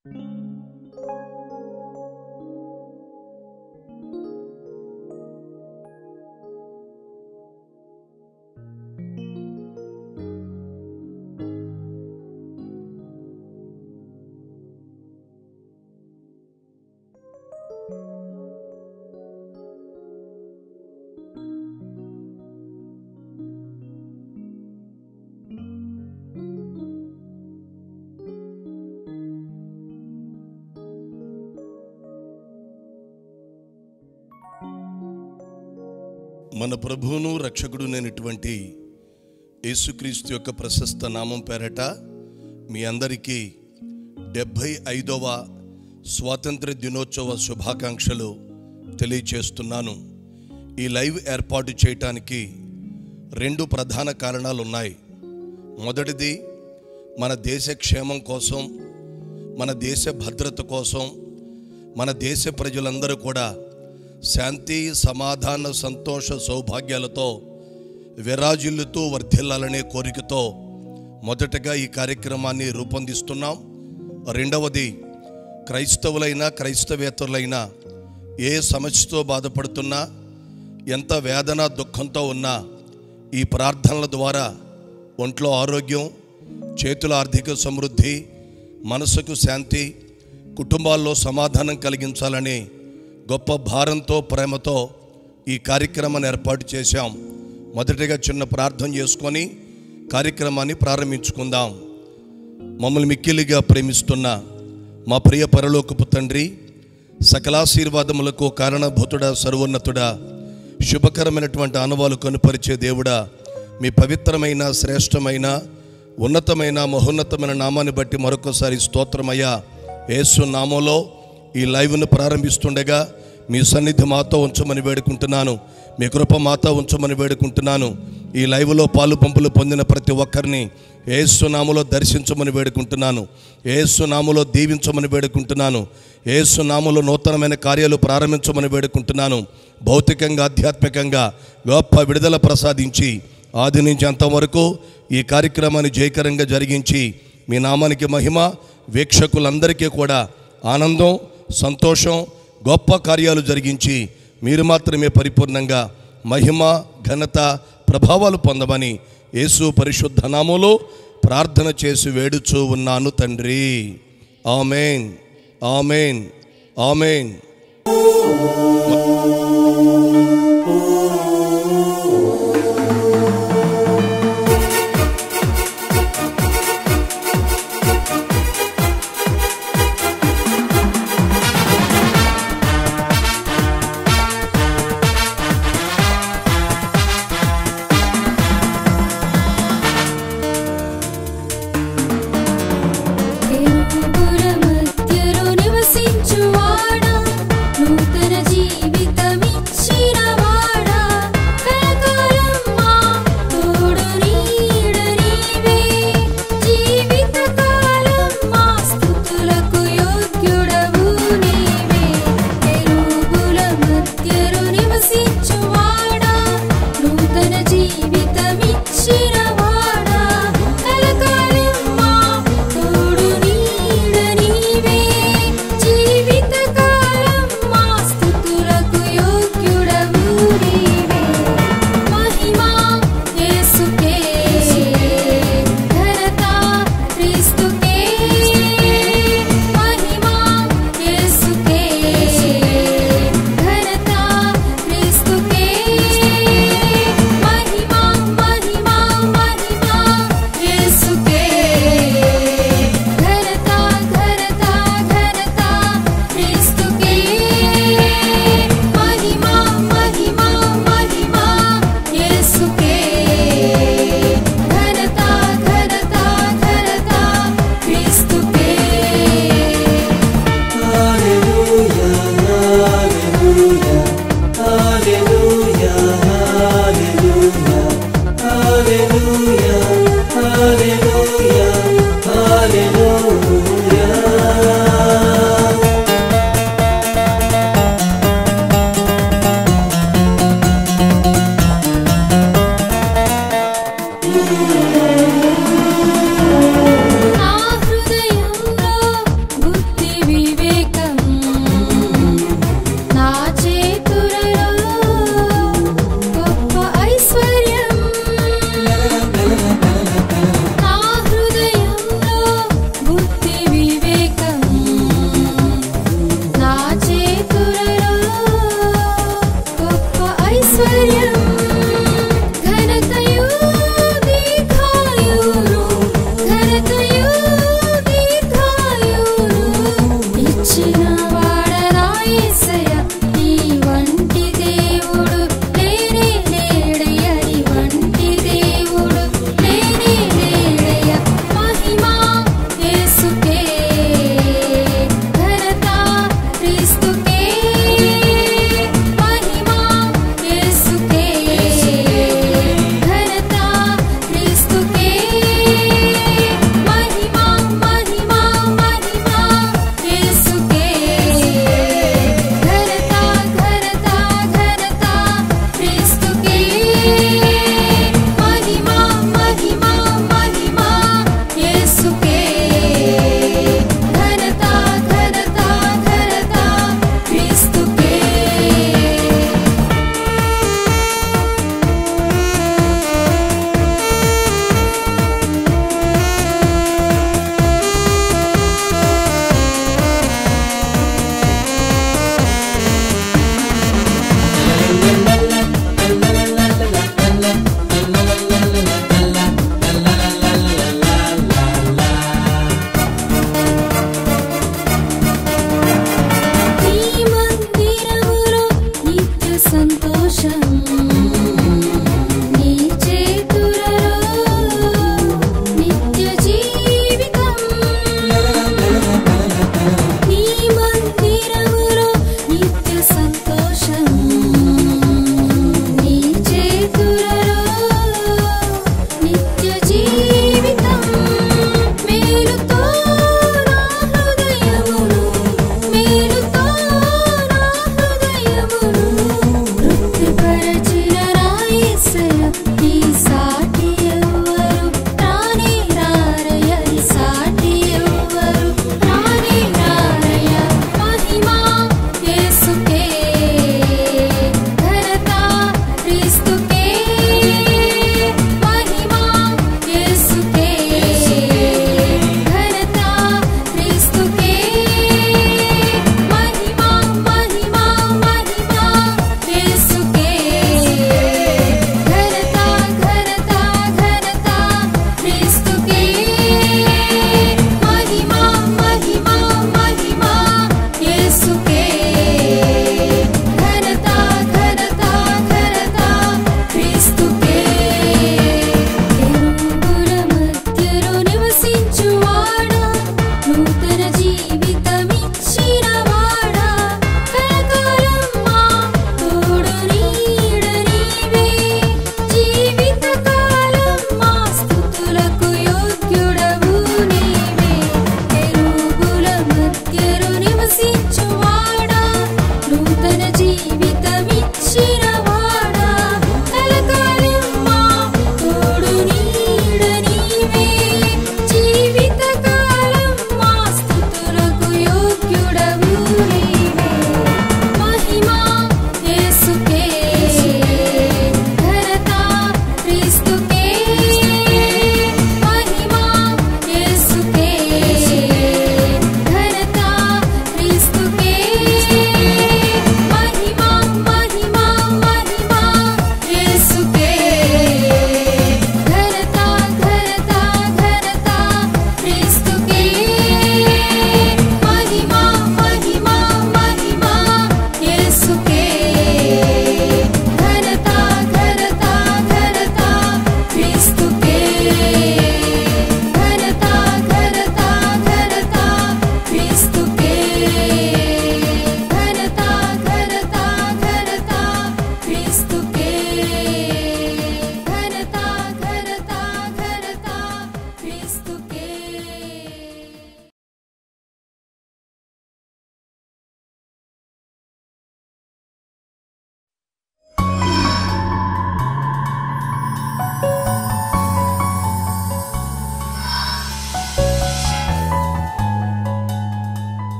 మన ప్రభువును రక్షకుడునైనటువంటి యేసుక్రీస్తు యొక్క ప్రశస్త నామం పేరట మీ అందరికీ డెబ్భై ఐదవ స్వాతంత్ర దినోత్సవ శుభాకాంక్షలు తెలియచేస్తున్నాను ఈ లైవ్ ఏర్పాటు చేయటానికి రెండు ప్రధాన కారణాలు ఉన్నాయి మొదటిది మన దేశ క్షేమం కోసం మన దేశ భద్రత కోసం మన దేశ ప్రజలందరూ కూడా శాంతి సమాధాన సంతోష సౌభాగ్యాలతో విరాజిల్లుతూ వర్ధిల్లాలనే కోరికతో మొదటగా ఈ కార్యక్రమాన్ని రూపొందిస్తున్నాం రెండవది క్రైస్తవులైన క్రైస్తవేతరులైన ఏ సమస్యతో బాధపడుతున్నా ఎంత వేదన దుఃఖంతో ఉన్నా ఈ ప్రార్థనల ద్వారా ఒంట్లో ఆరోగ్యం చేతుల ఆర్థిక సమృద్ధి మనసుకు శాంతి కుటుంబాల్లో సమాధానం కలిగించాలని గొప్ప భారంతో ప్రేమతో ఈ కార్యక్రమాన్ని ఏర్పాటు చేశాం మొదటిగా చిన్న ప్రార్థన చేసుకొని కార్యక్రమాన్ని ప్రారంభించుకుందాం మమ్మల్ని మిక్కిలిగా ప్రేమిస్తున్న మా ప్రియ పరలోకపు తండ్రి సకలాశీర్వాదములకు కారణభూతుడా సర్వోన్నతుడా శుభకరమైనటువంటి ఆనవాలు కనుపరిచే దేవుడా మీ పవిత్రమైన శ్రేష్టమైన ఉన్నతమైన మహోన్నతమైన నామాన్ని బట్టి మరొకసారి స్తోత్రమయ్యా యేసు నామంలో ఈ లైవ్ను ప్రారంభిస్తుండగా మీ సన్నిధి మాతో ఉంచమని వేడుకుంటున్నాను మీ కృప మాతో ఉంచమని వేడుకుంటున్నాను ఈ లైవ్లో పాలు పంపులు పొందిన ప్రతి ఒక్కరిని ఏసునామలో దర్శించమని వేడుకుంటున్నాను ఏసునామలో దీవించమని వేడుకుంటున్నాను ఏసునామలో నూతనమైన కార్యాలు ప్రారంభించమని వేడుకుంటున్నాను భౌతికంగా ఆధ్యాత్మికంగా గొప్ప విడుదల ప్రసాదించి ఆది నుంచి అంతవరకు ఈ కార్యక్రమాన్ని జయకరంగా జరిగించి మీ నామానికి మహిమ వీక్షకులందరికీ కూడా ఆనందం సంతోషం గొప్ప కార్యాలు జరిగించి మీరు మాత్రమే పరిపూర్ణంగా మహిమ ఘనత ప్రభావాలు పొందమని యేసు పరిశుద్ధ నామములో ప్రార్థన చేసి వేడుచూ ఉన్నాను తండ్రి ఆమెన్ ఆమెన్ ఆమెన్ దేవుపుర మధ్యలో నివసించువాడా నూతన జీవ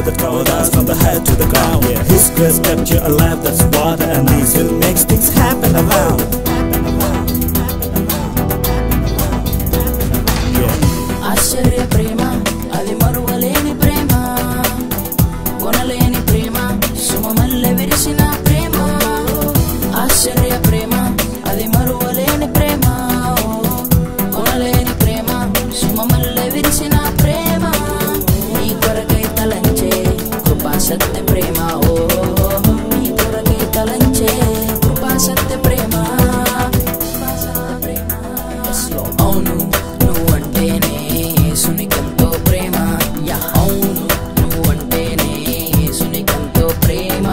what that covered us from the head to the ground. Yeah, His grace kept you alive, that's what and His will makes things happen around. Yeah. ఆశ్చర్య ప్రేమ అది మరువలేని ప్రేమ కొనలేని ప్రేమ సుమమల్లె విరిసిన ప్రేమ ఆశ్చర్య ప్రేమ అది మరువలేని ప్రేమ కొనలేని ప్రేమ సుమమల్లె విరిసిన ప్రేమ నీ కొరకై తలంచే కృపా సత్య ప్రేమ ఓ నీ కొరకై తలంచే కృపా సత్య ప్రేమ కృపా సత్య ప్రేమ అవును నువ్వంటేనే సునికంతో ప్రేమ యా అవును నువ్వంటేనే సునికంతో ప్రేమ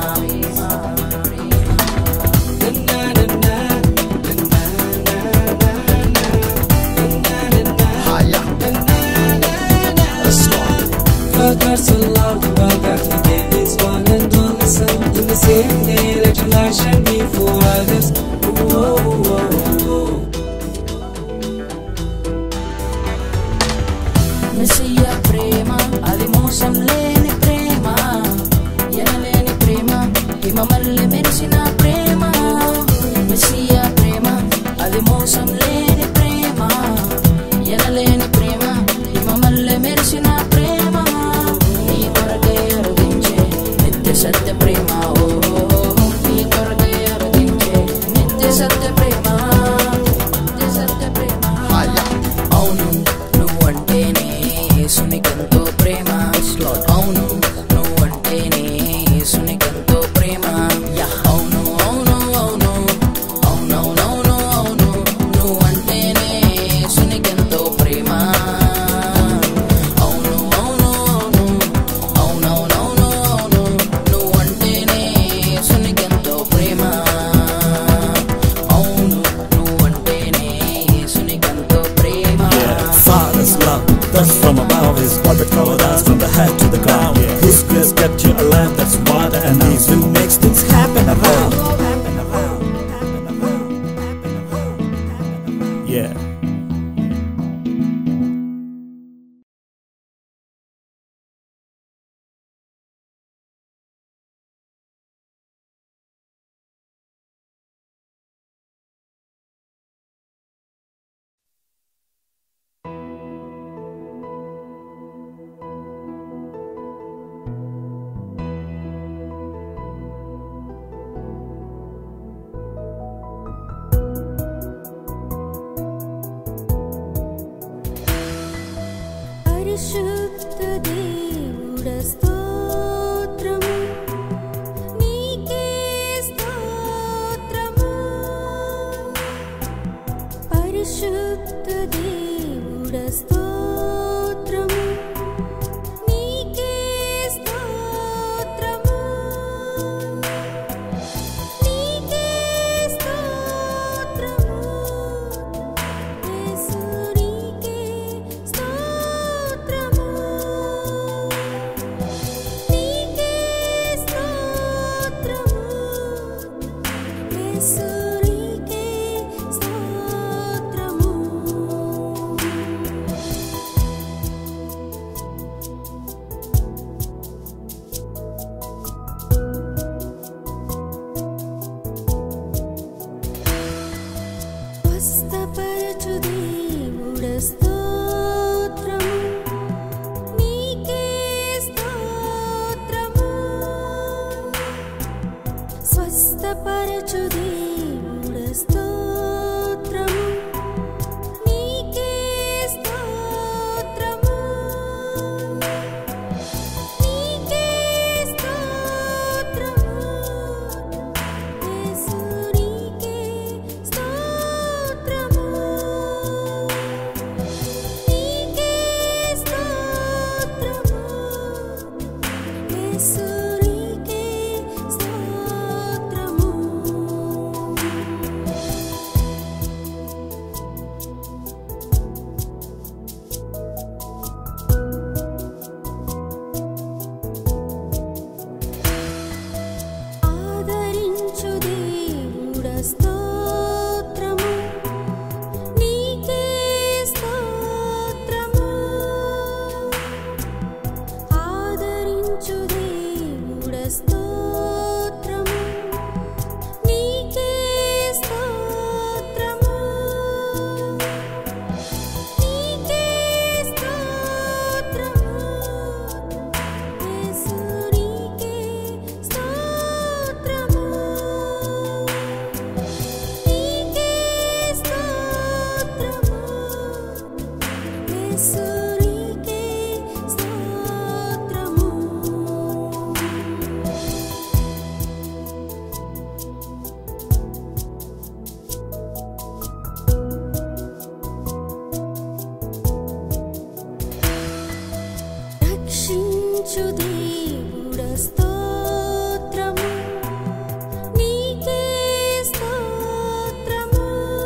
God, God so loved the world that He gave His one and only Son. In the same day, let your light shine before others. Whoa, whoa, whoa. Messiah ప్రేమ అది మోసం లేని ప్రేమ ఎనలేని ప్రేమ హిమమల్లె మెరిసిన ప్రేమ మెస్సియా ప్రేమ అది మోసం లేని ప్రేమ ఎనలేని ప్రేమ హిమమల్లె మెరిసిన ప్రేమ నీ కొరకే అరుదించే నిత్య సత్య ప్రేమ ఓ నీ కొరకే అరుదించే నిత్య సత్య ప్రేమ నిత్య సత్య ప్రేమ అవును నువ్వంటేనే సునికంతో ప్రేమ అవును నువ్వంటేనే సునికంతో ప్రేమ యా అవును అవును అవును అవునవునవును అవును నువ్వంటేనే సునికంతో ప్రేమ అవును అవును అవును అవునవునవును అవును నువ్వంటేనే సునికంతో ప్రేమ అవును నువ్వంటేనే సునికంతో ప్రేమ Yeah, Father's love, that's from above, is what that covered us from the head to the ground. Yeah, His grace kept you alive, that's what and His will makes things happen around. Yeah. పరిశుద్ధ దేవుడ స్తోత్రము నీకే స్తోత్రము పరిశుద్ధ దేవుడ స్తోత్రము నీకే స్తోత్రము నీకే స్తోత్రము యేసునికే స్తోత్రము నీకే స్తోత్రము యేసునికే స్తోత్రము రక్షించు దేవుడ స్తోత్రము నీకే స్తోత్రము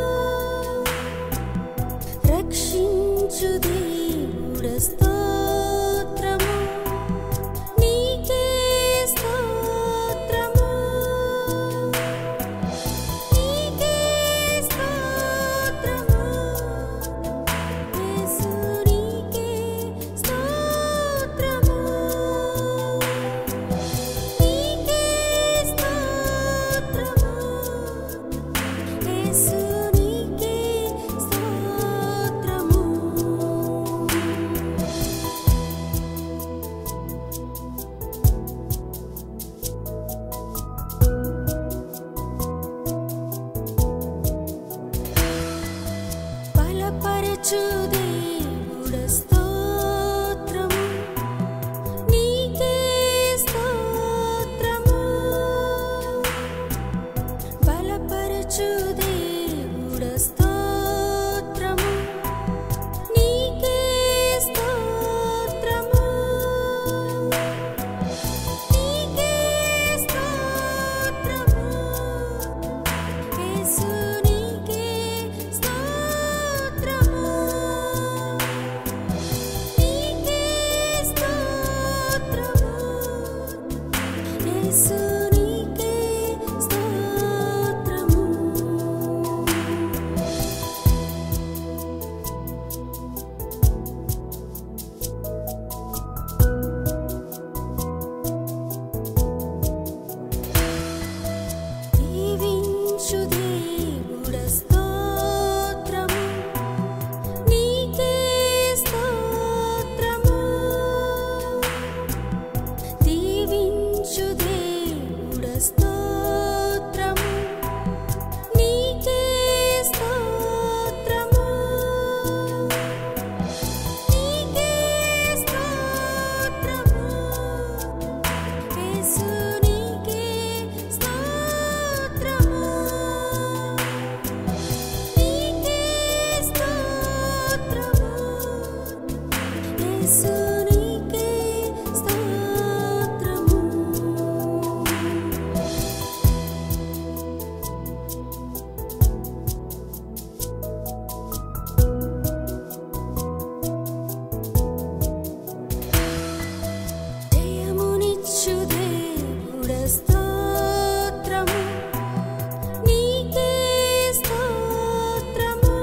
రక్షించు దేవుడ స్తోత్రము నీకే స్తోత్రము నీకే స్తోత్రము యేసు నీకే స్తోత్రము నీకే స్తోత్రము యేసు నీకే స్తోత్రము బలపరచు దేవుడ స్తోత్రము నీకే స్తోత్రము బలపరచు దేవుడ స్తోత్రము నీకే స్తోత్రము నీకే స్తోత్రము యేసు నీకే స్తోత్రము నీకే స్తోత్రము యేసు నీకే స్తోత్రము దీవించు దేవుడ స్తోత్రము నీకే స్తోత్రము దీవించు దేవుడ స్తోత్రము నీకే స్తోత్రము నీకే స్తోత్రము యేసు నీకే స్తోత్రము నీకే స్తోత్రము యేసు నీకే స్తోత్రము జయమునిచ్చు దేవుడ స్తోత్రము నీకే స్తోత్రము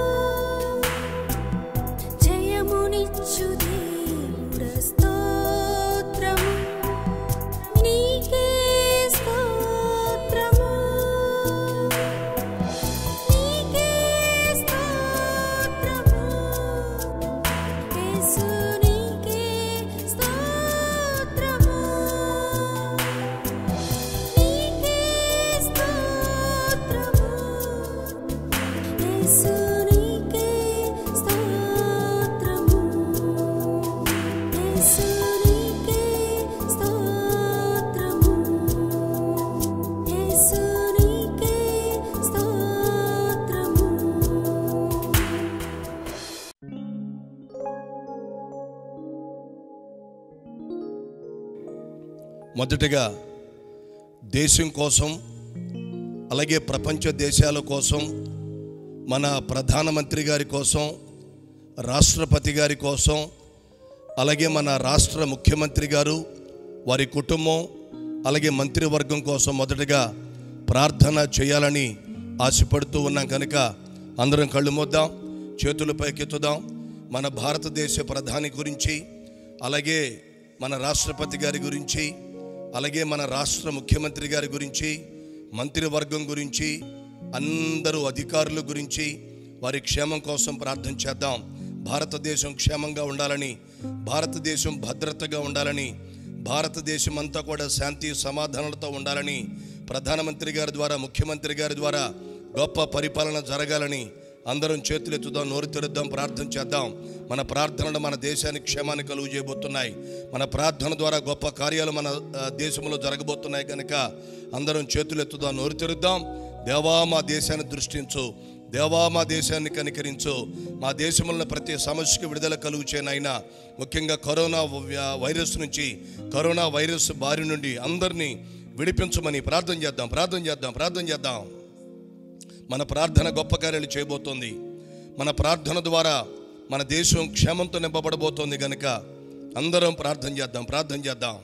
జయమునిచ్చు దేవుడ స్తోత్రము నీకే స్తోత్రము నీకే స్తోత్రము యేసు నీకే స్తోత్రము నీకే స్తోత్రము యేసు నీకే స్తోత్రము యేసు నీకే స్తోత్రము యేసు నీకే స్తోత్రము మొదటగా దేశం కోసం అలాగే ప్రపంచ దేశాల కోసం మన ప్రధానమంత్రి గారి కోసం రాష్ట్రపతి గారి కోసం అలాగే మన రాష్ట్ర ముఖ్యమంత్రి గారు వారి కుటుంబం అలాగే మంత్రివర్గం కోసం మొదటగా ప్రార్థన చేయాలని ఆశపడుతూ ఉన్నాం కనుక అందరం కళ్ళు మూద్దాం చేతులు పైకెత్తుదాం మన భారతదేశ ప్రధాని గురించి అలాగే మన రాష్ట్రపతి గారి గురించి అలాగే మన రాష్ట్ర ముఖ్యమంత్రి గారి గురించి మంత్రివర్గం గురించి అందరూ అధికారుల గురించి వారి క్షేమం కోసం ప్రార్థన చేద్దాం భారతదేశం క్షేమంగా ఉండాలని భారతదేశం భద్రతగా ఉండాలని భారతదేశం అంతా కూడా శాంతి సమాధానాలతో ఉండాలని ప్రధానమంత్రి గారి ద్వారా ముఖ్యమంత్రి గారి ద్వారా గొప్ప పరిపాలన జరగాలని అందరం చేతులెత్తుదాం నోరు తెరుద్దాం ప్రార్థన చేద్దాం మన ప్రార్థనలు మన దేశానికి క్షేమాన్ని కలుగు చేయబోతున్నాయి మన ప్రార్థన ద్వారా గొప్ప కార్యాలు మన ఆ, దేశంలో జరగబోతున్నాయి కనుక అందరం చేతులెత్తుదాం నోరు తెరుద్దాం దేవా మా దేశాన్ని దృష్టించు దేవా మా దేశాన్ని కనికరించు మా దేశంలో ప్రతి సమస్యకు విడుదల కలుగు చేయనైనా ముఖ్యంగా కరోనా వ్య- వైరస్ నుంచి కరోనా వైరస్ బారి నుండి అందరినీ విడిపించమని ప్రార్థన చేద్దాం ప్రార్థన చేద్దాం ప్రార్థన చేద్దాం మన ప్రార్థన గొప్ప కార్యాలు చేయబోతోంది మన ప్రార్థన ద్వారా మన దేశం క్షేమంతో నింపబడబోతోంది కనుక అందరం ప్రార్థన చేద్దాం ప్రార్థన చేద్దాం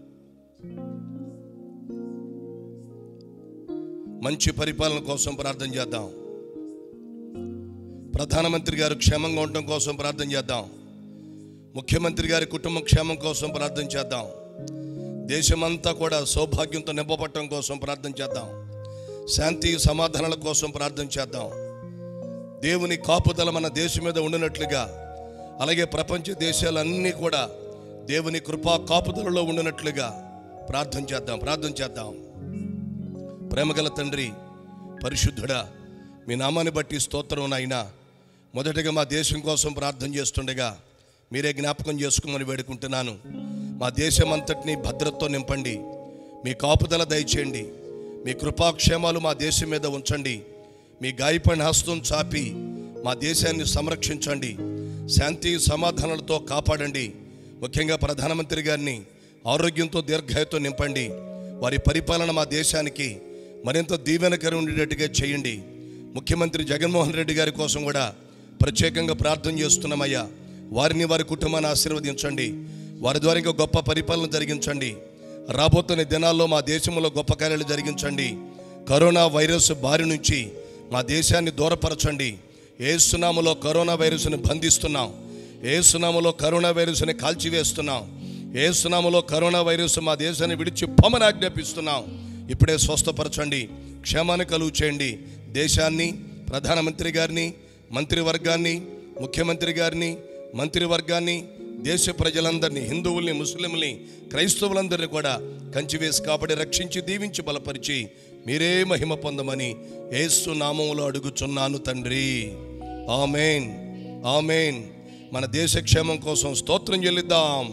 మంచి పరిపాలన కోసం ప్రార్థన చేద్దాం ప్రధానమంత్రి గారు క్షేమంగా ఉండటం కోసం ప్రార్థన చేద్దాం ముఖ్యమంత్రి గారి కుటుంబ క్షేమం కోసం ప్రార్థన చేద్దాం దేశమంతా కూడా సౌభాగ్యంతో నింపబట్టడం కోసం ప్రార్థన చేద్దాం శాంతి సమాధానాల కోసం ప్రార్థన చేద్దాం దేవుని కాపుదల మన దేశం మీద ఉండినట్లుగా అలాగే ప్రపంచ దేశాలన్నీ కూడా దేవుని కృపా కాపుదలలో ఉండినట్లుగా ప్రార్థన చేద్దాం ప్రార్థన చేద్దాం ప్రేమగల తండ్రి పరిశుద్ధుడా మీ నామాన్ని బట్టి స్తోత్రం నాయనా మొదటగా మా దేశం కోసం ప్రార్థన చేస్తుండగా మీరే జ్ఞాపకం చేసుకోమని వేడుకుంటున్నాను మా దేశం అంతటినీ భద్రతతో నింపండి మీ కాపుదల దయచేయండి మీ కృపాక్షేమాలు మా దేశం మీద ఉంచండి మీ గాయపడిన హస్తం చాపి మా దేశాన్ని సంరక్షించండి శాంతి సమాధానాలతో కాపాడండి ముఖ్యంగా ప్రధానమంత్రి గారిని ఆరోగ్యంతో దీర్ఘాయుతో నింపండి వారి పరిపాలన మా దేశానికి మరింత దీవెనకరం ఉండేటట్టుగా చేయండి ముఖ్యమంత్రి జగన్మోహన్ రెడ్డి గారి కోసం కూడా ప్రత్యేకంగా ప్రార్థన చేస్తున్నామయ్యా వారిని వారి కుటుంబాన్ని ఆశీర్వదించండి వారి ద్వారా ఇంకా గొప్ప పరిపాలన జరిగించండి రాబోతున్న దినాల్లో మా దేశంలో గొప్ప కార్యాలు జరిగించండి కరోనా వైరస్ బారి నుంచి మా దేశాన్ని దూరపరచండి ఏ సునాములో కరోనా వైరస్ని బంధిస్తున్నాం ఏ సునాములో కరోనా వైరస్ని కాల్చివేస్తున్నాం ఏ సునాములో కరోనా వైరస్ మా దేశాన్ని విడిచి పొమ్మని ఆజ్ఞాపిస్తున్నాం ఇప్పుడే స్వస్థపరచండి క్షేమాన్ని కలుగు చేయండి దేశాన్ని ప్రధానమంత్రి గారిని మంత్రివర్గాన్ని ముఖ్యమంత్రి గారిని మంత్రివర్గాన్ని దేశ ప్రజలందరినీ హిందువుల్ని ముస్లింల్ని క్రైస్తవులందరినీ కూడా కంచివేసి కాబట్టి రక్షించి దీవించి బలపరిచి మీరే మహిమ పొందమని ఏసు నామంలో అడుగుచున్నాను తండ్రి ఆమెన్ ఆమెన్ మన దేశ క్షేమం కోసం స్తోత్రం చెల్లిద్దాం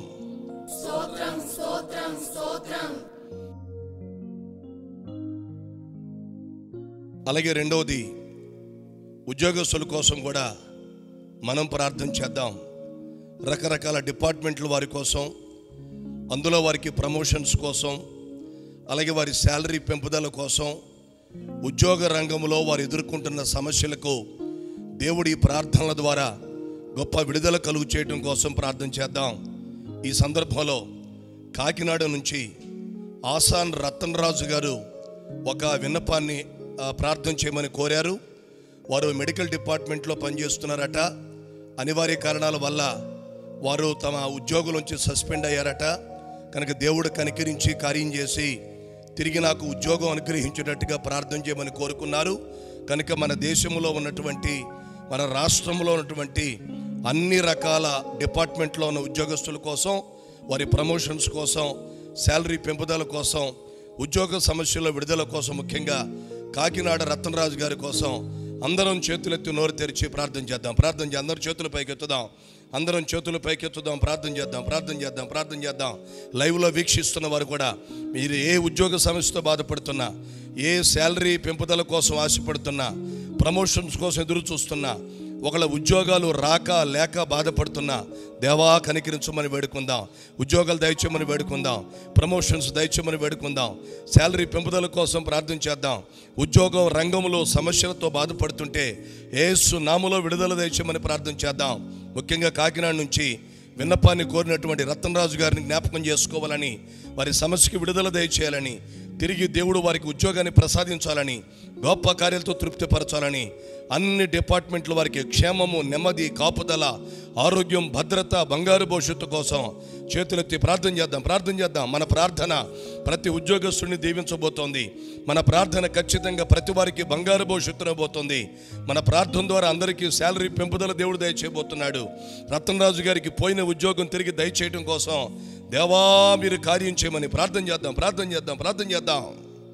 అలాగే రెండవది ఉద్యోగస్తుల కోసం కూడా మనం ప్రార్థన చేద్దాం రకరకాల డిపార్ట్మెంట్ల వారి కోసం అందులో వారికి ప్రమోషన్స్ కోసం అలాగే వారి శాలరీ పెంపుదల కోసం ఉద్యోగ రంగంలో వారు ఎదుర్కొంటున్న సమస్యలకు దేవుడి ప్రార్థనల ద్వారా గొప్ప విడుదల కలుగు చేయడం కోసం ప్రార్థన చేద్దాం ఈ సందర్భంలో కాకినాడ నుంచి ఆసాన్ రతన్ రాజు గారు ఒక విన్నపాన్ని ఆ, ప్రార్థన చేయమని కోరారు వారు మెడికల్ డిపార్ట్మెంట్లో పనిచేస్తున్నారట అనివార్య కారణాల వల్ల వారు తమ ఉద్యోగుల నుంచి సస్పెండ్ అయ్యారట కనుక దేవుడు కనికరించి కార్యం చేసి తిరిగి నాకు ఉద్యోగం అనుగ్రహించేటట్టుగా ప్రార్థన చేయమని కోరుకున్నారు కనుక మన దేశంలో ఉన్నటువంటి మన రాష్ట్రంలో ఉన్నటువంటి అన్ని రకాల డిపార్ట్మెంట్లో ఉన్న ఉద్యోగస్తుల కోసం వారి ప్రమోషన్స్ కోసం శాలరీ పెంపుదల కోసం ఉద్యోగ సమస్యల విడుదల కోసం ముఖ్యంగా కాకినాడ రత్నరాజు గారి కోసం అందరం చేతులెత్తి నోరు తెరిచి ప్రార్థన చేద్దాం ప్రార్థన చేద్దాం అందరూ చేతుల పైకెత్తుదాం అందరం చేతుల పైకెత్తుదాం ప్రార్థన చేద్దాం ప్రార్థన చేద్దాం ప్రార్థన చేద్దాం లైవ్లో వీక్షిస్తున్న వారు కూడా మీరు ఏ ఉద్యోగ సమస్యతో బాధపడుతున్నా ఏ శాలరీ పెంపుదల కోసం ఆశపడుతున్నా ప్రమోషన్స్ కోసం ఎదురు చూస్తున్నా ఒకళ్ళ ఉద్యోగాలు రాక లేక బాధపడుతున్నా దేవా కనికరించమని వేడుకుందాం ఉద్యోగాలు దయచేయమని వేడుకుందాం ప్రమోషన్స్ దయచేయమని వేడుకుందాం శాలరీ పెంపుదల కోసం ప్రార్థన చేద్దాం ఉద్యోగం రంగంలో సమస్యలతో బాధపడుతుంటే ఏసు నామలో విడుదల దయచేయమని ప్రార్థన చేద్దాం ముఖ్యంగా కాకినాడ నుంచి విన్నపాన్ని కోరినటువంటి రతనరాజు గారిని జ్ఞాపకం చేసుకోవాలని వారి సమస్యకి విడుదల దయచేయాలని తిరిగి దేవుడు వారికి ఉద్యోగాన్ని ప్రసాదించాలని గొప్ప కార్యాలతో తృప్తిపరచాలని అన్ని డిపార్ట్మెంట్ల వారికి క్షేమము నెమ్మది కాపుదల ఆరోగ్యం భద్రత బంగారు భవిష్యత్తు కోసం చేతులెత్తి ప్రార్థన చేద్దాం ప్రార్థన చేద్దాం మన ప్రార్థన ప్రతి ఉద్యోగస్తుడిని దీవించబోతోంది మన ప్రార్థన ఖచ్చితంగా ప్రతి వారికి బంగారు భవిష్యత్తునబోతోంది మన ప్రార్థన ద్వారా అందరికీ శాలరీ పెంపుదల దేవుడు దయచేయబోతున్నాడు రతనరాజు గారికి పోయిన ఉద్యోగం తిరిగి దయచేయడం కోసం దేవా మీరు కార్యం చేయమని ప్రార్థన చేద్దాం ప్రార్థన చేద్దాం ప్రార్థన చేద్దాం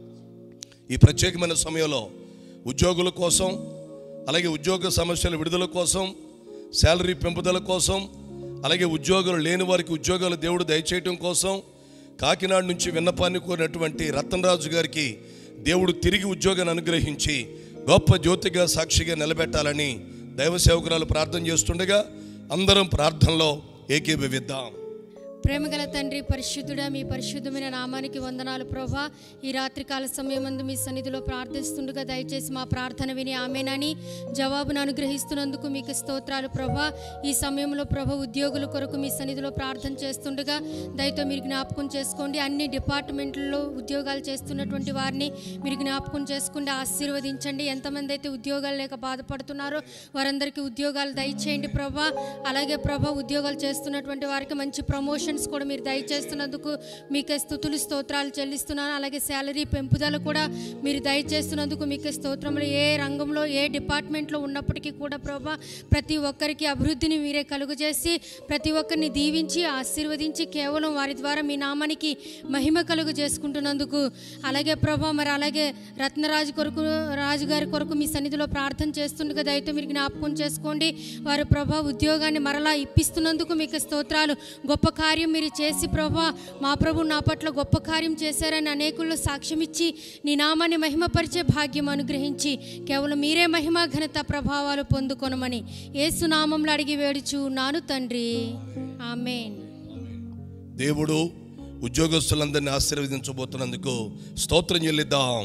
ఈ ప్రత్యేకమైన సమయంలో ఉద్యోగుల కోసం అలాగే ఉద్యోగ సమస్యల విడుదల కోసం శాలరీ పెంపుదల కోసం అలాగే ఉద్యోగులు లేని వారికి ఉద్యోగాలు దేవుడు దయచేయటం కోసం కాకినాడ నుంచి విన్నపాన్ని కోరినటువంటి రతనరాజు గారికి దేవుడు తిరిగి ఉద్యోగాన్ని అనుగ్రహించి గొప్ప జ్యోతిగా సాక్షిగా నిలబెట్టాలని దైవ సేవకురాలు ప్రార్థన చేస్తుండగా అందరం ప్రార్థనలో ఏకీభవిద్దాం ప్రేమగల తండ్రి పరిశుద్ధుడా మీ పరిశుద్ధమైన నామానికి వందనాలు ప్రభా ఈ రాత్రికాల సమయమందు మీ సన్నిధిలో ప్రార్థిస్తుండగా దయచేసి మా ప్రార్థన విని ఆమెనని జవాబును అనుగ్రహిస్తున్నందుకు మీకు స్తోత్రాలు ప్రభా ఈ సమయంలో ప్రభ ఉద్యోగుల కొరకు మీ సన్నిధిలో ప్రార్థన చేస్తుండగా దయతో మీరు జ్ఞాపకం చేసుకోండి అన్ని డిపార్ట్మెంట్లలో ఉద్యోగాలు చేస్తున్నటువంటి వారిని మీరు జ్ఞాపకం చేసుకుంటే ఆశీర్వదించండి ఎంతమంది అయితే ఉద్యోగాలు లేక బాధపడుతున్నారో వారందరికీ ఉద్యోగాలు దయచేయండి ప్రభా అలాగే ప్రభా ఉద్యోగాలు చేస్తున్నటువంటి వారికి మంచి ప్రమోషన్స్ కూడా మీరు దయచేస్తున్నందుకు మీకే స్థుతులు స్తోత్రాలు చెల్లిస్తున్నాను అలాగే శాలరీ పెంపుదల కూడా మీరు దయచేస్తున్నందుకు మీకే స్తోత్రములు ఏ రంగంలో ఏ డిపార్ట్మెంట్లో ఉన్నప్పటికీ కూడా ప్రభా ప్రతి ఒక్కరికి అభివృద్ధిని మీరే కలుగజేసి ప్రతి ఒక్కరిని దీవించి ఆశీర్వదించి కేవలం వారి ద్వారా మీ నామానికి మహిమ కలుగు చేసుకుంటున్నందుకు అలాగే ప్రభా మరి అలాగే రత్నరాజు కొరకు రాజు గారి కొరకు మీ సన్నిధిలో ప్రార్థన చేస్తుండగా దయతో మీరు జ్ఞాపకం చేసుకోండి వారి ప్రభా ఉద్యోగాన్ని మరలా ఇప్పిస్తున్నందుకు మీకు స్తోత్రాలు గొప్ప కార్యం మీరు చేసి ప్రభా మా ప్రభు నా పట్ల గొప్ప కార్యం చేశారని అనేకుల్లో సాక్ష్యం ఇచ్చి నీ నామాన్ని మహిమపరిచే భాగ్యం అనుగ్రహించి కేవలం మీరే మహిమ ఘనత ప్రభావాలు పొందుకొనమని ఏసునామంలో అడిగి వేడుచు నాను తండ్రి ఆమెన్ దేవుడు ఉద్యోగస్తులందరినీ ఆశీర్వదించబోతున్నందుకు స్తోత్రం చెల్లిద్దాం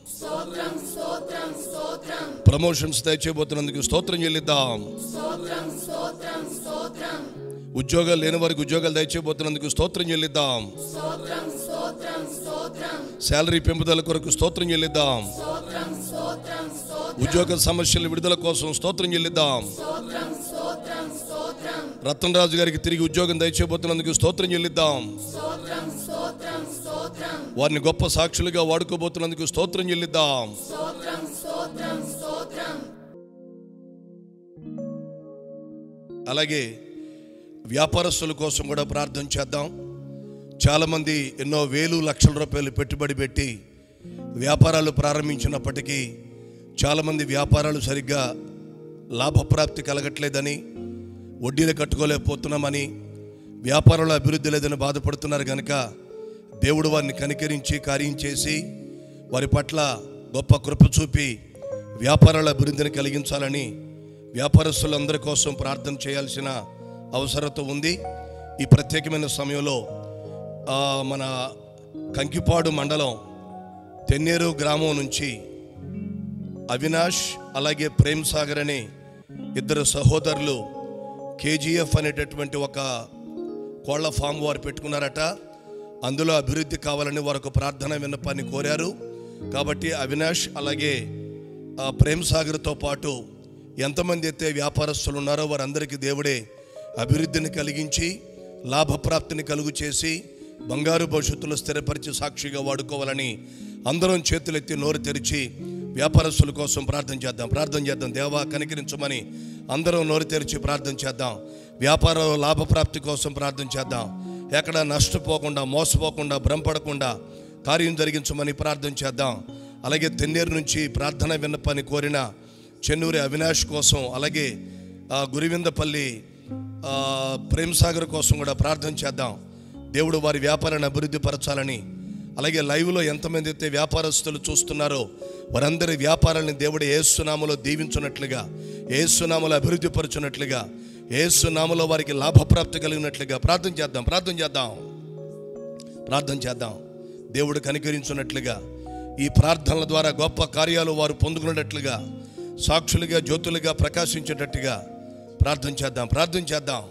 ప్రమోషన్స్ దయచేయబోతున్నందుకు స్తోత్రం చెల్లిద్దాం ఉద్యోగాలు లేని వారికి ఉద్యోగాలు దయచేయబోతున్నందుకు స్తోత్రం చెల్లిద్దాం శాలరీ పెంపుదల కొరకు స్తోత్రం చెల్లిద్దాం ఉద్యోగ సమస్యల విడుదల కోసం స్తోత్రం చెల్లిద్దాం రతన్ గారికి తిరిగి ఉద్యోగం దయచేయబోతున్నందుకు స్తోత్రం చెల్లిద్దాం వారిని గొప్ప సాక్షులుగా వాడుకోబోతున్నందుకు స్తోత్రం చెల్లిద్దాం అలాగే వ్యాపారస్తుల కోసం కూడా ప్రార్థన చేద్దాం చాలామంది ఎన్నో వేలు లక్షల రూపాయలు పెట్టుబడి పెట్టి వ్యాపారాలు ప్రారంభించినప్పటికీ చాలామంది వ్యాపారాలు సరిగ్గా లాభప్రాప్తి కలగట్లేదని వడ్డీలు కట్టుకోలేకపోతున్నామని వ్యాపారంలో అభివృద్ధి లేదని బాధపడుతున్నారు కనుక దేవుడు వారిని కనికరించి కార్యం చేసి వారి పట్ల గొప్ప కృప చూపి వ్యాపారాల అభివృద్ధిని కలిగించాలని వ్యాపారస్తులందరి కోసం ప్రార్థన చేయాల్సిన అవసరత ఉంది ఈ ప్రత్యేకమైన సమయంలో ఆ, మన కంకిపాడు మండలం తెన్నేరు గ్రామం నుంచి అవినాష్ అలాగే ప్రేమ్ సాగర్ అనే ఇద్దరు సహోదరులు కేజీఎఫ్ అనేటటువంటి ఒక కోళ్ల ఫామ్ వారు పెట్టుకున్నారట అందులో అభివృద్ధి కావాలని వారు ఒక ప్రార్థన విన్నపాన్ని కోరారు కాబట్టి అవినాష్ అలాగే ఆ, ప్రేమ్ సాగర్తో పాటు ఎంతమంది అయితే వ్యాపారస్తులు ఉన్నారో వారందరికీ దేవుడే అభివృద్ధిని కలిగించి లాభప్రాప్తిని కలుగు చేసి బంగారు భవిష్యత్తులో స్థిరపరిచి సాక్షిగా వాడుకోవాలని అందరం చేతులెత్తి నోరు తెరిచి వ్యాపారస్తుల కోసం ప్రార్థన చేద్దాం ప్రార్థన చేద్దాం దేవా కనికరించమని అందరం నోరు తెరిచి ప్రార్థన చేద్దాం వ్యాపార లాభప్రాప్తి కోసం ప్రార్థన చేద్దాం ఎక్కడ నష్టపోకుండా మోసపోకుండా భ్రమపడకుండా కార్యం జరిగించమని ప్రార్థన చేద్దాం అలాగే తెన్నేరు నుంచి ప్రార్థన విన్నపాన్ని కోరిన చెన్నూరి అవినాష్ కోసం అలాగే ఆ, గురివిందపల్లి ఆ, ప్రేమ్ సాగర్ కోసం కూడా ప్రార్థన చేద్దాం దేవుడు వారి వ్యాపారాన్ని అభివృద్ధి పరచాలని అలాగే లైవ్లో ఎంతమంది అయితే వ్యాపారస్తులు చూస్తున్నారో వారందరి వ్యాపారాన్ని దేవుడు ఏసునామలో దీవించున్నట్లుగా ఏసునామలో అభివృద్ధి పరచున్నట్లుగా ఏసునామలో వారికి లాభప్రాప్తి కలిగినట్లుగా ప్రార్థన చేద్దాం ప్రార్థన చేద్దాం ప్రార్థన చేద్దాం దేవుడు కనికరించున్నట్లుగా ఈ ప్రార్థనల ద్వారా గొప్ప కార్యాలు వారు పొందుకున్నట్లుగా సాక్షులుగా జ్యోతులుగా ప్రకాశించేటట్టుగా ప్రార్థన చేద్దాం ప్రార్థన చేద్దాం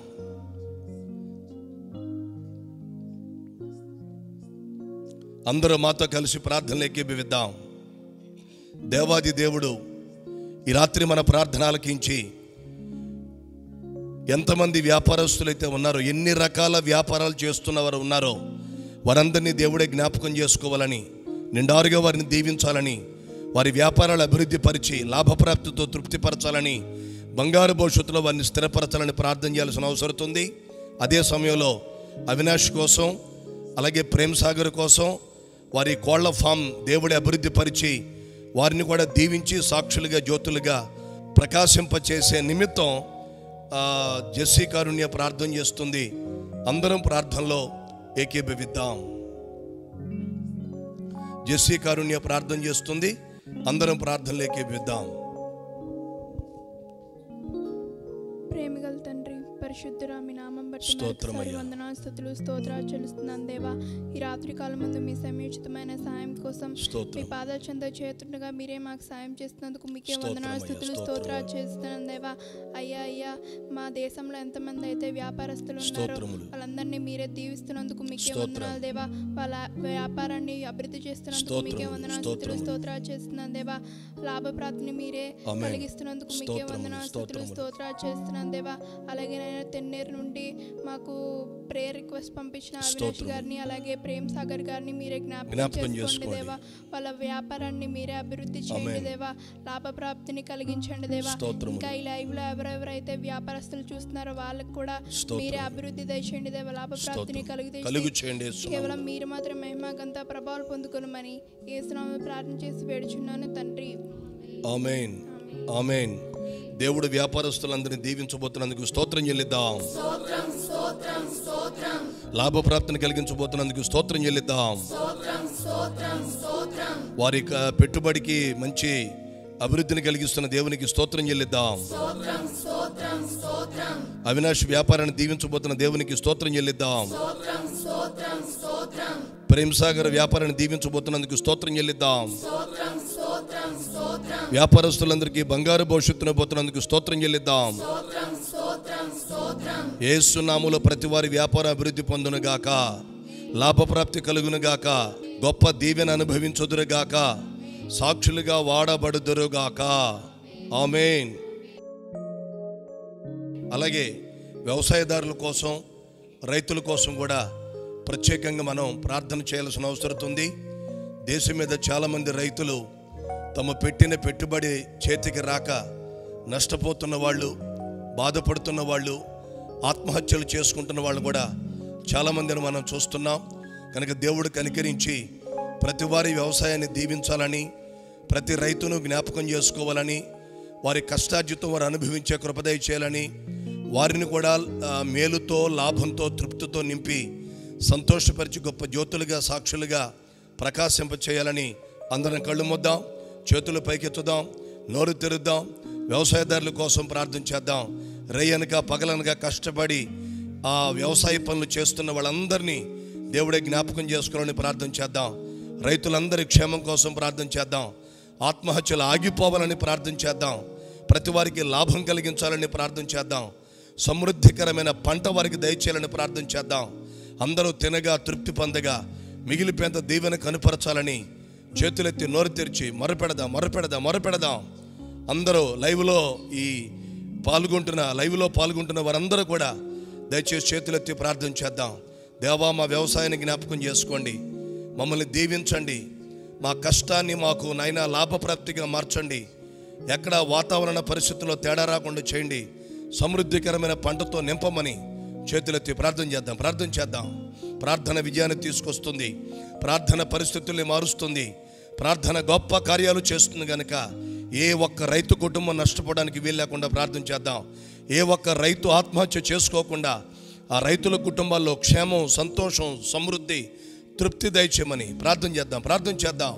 అందరూ మాతో కలిసి ప్రార్థనలు ఏకీభవిద్దాం దేవాది దేవుడు ఈ రాత్రి మన ప్రార్థన ఆలకించి ఎంతమంది వ్యాపారస్తులైతే ఉన్నారో ఎన్ని రకాల వ్యాపారాలు చేస్తున్నవారు ఉన్నారో వారందరినీ దేవుడే జ్ఞాపకం చేసుకోవాలని నిండారుగా వారిని దీవించాలని వారి వ్యాపారాలు అభివృద్ధి పరిచి లాభప్రాప్తితో తృప్తిపరచాలని బంగారు భవిష్యత్తులో వారిని స్థిరపరచాలని ప్రార్థన చేయాల్సిన అవసరం ఉంది అదే సమయంలో అవినాష్ కోసం అలాగే ప్రేమ్ సాగర్ కోసం వారి కోళ్ల ఫామ్ దేవుడి అభివృద్ధి పరిచి వారిని కూడా దీవించి సాక్షులుగా జ్యోతులుగా ప్రకాశింపచేసే నిమిత్తం ఆ, జెస్సీ కారుణ్య ప్రార్థన చేస్తుంది అందరం ప్రార్థనలో ఏకీభవిద్దాం జెస్సీ కారుణ్య ప్రార్థన చేస్తుంది అందరం ప్రార్థనలోకి విద్దాం ప్రేమిగల తండ్రి పరిశుద్ధురా మీ నామం బట్టి స్తోత్రమయ్యా. మరొకసారి వందనాలు స్థుతులు స్తోత్రాలు చెల్లిస్తున్నాను దేవా ఈ రాత్రి కాలం ముందు మీ సమయోచితమైన సాయం కోసం స్తోత్రం. మీ పాదాల చెంత చేతుండగా మీరే మాకు సాయం చేస్తున్నందుకు మీకే స్తోత్రమయ్యా, వందనాలు స్థుతులు స్తోత్రం. స్తోత్రాలు చేస్తున్నాను దేవా అయ్యా అయ్యా మా దేశంలో ఎంతమంది అయితే వ్యాపారస్తులు ఉన్నారో స్తోత్రములు. వాళ్ళందరినీ మీరే దీవిస్తున్నందుకు మీకే స్తోత్రం. వందనాలు దేవా వాళ్ళ వ్యాపారాన్ని అభివృద్ధి చేస్తున్నందుకు మీకే స్తోత్రములు, వందనాలు స్థుతులు స్తోత్రములు. స్తోత్రాలు చేస్తున్నాను దేవా లాభప్రాప్తిని మీరే ఆమేన్. కలిగిస్తున్నందుకు మీకే స్తోత్రములు, వందనాలు స్థుతులు స్తోత్రములు. స్తోత్రాలు చేస్తున్నాను దేవా అలాగే నేను తెన్నేరు నుండి మాకు ప్రేయర్ రిక్వెస్ట్ పంపించిన అవినాష్ స్తోత్రములు. గారిని అలాగే ప్రేమ్ సాగర్ గారిని మీరే జ్ఞాపకం జ్ఞాపకం చేసుకోండి చేసుకోండి. దేవా వాళ్ళ వ్యాపారాన్ని మీరే అభివృద్ధి చేయండి ఆమేన్. దేవా లాభప్రాప్తిని కలిగించండి దేవా స్తోత్రములు. ఇంకా ఈ లైవ్ లో ఎవరెవరైతే వ్యాపారస్తులు చూస్తున్నారో వాళ్ళకి కూడా స్తోత్రం. మీరే అభివృద్ధి దయచేయండి దేవా లాభప్రాప్తిని స్తోత్రం. కలిగి కలుగు చేయండి యేసు కేవలం మీరు మాత్రం మహిమాకంత ప్రభావాలు పొందుకొనమని ఏసునామ ప్రార్థన చేసి వేడుచున్నాను తండ్రి ఆమెన్ ఆమెన్ దేవుడు వ్యాపారస్తులందరినీ దీవించబోతున్నందుకు స్తోత్రం చెల్లిద్దాం లాభప్రాప్తిని కలిగించబోతున్నందుకు స్తోత్రం చెల్లిద్దాం వారి యొక్క పెట్టుబడికి మంచి అభివృద్ధిని కలిగిస్తున్న దేవునికి స్తోత్రం చెల్లిద్దాం అవినాష్ వ్యాపారాన్ని దీవించబోతున్న దేవునికి స్తోత్రం చెల్లిద్దాం ప్రేమ్ సాగర్ వ్యాపారాన్ని దీవించబోతున్నందుకు స్తోత్రం చెల్లిద్దాం వ్యాపారస్తులందరికీ బంగారు భవిష్యత్తును పోతున్నందుకు స్తోత్రం చెల్లిద్దాం ఏసునాములో ప్రతి వారి వ్యాపార అభివృద్ధి పొందునుగాక లాభప్రాప్తి కలుగునుగాక గొప్ప దీవెన అనుభవించుదురుగాక సాక్షులుగా వాడబడుదురుగాక ఆమెన్ అలాగే వ్యవసాయదారుల కోసం రైతుల కోసం కూడా ప్రత్యేకంగా మనం ప్రార్థన చేయాల్సిన అవసరం ఉంది దేశం మీద చాలామంది రైతులు తమ పెట్టిన పెట్టుబడి చేతికి రాక నష్టపోతున్న వాళ్ళు బాధపడుతున్న వాళ్ళు ఆత్మహత్యలు చేసుకుంటున్న వాళ్ళు కూడా చాలామందిని మనం చూస్తున్నాం కనుక దేవుడు కనికరించి ప్రతి వారి వ్యవసాయాన్ని దీవించాలని ప్రతి రైతును జ్ఞాపకం చేసుకోవాలని వారి కష్టార్జితం వారు అనుభవించే కృపదయ చేయాలని వారిని కూడా ఆ, మేలుతో లాభంతో తృప్తితో నింపి సంతోషపరిచి గొప్ప జ్యోతులుగా సాక్షులుగా ప్రకాశింప చేయాలని అందరం కళ్ళు ముద్దాం చేతులు పైకెత్తుదాం నోరు తెరుద్దాం వ్యవసాయదారుల కోసం ప్రార్థన చేద్దాం రేయనక పగలనగా కష్టపడి ఆ వ్యవసాయ పనులు చేస్తున్న వాళ్ళందరినీ దేవుడే జ్ఞాపకం చేసుకోవాలని ప్రార్థన చేద్దాం రైతులందరి క్షేమం కోసం ప్రార్థన చేద్దాం ఆత్మహత్యలు ఆగిపోవాలని ప్రార్థన చేద్దాం ప్రతి వారికి లాభం కలిగించాలని ప్రార్థన చేద్దాం సమృద్ధికరమైన పంట వారికి దయచేయాలని ప్రార్థన చేద్దాం అందరూ తినగా తృప్తి పొందగా మిగిలిపోయేంత దీవెన కనుపరచాలని చేతులెత్తి నోరు తెరిచి మొరపెడదాం మొరపెడదాం మొరపెడదాం అందరూ లైవ్లో ఈ పాల్గొంటున్న లైవ్లో పాల్గొంటున్న వారందరూ కూడా దయచేసి చేతులెత్తి ప్రార్థన చేద్దాం దేవా మా వ్యవసాయాన్ని జ్ఞాపకం చేసుకోండి మమ్మల్ని దీవించండి మా కష్టాన్ని మాకు నైనా లాభప్రాప్తిగా మార్చండి ఎక్కడ వాతావరణ పరిస్థితుల్లో తేడా రాకుండా చేయండి సమృద్ధికరమైన పంటతో నింపమని చేతులెత్తి ప్రార్థన చేద్దాం ప్రార్థన చేద్దాం ప్రార్థన విజయాన్ని తీసుకొస్తుంది ప్రార్థన పరిస్థితుల్ని మారుస్తుంది ప్రార్థన గొప్ప కార్యాలు చేస్తుంది కనుక ఏ ఒక్క రైతు కుటుంబం నష్టపోవడానికి వీలు లేకుండా ప్రార్థన చేద్దాం ఏ ఒక్క రైతు ఆత్మహత్య చేసుకోకుండా ఆ రైతుల కుటుంబాల్లో క్షేమం సంతోషం సమృద్ధి తృప్తి దయచేయమని ప్రార్థన చేద్దాం ప్రార్థన చేద్దాం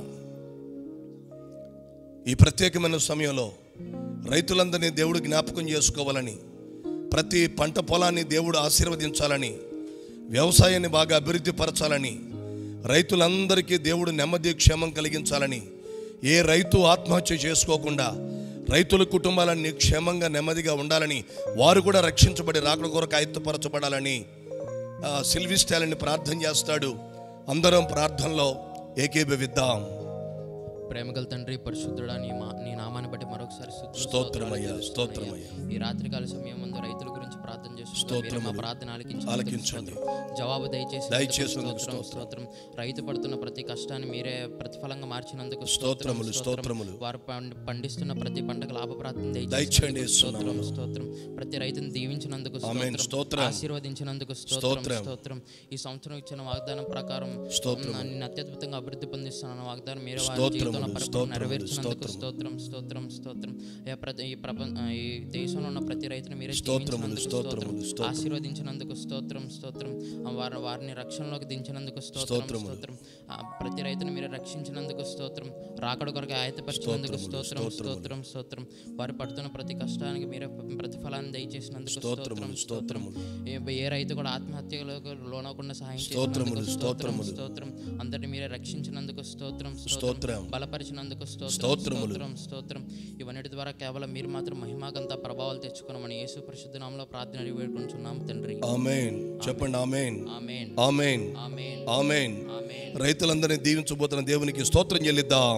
ఈ ప్రత్యేకమైన సమయంలో రైతులందరినీ దేవుడు జ్ఞాపకం చేసుకోవాలని ప్రతి పంట పొలాన్ని దేవుడు ఆశీర్వదించాలని వ్యవసాయాన్ని బాగా అభివృద్ధి పరచాలని రైతులందరికీ దేవుడు నెమ్మది క్షేమం కలిగించాలని ఏ రైతు ఆత్మహత్య చేసుకోకుండా రైతుల కుటుంబాలన్నీ క్షేమంగా నెమ్మదిగా ఉండాలని వారు కూడా రక్షించబడి రాకడ కొరకు ఆయుత్తపరచబడాలని ఆ, సిల్విస్టాలని ప్రార్థన చేస్తాడు అందరం ప్రార్థనలో ఏకీభవిద్దాం ప్రేమగల తండ్రి పరిశుద్ధుడా నీ మా నీ నామాన్ని బట్టి మరొకసారి స్తుతులు, స్తోత్రమయ్యా, స్తోత్రాలు స్తోత్రమయ్యా. ఈ రాత్రికాల సమయం ముందు రైతుల గురించి ప్రార్థన చేస్తున్నాం స్తోత్రములు. మీరు మా ప్రార్థన ఆలకించి ఆలకించండి. జవాబు దయచేసి దయచేసినందుకు స్తోత్రం స్తోత్రం రైతు పడుతున్న ప్రతి కష్టాన్ని మీరే ప్రతిఫలంగా మార్చినందుకు స్తోత్రములు, స్తోత్రములు. వారు పండి- పండిస్తున్న ప్రతి పంటకు లాభప్రాప్తం దయచేయండి దయచేసి యేసు స్తోత్రం నామములో. స్తోత్రం ప్రతి రైతును దీవించినందుకు ఆమేన్. స్తోత్రం స్తోత్రం. ఆశీర్వదించినందుకు స్తోత్రం. స్తోత్రం స్తోత్రం ఈ సంవత్సరం ఇచ్చిన వాగ్దానం ప్రకారం స్తోత్రం. నన్ను అత్యద్భుతంగా అభివృద్ధి పొందిస్తున్నాను వాగ్దానం మీరు వారి స్తోత్రములు, జీవితంలో పరిపూర్ణ స్తోత్రములు, నెరవేర్చినందుకు స్తోత్రములు. స్తోత్రం స్తోత్రం స్తోత్రం అయ్యా, ప్రతి ఈ ప్రపంచ ఈ దేశంలో ఉన్న ప్రతి రైతును మీరే స్తోత్రములు, దీవించినందుకు స్తోత్రములు, స్తోత్రములు, స్తోత్రం. ఆశీర్వదించినందుకు స్తోత్రం స్తోత్రం ఆ, వారి వారిని రక్షణలోకి దించినందుకు స్తోత్రం స్తోత్రములు. స్తోత్రం ఆ, ప్రతి రైతును మీరు రక్షించినందుకు స్తోత్రం రాకడ కొరకు ఆయతపరిచినందుకు స్తోత్రం స్తోత్రం స్తోత్రం వారు పడుతున్న ప్రతి కష్టానికి మీరే ప్రతిఫలాన్ని దయచేసినందుకు స్తోత్రం స్తోత్రం ఏ- ఏ రైతు కూడా ఆత్మహత్యలకు లోనకుండా సహాయం స్తోత్రములు, చేసినందుకు స్తోత్రం స్తోత్రములు. స్తోత్రం అందరిని మీరే రక్షించినందుకు స్తోత్రం స్తోత్రం. స్తోత్రం బలపరిచినందుకు స్తోత్రం స్తోత్రములు. స్తోత్రం స్తోత్రం ఇవన్నిటి ద్వారా కేవలం మీరు మాత్రం మహిమాగంత ప్రభావాలు తెచ్చుకున్నామని యేసు పరిశుద్ధ నామంలో ప్రార్థన అడిగి వేడుకుంటున్నాము తండ్రి ఆమెన్ చెప్పండి amen amen amen amen amen amen రైతులందరినీ దీవించబోతున్న దేవునికి స్తోత్రం చెల్లిద్దాం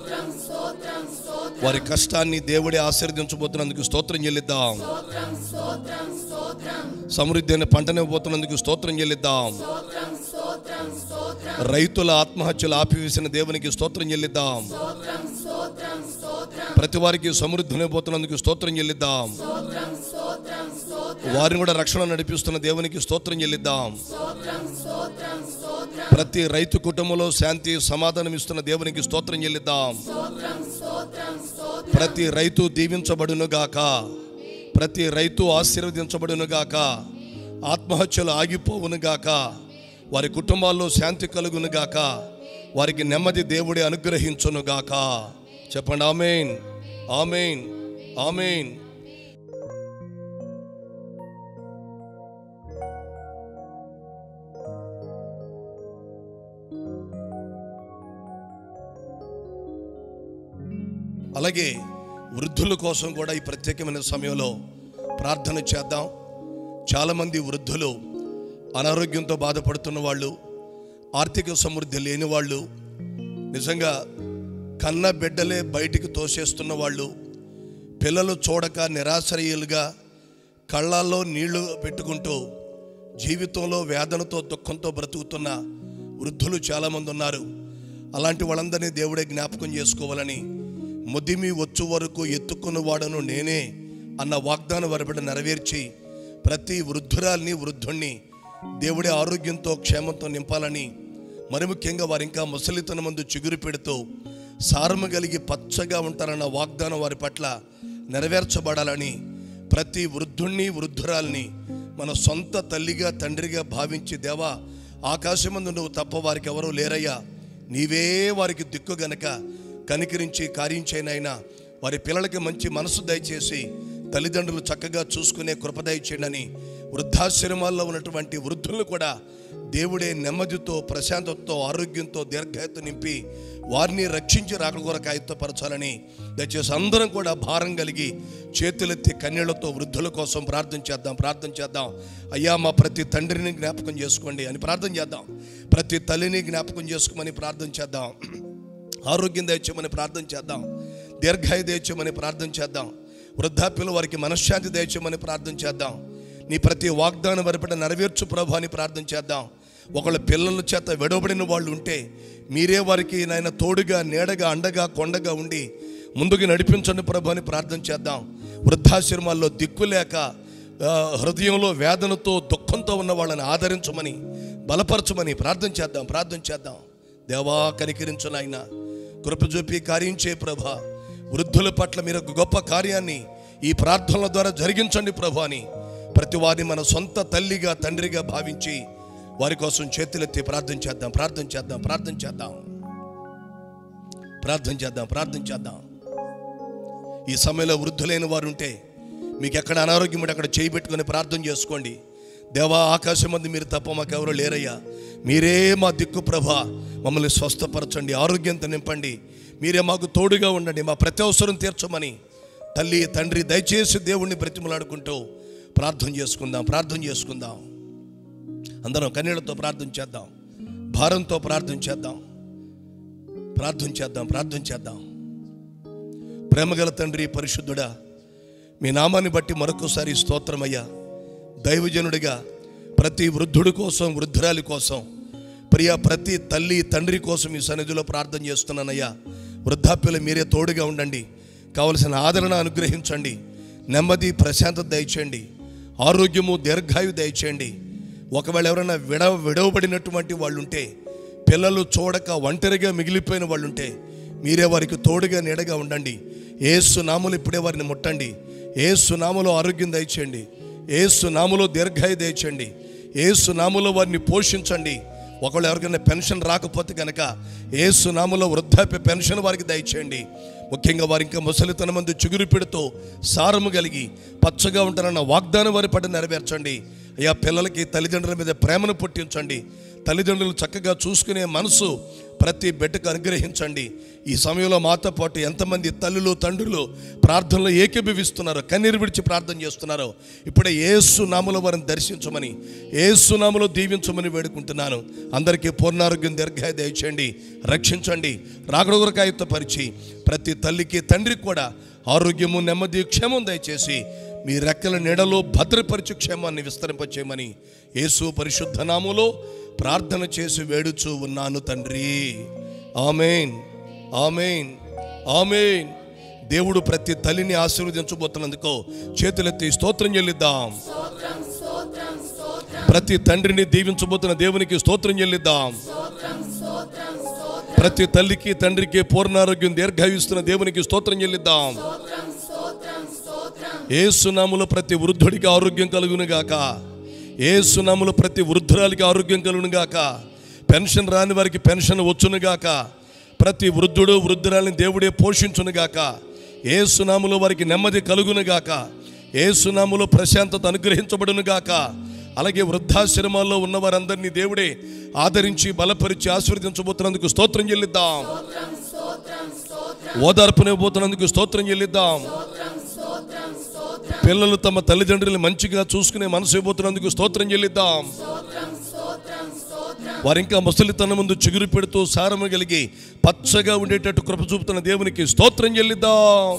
వారి కష్టాన్ని దేవుడే ఆశీర్వదించబోతున్నందుకు స్తోత్రం చెల్లిద్దాం సమృద్ధి అయిన పంటనివ్వబోతున్నందుకు స్తోత్రం చెల్లిద్దాం రైతుల ఆత్మహత్యలు ఆపివేసిన దేవునికి స్తోత్రం చెల్లిద్దాం ప్రతి వారికి సమృద్ధినివ్వబోతున్నందుకు స్తోత్రం చెల్లిద్దాం వారిని కూడా రక్షణ నడిపిస్తున్న దేవునికి స్తోత్రం చెల్లిద్దాం ప్రతి రైతు కుటుంబంలో శాంతి సమాధానం ఇస్తున్న దేవునికి స్తోత్రం చెల్లిద్దాం ప్రతి రైతు దీవించబడును గాక ప్రతి రైతు ఆశీర్వదించబడును గాక ఆత్మహత్యలు ఆగిపోవును గాక వారి కుటుంబాల్లో శాంతి కలుగును గాక వారికి నెమ్మది దేవుడే అనుగ్రహించును గాక చెప్పండి ఆమెన్ ఆమెన్ ఆమెన్ అలాగే వృద్ధుల కోసం కూడా ఈ ప్రత్యేకమైన సమయంలో ప్రార్థన చేద్దాం చాలామంది వృద్ధులు అనారోగ్యంతో బాధపడుతున్న వాళ్ళు ఆర్థిక సమృద్ధి లేని వాళ్ళు నిజంగా కన్న బిడ్డలే బయటికి తోసేస్తున్న వాళ్ళు పిల్లలు చూడక నిరాశ్రయులుగా కళ్ళల్లో నీళ్లు పెట్టుకుంటూ జీవితంలో వేదనతో దుఃఖంతో బ్రతుకుతున్న వృద్ధులు చాలామంది ఉన్నారు అలాంటి వాళ్ళందరినీ దేవుడే జ్ఞాపకం చేసుకోవాలని ముదిమి వచ్చు వరకు ఎత్తుకున్న వాడను నేనే అన్న వాగ్దానం వరబడి నెరవేర్చి ప్రతి వృద్ధురాల్ని వృద్ధుణ్ణి దేవుడే ఆరోగ్యంతో క్షేమంతో నింపాలని మరి ముఖ్యంగా వారు ఇంకా ముసలితన ముందు చిగురు పెడుతూ సారము కలిగి పచ్చగా ఉంటారన్న వాగ్దానం వారి పట్ల నెరవేర్చబడాలని ప్రతి వృద్ధుణ్ణి వృద్ధురాల్ని మన సొంత తల్లిగా తండ్రిగా భావించి దేవా ఆకాశమందు నువ్వు తప్ప వారికి ఎవరూ లేరయ్యా నీవే వారికి దిక్కు గనక కనికరించి కార్యం చేయనైనా వారి పిల్లలకి మంచి మనసు దయచేసి తల్లిదండ్రులు చక్కగా చూసుకునే కృప దయచేయండి వృద్ధాశ్రమాల్లో ఉన్నటువంటి వృద్ధులను కూడా దేవుడే నెమ్మదితో ప్రశాంతతతో ఆరోగ్యంతో దీర్ఘాయత నింపి వారిని రక్షించి రాకడ కొరకు ఆయత్తపరచాలని దయచేసి అందరం కూడా భారం కలిగి చేతులెత్తి కన్నీళ్లతో వృద్ధుల కోసం ప్రార్థన చేద్దాం ప్రార్థన చేద్దాం అయ్యా మా ప్రతి తండ్రిని జ్ఞాపకం చేసుకోండి అని ప్రార్థన చేద్దాం ప్రతి తల్లిని జ్ఞాపకం చేసుకోమని ప్రార్థన చేద్దాం ఆరోగ్యం దయచేయమని ప్రార్థన చేద్దాం దీర్ఘాయు దయచేయమని ప్రార్థన చేద్దాం వృద్ధాప్యులు వారికి మనశ్శాంతి దయచేయమని ప్రార్థన చేద్దాం నీ ప్రతి వాగ్దానం వరపట నెరవేర్చు ప్రభు అని ప్రార్థన చేద్దాం ఒకళ్ళ పిల్లల చేత విడవబడిన వాళ్ళు ఉంటే మీరే వారికి నాయన తోడుగా నీడగా అండగా కొండగా ఉండి ముందుకు నడిపించండి ప్రభు అని ప్రార్థన చేద్దాం వృద్ధాశ్రమాల్లో దిక్కు లేక ఆ, హృదయంలో వేదనతో దుఃఖంతో ఉన్న వాళ్ళని ఆదరించమని బలపరచమని ప్రార్థన చేద్దాం ప్రార్థన చేద్దాం దేవా కనికరించు నాయన కృప చూపి కార్యం చేయ ప్రభా వృద్ధుల పట్ల మీరు ఒక గొప్ప కార్యాన్ని ఈ ప్రార్థనల ద్వారా జరిగించండి ప్రభు అని ప్రతి వారిని మన సొంత తల్లిగా తండ్రిగా భావించి వారి కోసం చేతులెత్తి ప్రార్థన చేద్దాం ప్రార్థన చేద్దాం ప్రార్థన చేద్దాం ప్రార్థన చేద్దాం ప్రార్థన చేద్దాం ఈ సమయంలో వృద్ధులైన వారు ఉంటే మీకు ఎక్కడ అనారోగ్యం ఉంటే అక్కడ చేయి పెట్టుకొని ప్రార్థన చేసుకోండి దేవా ఆకాశం మంది మీరు తప్ప మాకెవరో లేరయ్యా మీరే మా దిక్కు ప్రభ మమ్మల్ని స్వస్థపరచండి ఆరోగ్యంతో నింపండి మీరే మాకు తోడుగా ఉండండి మా ప్రతి అవసరం తీర్చమని తల్లి తండ్రి దయచేసి దేవుణ్ణి బ్రతిమలాడుకుంటూ ప్రార్థన చేసుకుందాం ప్రార్థన చేసుకుందాం అందరం కన్నీళ్లతో ప్రార్థన చేద్దాం భారంతో ప్రార్థన చేద్దాం ప్రార్థన చేద్దాం ప్రార్థన చేద్దాం ప్రేమగల తండ్రి పరిశుద్ధుడా మీ నామాన్ని బట్టి మరొకసారి స్తోత్రమయ్యా దైవజనుడిగా ప్రతి వృద్ధుడి కోసం వృద్ధురాలి కోసం ప్రియ ప్రతి తల్లి తండ్రి కోసం ఈ సన్నిధిలో ప్రార్థన చేస్తున్నానయ్యా వృద్ధాప్యులు మీరే తోడుగా ఉండండి కావలసిన ఆదరణ అనుగ్రహించండి నెమ్మది ప్రశాంతత దయచేయండి ఆరోగ్యము దీర్ఘాయు దయచేయండి ఒకవేళ ఎవరైనా విడ విడవబడినటువంటి వాళ్ళు ఉంటే పిల్లలు చూడక ఒంటరిగా మిగిలిపోయిన వాళ్ళు ఉంటే మీరే వారికి తోడుగా నీడగా ఉండండి ఏసు నామలు ఇప్పుడే వారిని ముట్టండి ఏసు నామలో ఆరోగ్యం దయచేయండి ఏసు నాములో దీర్ఘాయ దయచండి ఏసు నాములో వారిని పోషించండి ఒకళ్ళు ఎవరికైనా పెన్షన్ రాకపోతే కనుక ఏసు నాములో వృద్ధాప్య పెన్షన్ వారికి దయచేయండి ముఖ్యంగా వారి ఇంకా ముసలితన మంది చిగురు పెడుతూ సారము కలిగి పచ్చగా ఉంటారన్న వాగ్దానం వారి పట్ల నెరవేర్చండి అయ్యా పిల్లలకి తల్లిదండ్రుల మీద ప్రేమను పుట్టించండి తల్లిదండ్రులు చక్కగా చూసుకునే మనసు ప్రతి బిడ్డకు అనుగ్రహించండి ఈ సమయంలో మాతో పాటు ఎంతమంది తల్లులు తండ్రులు ప్రార్థనలో ఏకీభవిస్తున్నారో కన్నీరు విడిచి ప్రార్థన చేస్తున్నారో ఇప్పుడే ఏసు నామలో వారిని దర్శించమని ఏసు నామలో దీవించమని వేడుకుంటున్నాను అందరికీ పూర్ణారోగ్యం దీర్ఘాయ దయచేయండి రక్షించండి రాగడొగరకాయతో పరిచి ప్రతి తల్లికి తండ్రికి కూడా ఆరోగ్యము నెమ్మది క్షేమం దయచేసి మీ రెక్కల నీడలో భద్రపరిచి క్షేమాన్ని విస్తరింపచేయమని యేసు పరిశుద్ధ నామములో ప్రార్థన చేసి వేడుచూ ఉన్నాను తండ్రి ఆమెన్ ఆమెన్ ఆమెన్ దేవుడు ప్రతి తల్లిని ఆశీర్వదించబోతున్నందుకు చేతులెత్తి స్తోత్రం చెల్లిద్దాం ప్రతి తండ్రిని దీవించబోతున్న దేవునికి స్తోత్రం చెల్లిద్దాం ప్రతి తల్లికి తండ్రికి పూర్ణారోగ్యం దీర్ఘాయుస్తున్న దేవునికి స్తోత్రం చెల్లిద్దాం ఏసునాములో ప్రతి వృద్ధుడికి ఆరోగ్యం కలుగును గాక ఏసునాములో ప్రతి వృద్ధురాలికి ఆరోగ్యం కలుగును గాక పెన్షన్ రాని వారికి పెన్షన్ వచ్చును గాక ప్రతి వృద్ధుడు వృద్ధురాలిని దేవుడే పోషించును గాక ఏసునాములో వారికి నెమ్మది కలుగును గాక ఏసునాములో ప్రశాంతత అనుగ్రహించబడును గాక అలాగే వృద్ధాశ్రమాల్లో ఉన్న వారందరినీ దేవుడే ఆదరించి బలపరిచి ఆశీర్వదించబోతున్నందుకు స్తోత్రం చెల్లిద్దాం ఓదార్పునివ్వబోతున్నందుకు స్తోత్రం చెల్లిద్దాం పిల్లలు తమ తల్లిదండ్రులు మంచిగా చూసుకునే మనసు ఇవ్వబోతున్నందుకు స్తోత్రం చెల్లిద్దాం వారు ఇంకా ముసలితనం ముందు చిగురు పెడుతూ సారము కలిగి పచ్చగా ఉండేటట్టు కృప చూపుతున్న దేవునికి స్తోత్రం చెల్లిద్దాం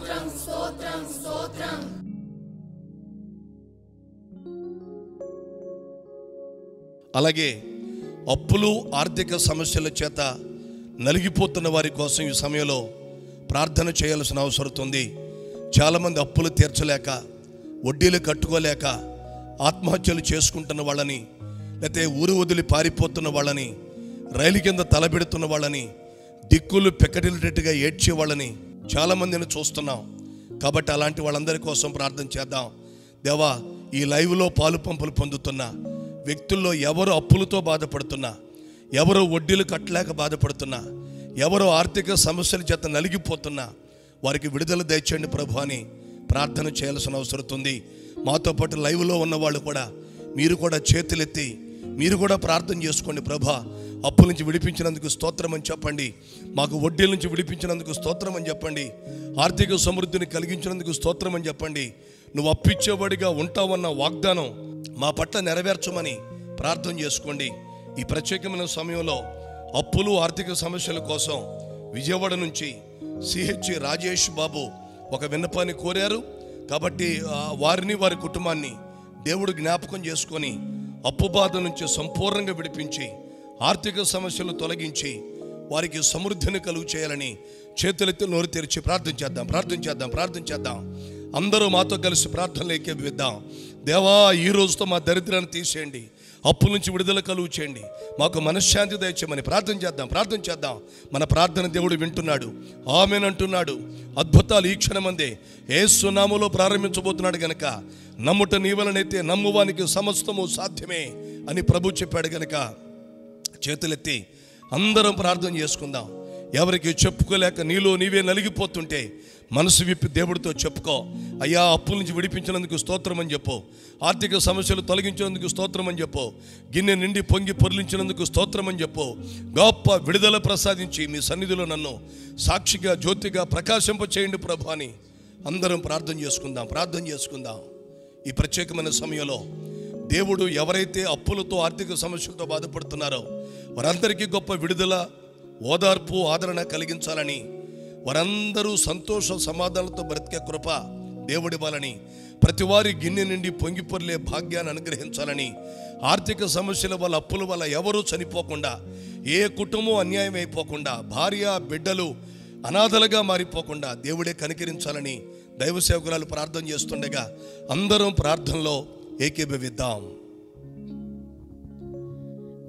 అలాగే అప్పులు ఆర్థిక సమస్యల చేత నలిగిపోతున్న వారి కోసం ఈ సమయంలో ప్రార్థన చేయాల్సిన అవసరం ఉంది చాలామంది అప్పులు తీర్చలేక వడ్డీలు కట్టుకోలేక ఆత్మహత్యలు చేసుకుంటున్న వాళ్ళని లేకపోతే ఊరు వదిలి పారిపోతున్న వాళ్ళని రైలు కింద తలబెడుతున్న వాళ్ళని దిక్కులు పెక్కటిల్లేట్టుగా ఏడ్చే వాళ్ళని చాలామందిని చూస్తున్నాం కాబట్టి అలాంటి వాళ్ళందరి కోసం ప్రార్థన చేద్దాం దేవా ఈ లైవ్లో పాలు పంపులు పొందుతున్న వ్యక్తుల్లో ఎవరు అప్పులతో బాధపడుతున్నా ఎవరు వడ్డీలు కట్టలేక బాధపడుతున్నా ఎవరు ఆర్థిక సమస్యల చేత నలిగిపోతున్నా వారికి విడుదల దయచేయండి ప్రభు అని ప్రార్థన చేయాల్సిన అవసరం ఉంది మాతో పాటు లైవ్లో ఉన్న వాళ్ళు కూడా మీరు కూడా చేతులెత్తి మీరు కూడా ప్రార్థన చేసుకోండి ప్రభా అప్పుల నుంచి విడిపించినందుకు స్తోత్రం అని చెప్పండి మాకు వడ్డీల నుంచి విడిపించినందుకు స్తోత్రం అని చెప్పండి ఆర్థిక సమృద్ధిని కలిగించినందుకు స్తోత్రం అని చెప్పండి నువ్వు అప్పిచ్చేవాడిగా ఉంటావన్న వాగ్దానం మా పట్ల నెరవేర్చమని ప్రార్థన చేసుకోండి ఈ ప్రత్యేకమైన సమయంలో అప్పులు ఆర్థిక సమస్యల కోసం విజయవాడ నుంచి సిహెచ్ రాజేష్ బాబు ఒక విన్నపాన్ని కోరారు కాబట్టి ఆ, వారిని వారి కుటుంబాన్ని దేవుడు జ్ఞాపకం చేసుకొని అప్పు బాధ నుంచి సంపూర్ణంగా విడిపించి ఆర్థిక సమస్యలు తొలగించి వారికి సమృద్ధిని కలుగు చేయాలని చేతులెత్తి నోరు తెరిచి ప్రార్థన చేద్దాం ప్రార్థన చేద్దాం ప్రార్థన చేద్దాం అందరూ మాతో కలిసి ప్రార్థనలు ఏకీభవిద్దాం దేవా ఈ రోజుతో మా దరిద్రాన్ని తీసేయండి అప్పుల నుంచి విడుదల కలుగు చేయండి మాకు మనశ్శాంతి దయచేయమని ప్రార్థన చేద్దాం ప్రార్థన చేద్దాం మన ప్రార్థన దేవుడు వింటున్నాడు ఆమెనంటున్నాడు అద్భుతాలు ఈ క్షణమందే ఏ సునాములో ప్రారంభించబోతున్నాడు గనక నమ్ముట నీ వలనైతే నమ్మువానికి సమస్తము సాధ్యమే అని ప్రభు చెప్పాడు గనక చేతులెత్తి అందరం ప్రార్థన చేసుకుందాం ఎవరికి చెప్పుకోలేక నీలో నీవే నలిగిపోతుంటే మనసు విప్పి దేవుడితో చెప్పుకో అయ్యా అప్పుల నుంచి విడిపించినందుకు స్తోత్రం అని చెప్పు ఆర్థిక సమస్యలు తొలగించినందుకు స్తోత్రం అని చెప్పు గిన్నె నిండి పొంగి పొర్లించినందుకు స్తోత్రం అని చెప్పు గొప్ప విడుదల ప్రసాదించి మీ సన్నిధిలో నన్ను సాక్షిగా జ్యోతిగా ప్రకాశింప చేయండి ప్రభు అని అందరం ప్రార్థన చేసుకుందాం ప్రార్థన చేసుకుందాం ఈ ప్రత్యేకమైన సమయంలో దేవుడు ఎవరైతే అప్పులతో ఆర్థిక సమస్యలతో బాధపడుతున్నారో వారందరికీ గొప్ప విడుదల ఓదార్పు ఆదరణ కలిగించాలని వారందరూ సంతోష సమాధానాలతో బ్రతికే కృప దేవుడివ్వాలని ప్రతి వారి గిన్నె నుండి పొంగిపొర్లే భాగ్యాన్ని అనుగ్రహించాలని ఆర్థిక సమస్యల వల్ల అప్పుల వల్ల ఎవరూ చనిపోకుండా ఏ కుటుంబం అన్యాయం అయిపోకుండా భార్య బిడ్డలు అనాథలుగా మారిపోకుండా దేవుడే కనికరించాలని దైవ సేవకురాలు ప్రార్థన చేస్తుండగా అందరం ప్రార్థనలో ఏకీభవిద్దాం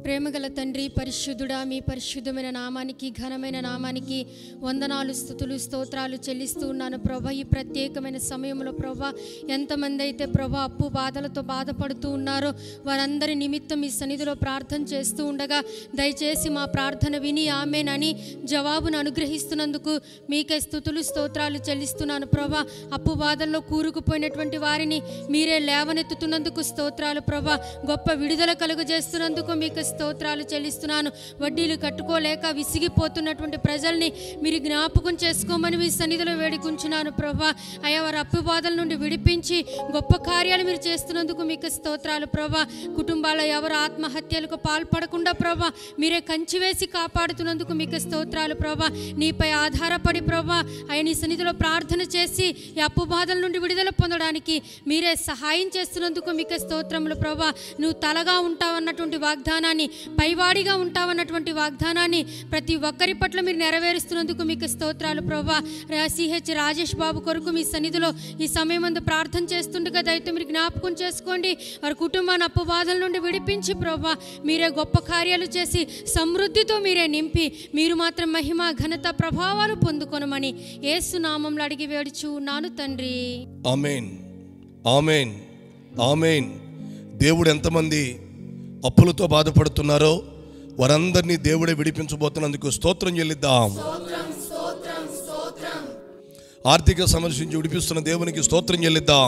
ప్రేమగల తండ్రి పరిశుద్ధుడా మీ పరిశుద్ధమైన నామానికి ఘనమైన నామానికి వందనాలు స్థుతులు స్తోత్రాలు చెల్లిస్తూ ఉన్నాను ప్రభా ఈ ప్రత్యేకమైన సమయంలో ప్రభా ఎంతమంది అయితే ప్రభా అప్పు బాధలతో బాధపడుతూ ఉన్నారో వారందరి నిమిత్తం మీ సన్నిధిలో ప్రార్థన చేస్తూ ఉండగా దయచేసి మా ప్రార్థన విని ఆమెనని జవాబును అనుగ్రహిస్తున్నందుకు మీకే స్థుతులు స్తోత్రాలు చెల్లిస్తున్నాను ప్రభా అప్పు బాధల్లో కూరుకుపోయినటువంటి వారిని మీరే లేవనెత్తుతున్నందుకు స్తోత్రాలు ప్రభా గొప్ప విడుదల కలుగజేస్తున్నందుకు మీకు స్తోత్రాలు చెల్లిస్తున్నాను వడ్డీలు కట్టుకోలేక విసిగిపోతున్నటువంటి ప్రజల్ని మీరు జ్ఞాపకం చేసుకోమని మీ సన్నిధిలో వేడుకుంటున్నాను ప్రభా అయ్యా వారి అప్పు బాధల నుండి విడిపించి గొప్ప కార్యాలు మీరు చేస్తున్నందుకు మీకు స్తోత్రాలు ప్రభా కుటుంబాల్లో ఎవరు ఆత్మహత్యలకు పాల్పడకుండా ప్రభా మీరే కంచి వేసి కాపాడుతున్నందుకు మీకు స్తోత్రాలు ప్రభా నీపై ఆధారపడి ప్రభా ఆయన నీ సన్నిధిలో ప్రార్థన చేసి ఈ అప్పు బాధల నుండి విడుదల పొందడానికి మీరే సహాయం చేస్తున్నందుకు మీకు స్తోత్రములు ప్రభా నువ్వు తలగా ఉంటావన్నటువంటి వాగ్దానాన్ని పైవాడిగా ఉంటావన్నటువంటి వాగ్దానాన్ని ప్రతి ఒక్కరి పట్ల మీరు నెరవేరుస్తున్నందుకు మీకు స్తోత్రాలు ప్రభా సిహెచ్ రాజేష్ బాబు కొరకు మీ సన్నిధిలో ఈ సమయం అందు ప్రార్థన చేస్తుండగా దయతో మీరు జ్ఞాపకం చేసుకోండి వారి కుటుంబాన్ని అప్పు బాధల నుండి విడిపించి ప్రభా మీరే గొప్ప కార్యాలు చేసి సమృద్ధితో మీరే నింపి మీరు మాత్రం మహిమ ఘనత ప్రభావాలు పొందుకొనమని ఏసు నామంలో అడిగి వేడుచు ఉన్నాను తండ్రి ఆమెన్ ఆమెన్ ఆమెన్ దేవుడు ఎంతమంది అప్పులతో బాధపడుతున్నారో వారందరినీ దేవుడే విడిపించబోతున్నందుకు స్తోత్రం చెల్లిద్దాం ఆర్థిక సమస్య నుంచి విడిపిస్తున్న దేవునికి స్తోత్రం చెల్లిద్దాం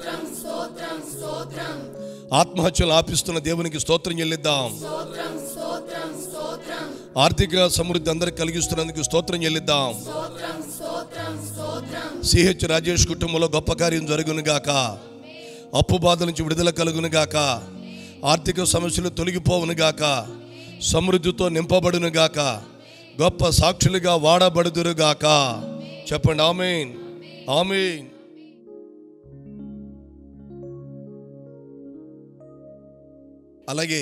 ఆత్మహత్యలు ఆపిస్తున్న దేవునికి స్తోత్రం చెల్లిద్దాం ఆర్థిక సమృద్ధి అందరికి కలిగిస్తున్నందుకు స్తోత్రం చెల్లిద్దాం సిహెచ్ రాజేష్ కుటుంబంలో గొప్ప కార్యం జరుగును గాక అప్పు బాధ నుంచి విడుదల కలుగును గాక ఆర్థిక సమస్యలు తొలగిపోవును గాక సమృద్ధితో నింపబడును గాక గొప్ప సాక్షులుగా వాడబడుదురు గాక చెప్పండి ఆమెన్ ఆమెన్ అలాగే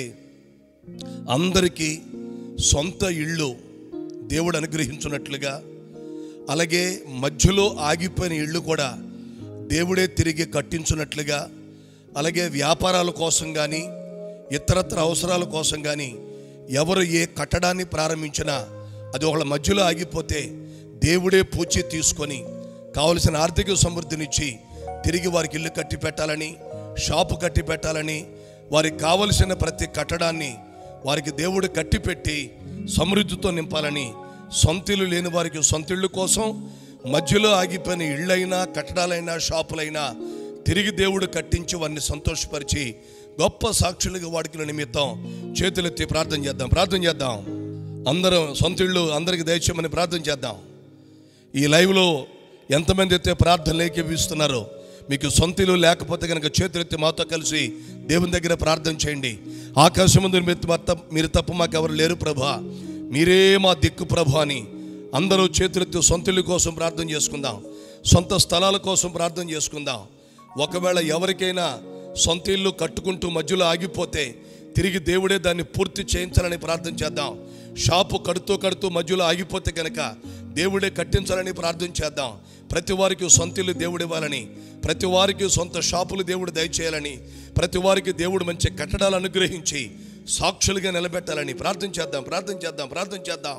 అందరికీ సొంత ఇళ్ళు దేవుడు అనుగ్రహించున్నట్లుగా అలాగే మధ్యలో ఆగిపోయిన ఇళ్ళు కూడా దేవుడే తిరిగి కట్టించున్నట్లుగా అలాగే వ్యాపారాల కోసం కానీ ఇతరత్ర అవసరాల కోసం కానీ ఎవరు ఏ కట్టడాన్ని ప్రారంభించినా అది ఒకళ్ళ మధ్యలో ఆగిపోతే దేవుడే పూచి తీసుకొని కావలసిన ఆర్థిక సమృద్ధినిచ్చి తిరిగి వారికి ఇల్లు కట్టి పెట్టాలని షాపు కట్టి పెట్టాలని వారికి కావలసిన ప్రతి కట్టడాన్ని వారికి దేవుడు కట్టిపెట్టి సమృద్ధితో నింపాలని సొంతిల్లు లేని వారికి సొంతిళ్ళు కోసం మధ్యలో ఆగిపోయిన ఇళ్ళైనా కట్టడాలైనా షాపులైనా తిరిగి దేవుడు కట్టించి వారిని సంతోషపరిచి గొప్ప సాక్షులుగా వాడికి నిమిత్తం చేతులెత్తి ప్రార్థన చేద్దాం ప్రార్థన చేద్దాం అందరం సొంతిళ్ళు అందరికి దయచేయమని ప్రార్థన చేద్దాం ఈ లైవ్లో ఎంతమంది అయితే ప్రార్థన లేఖిస్తున్నారో మీకు సొంతలు లేకపోతే కనుక చేతులెత్తి మాతో కలిసి దేవుని దగ్గర ప్రార్థన చేయండి ఆకాశం ముందు మీరు తప్ప మీరు తప్ప మాకు ఎవరు లేరు ప్రభా మీరే మా దిక్కు ప్రభు అని అందరూ చేతులెత్తి సొంతల కోసం ప్రార్థన చేసుకుందాం సొంత స్థలాల కోసం ప్రార్థన చేసుకుందాం ఒకవేళ ఎవరికైనా సొంత ఇల్లు కట్టుకుంటూ మధ్యలో ఆగిపోతే తిరిగి దేవుడే దాన్ని పూర్తి చేయించాలని ప్రార్థన చేద్దాం షాపు కడుతూ కడుతూ మధ్యలో ఆగిపోతే కనుక దేవుడే కట్టించాలని ప్రార్థన చేద్దాం ప్రతి వారికి సొంత ఇల్లు దేవుడు ఇవ్వాలని ప్రతి వారికి సొంత షాపులు దేవుడు దయచేయాలని ప్రతి వారికి దేవుడు మంచి కట్టడాలు అనుగ్రహించి సాక్షులుగా నిలబెట్టాలని ప్రార్థన చేద్దాం ప్రార్థన చేద్దాం ప్రార్థన చేద్దాం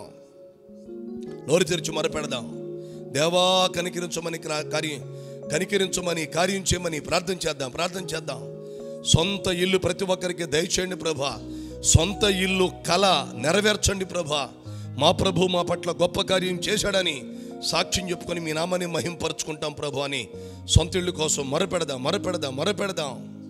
నోరు తెరిచి మొరపెడదాం దేవా కనికరించమని క్రా- కార్యం కనికరించమని కార్యం చేయమని ప్రార్థన చేద్దాం ప్రార్థన చేద్దాం సొంత ఇల్లు ప్రతి ఒక్కరికి దయచేయండి ప్రభా సొంత ఇల్లు కళ నెరవేర్చండి ప్రభా మా ప్రభు మా పట్ల గొప్ప కార్యం చేశాడని సాక్ష్యం చెప్పుకొని మీ నామాన్ని మహింపరుచుకుంటాం ప్రభు అని సొంత ఇల్లు కోసం మొరపెడదాం మొరపెడదాం మొరపెడదాం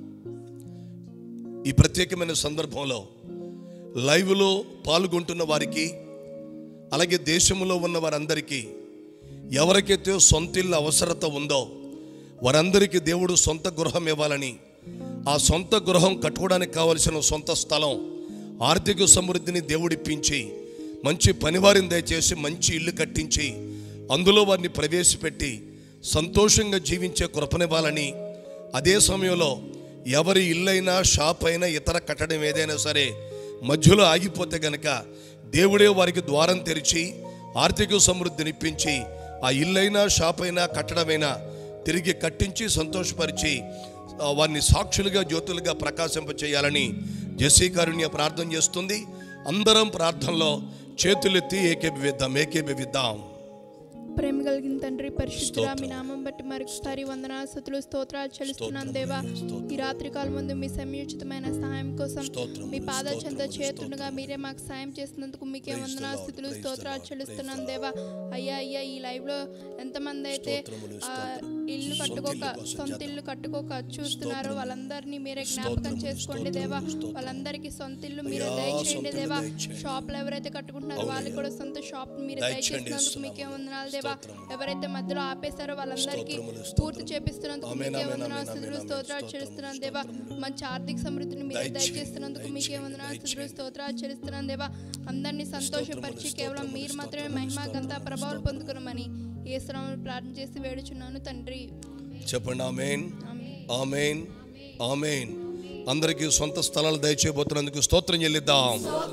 ఈ ప్రత్యేకమైన సందర్భంలో లైవ్లో పాల్గొంటున్న వారికి అలాగే దేశంలో ఉన్న వారందరికీ ఎవరికైతే సొంత ఇల్లు అవసరత ఉందో వారందరికీ దేవుడు సొంత గృహం ఇవ్వాలని ఆ సొంత గృహం కట్టుకోవడానికి కావలసిన సొంత స్థలం ఆర్థిక సమృద్ధిని దేవుడిప్పించి మంచి పనివారిని దయచేసి మంచి ఇల్లు కట్టించి అందులో వారిని ప్రవేశపెట్టి సంతోషంగా జీవించే కృపనివ్వాలని అదే సమయంలో ఎవరి ఇల్లైనా షాప్ అయినా ఇతర కట్టడం ఏదైనా సరే మధ్యలో ఆగిపోతే గనక దేవుడే వారికి ద్వారం తెరిచి ఆర్థిక సమృద్ధినిప్పించి ఆ ఇల్లైనా షాప్ అయినా కట్టడమైనా తిరిగి కట్టించి సంతోషపరిచి ఆ, వారిని సాక్షులుగా జ్యోతులుగా ప్రకాశింపచేయాలని జెస్సీ కారుణ్య ప్రార్థన చేస్తుంది అందరం ప్రార్థనలో చేతులెత్తి ఏకేపిద్దాం ఏకేపిద్దాం ప్రేమ కలిగిన తండ్రి పరిశుద్ధుడా మీ స్తోత్రం. నామం బట్టి మరొకసారి వందనాలు స్థుతులు స్తోత్రాలు చెల్లిస్తున్నాను స్తోత్రం, దేవా స్తోత్రం. ఈ రాత్రి కాలం ముందు మీ సమయోచితమైన సహాయం కోసం స్తోత్రం, మీ పాద చెంత స్తోత్రం, చేతుండగా స్తోత్రం. మీరే మాకు సాయం చేసినందుకు మీకే Praise the వందనాలు Lord, స్థుతులు praise the స్తోత్రాలు Lord, చెల్లిస్తున్నాను praise the దేవా అయ్యా అయ్యా ఈ లైవ్ లో ఎంతమంది అయితే స్తోత్రములు, ఆ, స్తోత్రం. ఇల్లు సొంత కట్టుకోక ఇల్లు కోసం సొంత చేద్దాం. ఇల్లు కట్టుకోక చూస్తున్నారో స్తోత్రములు. వాళ్ళందరినీ మీరే జ్ఞాపకం స్తోత్రములు, చేసుకోండి స్తోత్రములు, దేవా స్తోత్రములు. వాళ్ళందరికీ సొంత ఇల్లు మీరే అయ్యా, దయచేయండి సొంత ఇల్లు దేవా దయచేయండి. షాప్లు ఎవరైతే కట్టుకుంటున్నారో అవునయ్యా. వాళ్ళకి కూడా సొంత షాప్ మీరు దయచేయండి దయచేసినందుకు మీకే ఇస్తున్నాము. వందనాలు దేవా స్తోత్రములు. ఎవరైతే మధ్యలో ఆపేశారో వాళ్ళందరికీ స్తోత్రములు, పూర్తి స్తోత్రములు. చేపిస్తున్నందుకు ఆమేన్, మీకే ఆమేన్, వందనాలు ఆమేన్, స్థుతులు ఆమేన్, స్తోత్రాలు ఆమేన్. చెల్లిస్తున్నాను దేవా స్తోత్రములు. మంచి ఆర్థిక సమృద్ధిని మీరే దయచేయండి, దయచేస్తున్నందుకు మీకే దయచేయండి, వందనాలు స్థుతులు దయచేయండి. స్తోత్రాలు చెల్లిస్తున్నాను దేవా అందరినీ సంతోషపరిచి కేవలం స్తోత్రములు, మీరు మాత్రమే స్తోత్రములు, మహిమ గంత స్తోత్రములు, ప్రభావం స్తోత్రములు. పొందుకున్నామని ఏ శ్రమను ప్రార్థన చేసి వేడుచున్నాను తండ్రి చెప్పండి ఆమెన్ ఆమేన్. ఆమెన్ ఆమెన్ అందరికీ సొంత స్థలాలు దయచేయబోతున్నందుకు స్తోత్రం చెల్లిద్దాం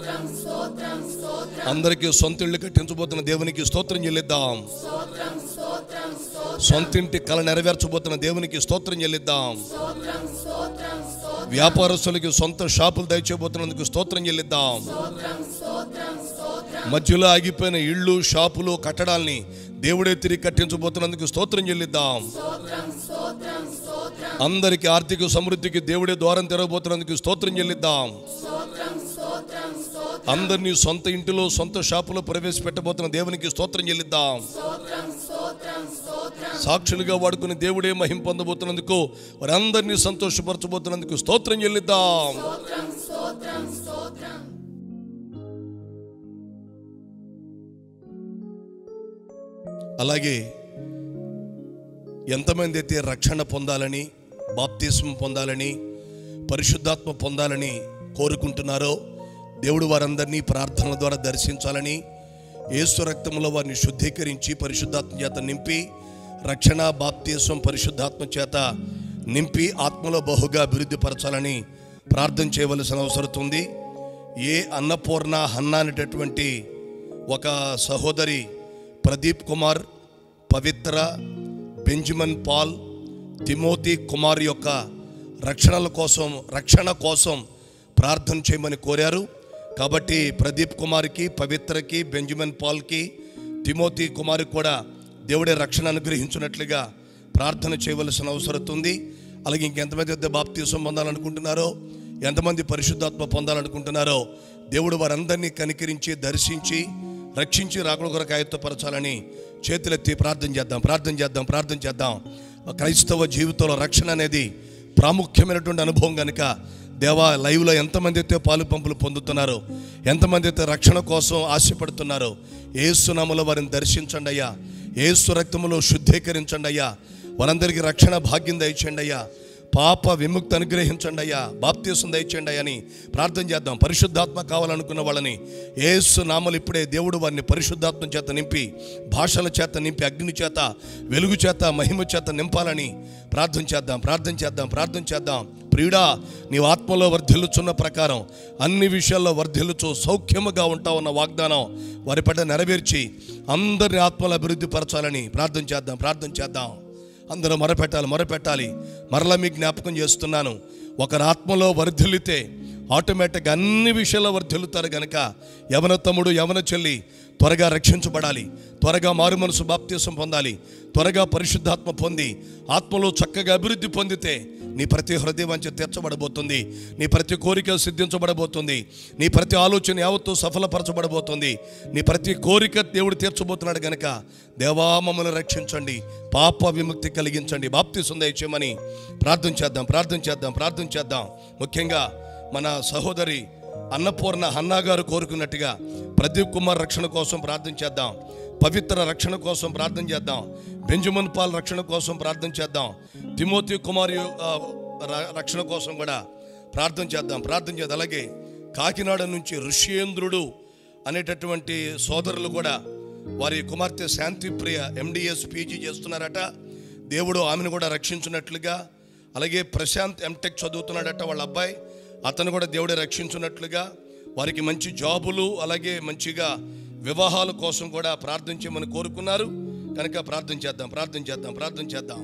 అందరికీ సొంత ఇళ్ళు కట్టించబోతున్న దేవునికి స్తోత్రం చెల్లిద్దాం సొంత ఇంటి కళ నెరవేర్చబోతున్న దేవునికి స్తోత్రం చెల్లిద్దాం వ్యాపారస్తులకి సొంత షాపులు దయచేయబోతున్నందుకు స్తోత్రం చెల్లిద్దాం మధ్యలో ఆగిపోయిన ఇళ్ళు షాపులు కట్టడాల్ని దేవుడే తిరిగి కట్టించబోతున్నందుకు స్తోత్రం చెల్లిద్దాం అందరికి ఆర్థిక సమృద్ధికి దేవుడే ద్వారం తెరవబోతున్నందుకు స్తోత్రం చెల్లిద్దాం అందరినీ సొంత ఇంటిలో సొంత షాపులో ప్రవేశపెట్టబోతున్న దేవునికి స్తోత్రం చెల్లిద్దాం సాక్షులుగా వాడుకుని దేవుడే మహిం పొందబోతున్నందుకు వారందరినీ సంతోషపరచబోతున్నందుకు స్తోత్రం చెల్లిద్దాం అలాగే ఎంతమంది అయితే రక్షణ పొందాలని బాప్తిస్మ పొందాలని పరిశుద్ధాత్మ పొందాలని కోరుకుంటున్నారో దేవుడు వారందరినీ ప్రార్థనల ద్వారా దర్శించాలని యేసు రక్తంలో వారిని శుద్ధీకరించి పరిశుద్ధాత్మ చేత నింపి రక్షణ బాప్తిస్వం పరిశుద్ధాత్మ చేత నింపి ఆత్మలో బహుగా అభివృద్ధి పరచాలని ప్రార్థన చేయవలసిన అవసరం ఉంది ఏ అన్నపూర్ణ హన్న అనేటటువంటి ఒక సహోదరి Pradeep Kumar Pavitra Benjamin Paul Timothy Kumar యొక్క రక్షణల కోసం రక్షణ కోసం ప్రార్థన చేయమని కోరారు కాబట్టి ప్రదీప్ కుమార్కి పవిత్రకి బెంజమిన్ పాల్కి తిమోతి కుమార్కి కూడా దేవుడే రక్షణ అనుగ్రహించినట్లుగా ప్రార్థన చేయవలసిన అవసరం ఉంది అలాగే ఇంకెంతమంది అయితే బాప్తీసం పొందాలనుకుంటున్నారో ఎంతమంది పరిశుద్ధాత్మ పొందాలనుకుంటున్నారో దేవుడు వారందరినీ కనికరించి దర్శించి రక్షించి రాకుల కొరకు ఆయత్తపరచాలని చేతులెత్తి ప్రార్థన చేద్దాం ప్రార్థన చేద్దాం ప్రార్థన చేద్దాం క్రైస్తవ జీవితంలో రక్షణ అనేది ప్రాముఖ్యమైనటువంటి అనుభవం కనుక దేవా లైవ్లో ఎంతమంది అయితే పాలు పంపులు పొందుతున్నారో ఎంతమంది అయితే రక్షణ కోసం ఆశపడుతున్నారో ఏసునామలో వారిని దర్శించండి అయ్యా ఏసు రక్తములో శుద్ధీకరించండి అయ్యా వారందరికీ రక్షణ భాగ్యం దయచేయండి అయ్యా పాప విముక్తి అనుగ్రహించండి అయ్యా బాప్తీసం దయచేయండి అయ్యా అని ప్రార్థన చేద్దాం పరిశుద్ధాత్మ కావాలనుకున్న వాళ్ళని ఏసు నామలు ఇప్పుడే దేవుడు వారిని పరిశుద్ధాత్మ చేత నింపి భాషల చేత నింపి అగ్ని చేత వెలుగు చేత మహిమ చేత నింపాలని ప్రార్థన చేద్దాం ప్రార్థన చేద్దాం ప్రార్థన చేద్దాం ప్రియుడా నీవు ఆత్మలో వర్ధిల్లుచున్న ప్రకారం అన్ని విషయాల్లో వర్ధిల్లుచు సౌఖ్యముగా ఉంటావన్న వాగ్దానం వారి పట్ల నెరవేర్చి అందరిని ఆత్మలో అభివృద్ధి పరచాలని ప్రార్థన చేద్దాం ప్రార్థన చేద్దాం అందరూ మొరపెట్టాలి మొరపెట్టాలి మరలా మీకు జ్ఞాపకం చేస్తున్నాను ఒకరి ఆత్మలో వర్ధిల్లితే ఆటోమేటిక్గా అన్ని విషయాల్లో వర్ధిల్లుతారు గనక యవన తమ్ముడు యవన చెల్లి త్వరగా రక్షించబడాలి త్వరగా మారు మనసు బాప్తీసం పొందాలి త్వరగా పరిశుద్ధాత్మ పొంది ఆత్మలో చక్కగా అభివృద్ధి పొందితే నీ ప్రతి హృదయం వంచ తీర్చబడబోతుంది నీ ప్రతి కోరిక సిద్ధించబడబోతుంది నీ ప్రతి ఆలోచన యావత్తు సఫలపరచబడబోతుంది నీ ప్రతి కోరిక దేవుడు తీర్చబోతున్నాడు గనక దేవా మమ్మల్ని రక్షించండి పాప విముక్తి కలిగించండి బాప్తి దయచేయమని ప్రార్థన చేద్దాం ప్రార్థన చేద్దాం ప్రార్థన చేద్దాం ముఖ్యంగా మన సహోదరి అన్నపూర్ణ హన్నా గారు కోరుకున్నట్టుగా ప్రదీప్ కుమార్ రక్షణ కోసం ప్రార్థన చేద్దాం పవిత్ర రక్షణ కోసం ప్రార్థన చేద్దాం బెంజమిన్ పాల్ రక్షణ కోసం ప్రార్థన చేద్దాం తిమోతి కుమార్ యు- ఆ, ర- రక్షణ కోసం కూడా ప్రార్థన చేద్దాం ప్రార్థన చేద్దాం అలాగే కాకినాడ నుంచి ఋష్యేంద్రుడు అనేటటువంటి సోదరులు కూడా వారి కుమార్తె శాంతిప్రియ ఎండిఎస్ పీజీ చేస్తున్నారట దేవుడు ఆమెను కూడా రక్షించినట్లుగా అలాగే ప్రశాంత్ ఎంటెక్ చదువుతున్నాడట వాళ్ళ అబ్బాయి అతను కూడా దేవుడే రక్షించున్నట్లుగా వారికి మంచి జాబులు అలాగే మంచిగా వివాహాల కోసం కూడా ప్రార్థించమని కోరుకున్నారు కనుక ప్రార్థన చేద్దాం ప్రార్థన చేద్దాం ప్రార్థన చేద్దాం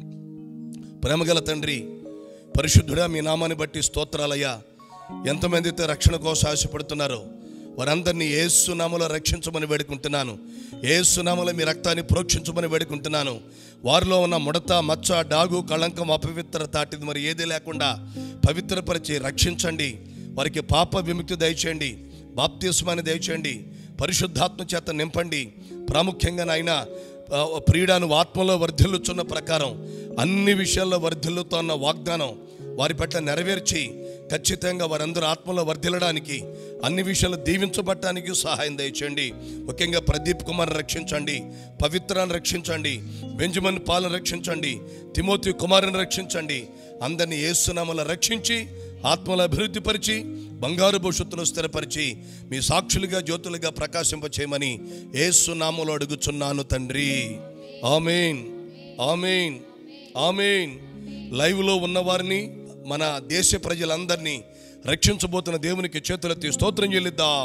ప్రేమగల తండ్రి పరిశుద్ధుడా మీ నామాన్ని బట్టి స్తోత్రాలయ్యా ఎంతమంది అయితే రక్షణ కోసం ఆశపడుతున్నారో వారందరినీ ఏసునామలో రక్షించమని వేడుకుంటున్నాను ఏసునామలో మీ రక్తాన్ని ప్రోక్షించమని వేడుకుంటున్నాను వారిలో ఉన్న ముడత మచ్చ డాగు కళంకం అపవిత్రత అటిది మరి ఏది లేకుండా పవిత్రపరిచి రక్షించండి వారికి పాప విముక్తి దయచేయండి బాప్తిస్మాన్ని దయచేయండి పరిశుద్ధాత్మ చేత నింపండి ప్రాముఖ్యంగా నాయన ఆ, ప్రియుడాను ఆత్మలో వర్ధిల్లుచున్న ప్రకారం అన్ని విషయాల్లో వర్ధిల్లుతున్న వాగ్దానం వారి పట్ల నెరవేర్చి ఖచ్చితంగా వారందరూ ఆత్మలో వర్ధిల్లడానికి అన్ని విషయాలు దీవించబడటానికి సహాయం దయచేయండి ముఖ్యంగా ప్రదీప్ కుమార్ రక్షించండి పవిత్రాన్ని రక్షించండి బెంజమిన్ పాలను రక్షించండి తిమోతి కుమారుని రక్షించండి అందరినీ ఏసునామల రక్షించి ఆత్మల అభివృద్ధిపరిచి బంగారు భవిష్యత్తును స్థిరపరిచి మీ సాక్షులుగా జ్యోతులుగా ప్రకాశింప చేయమని ఏసునామలో అడుగుచున్నాను తండ్రి ఆమెన్ ఆమెన్ ఆమెన్ లైవ్లో ఉన్నవారిని మన దేశ ప్రజలందరినీ రక్షించబోతున్న దేవునికి చేతులెత్తి స్తోత్రం చెల్లిద్దాం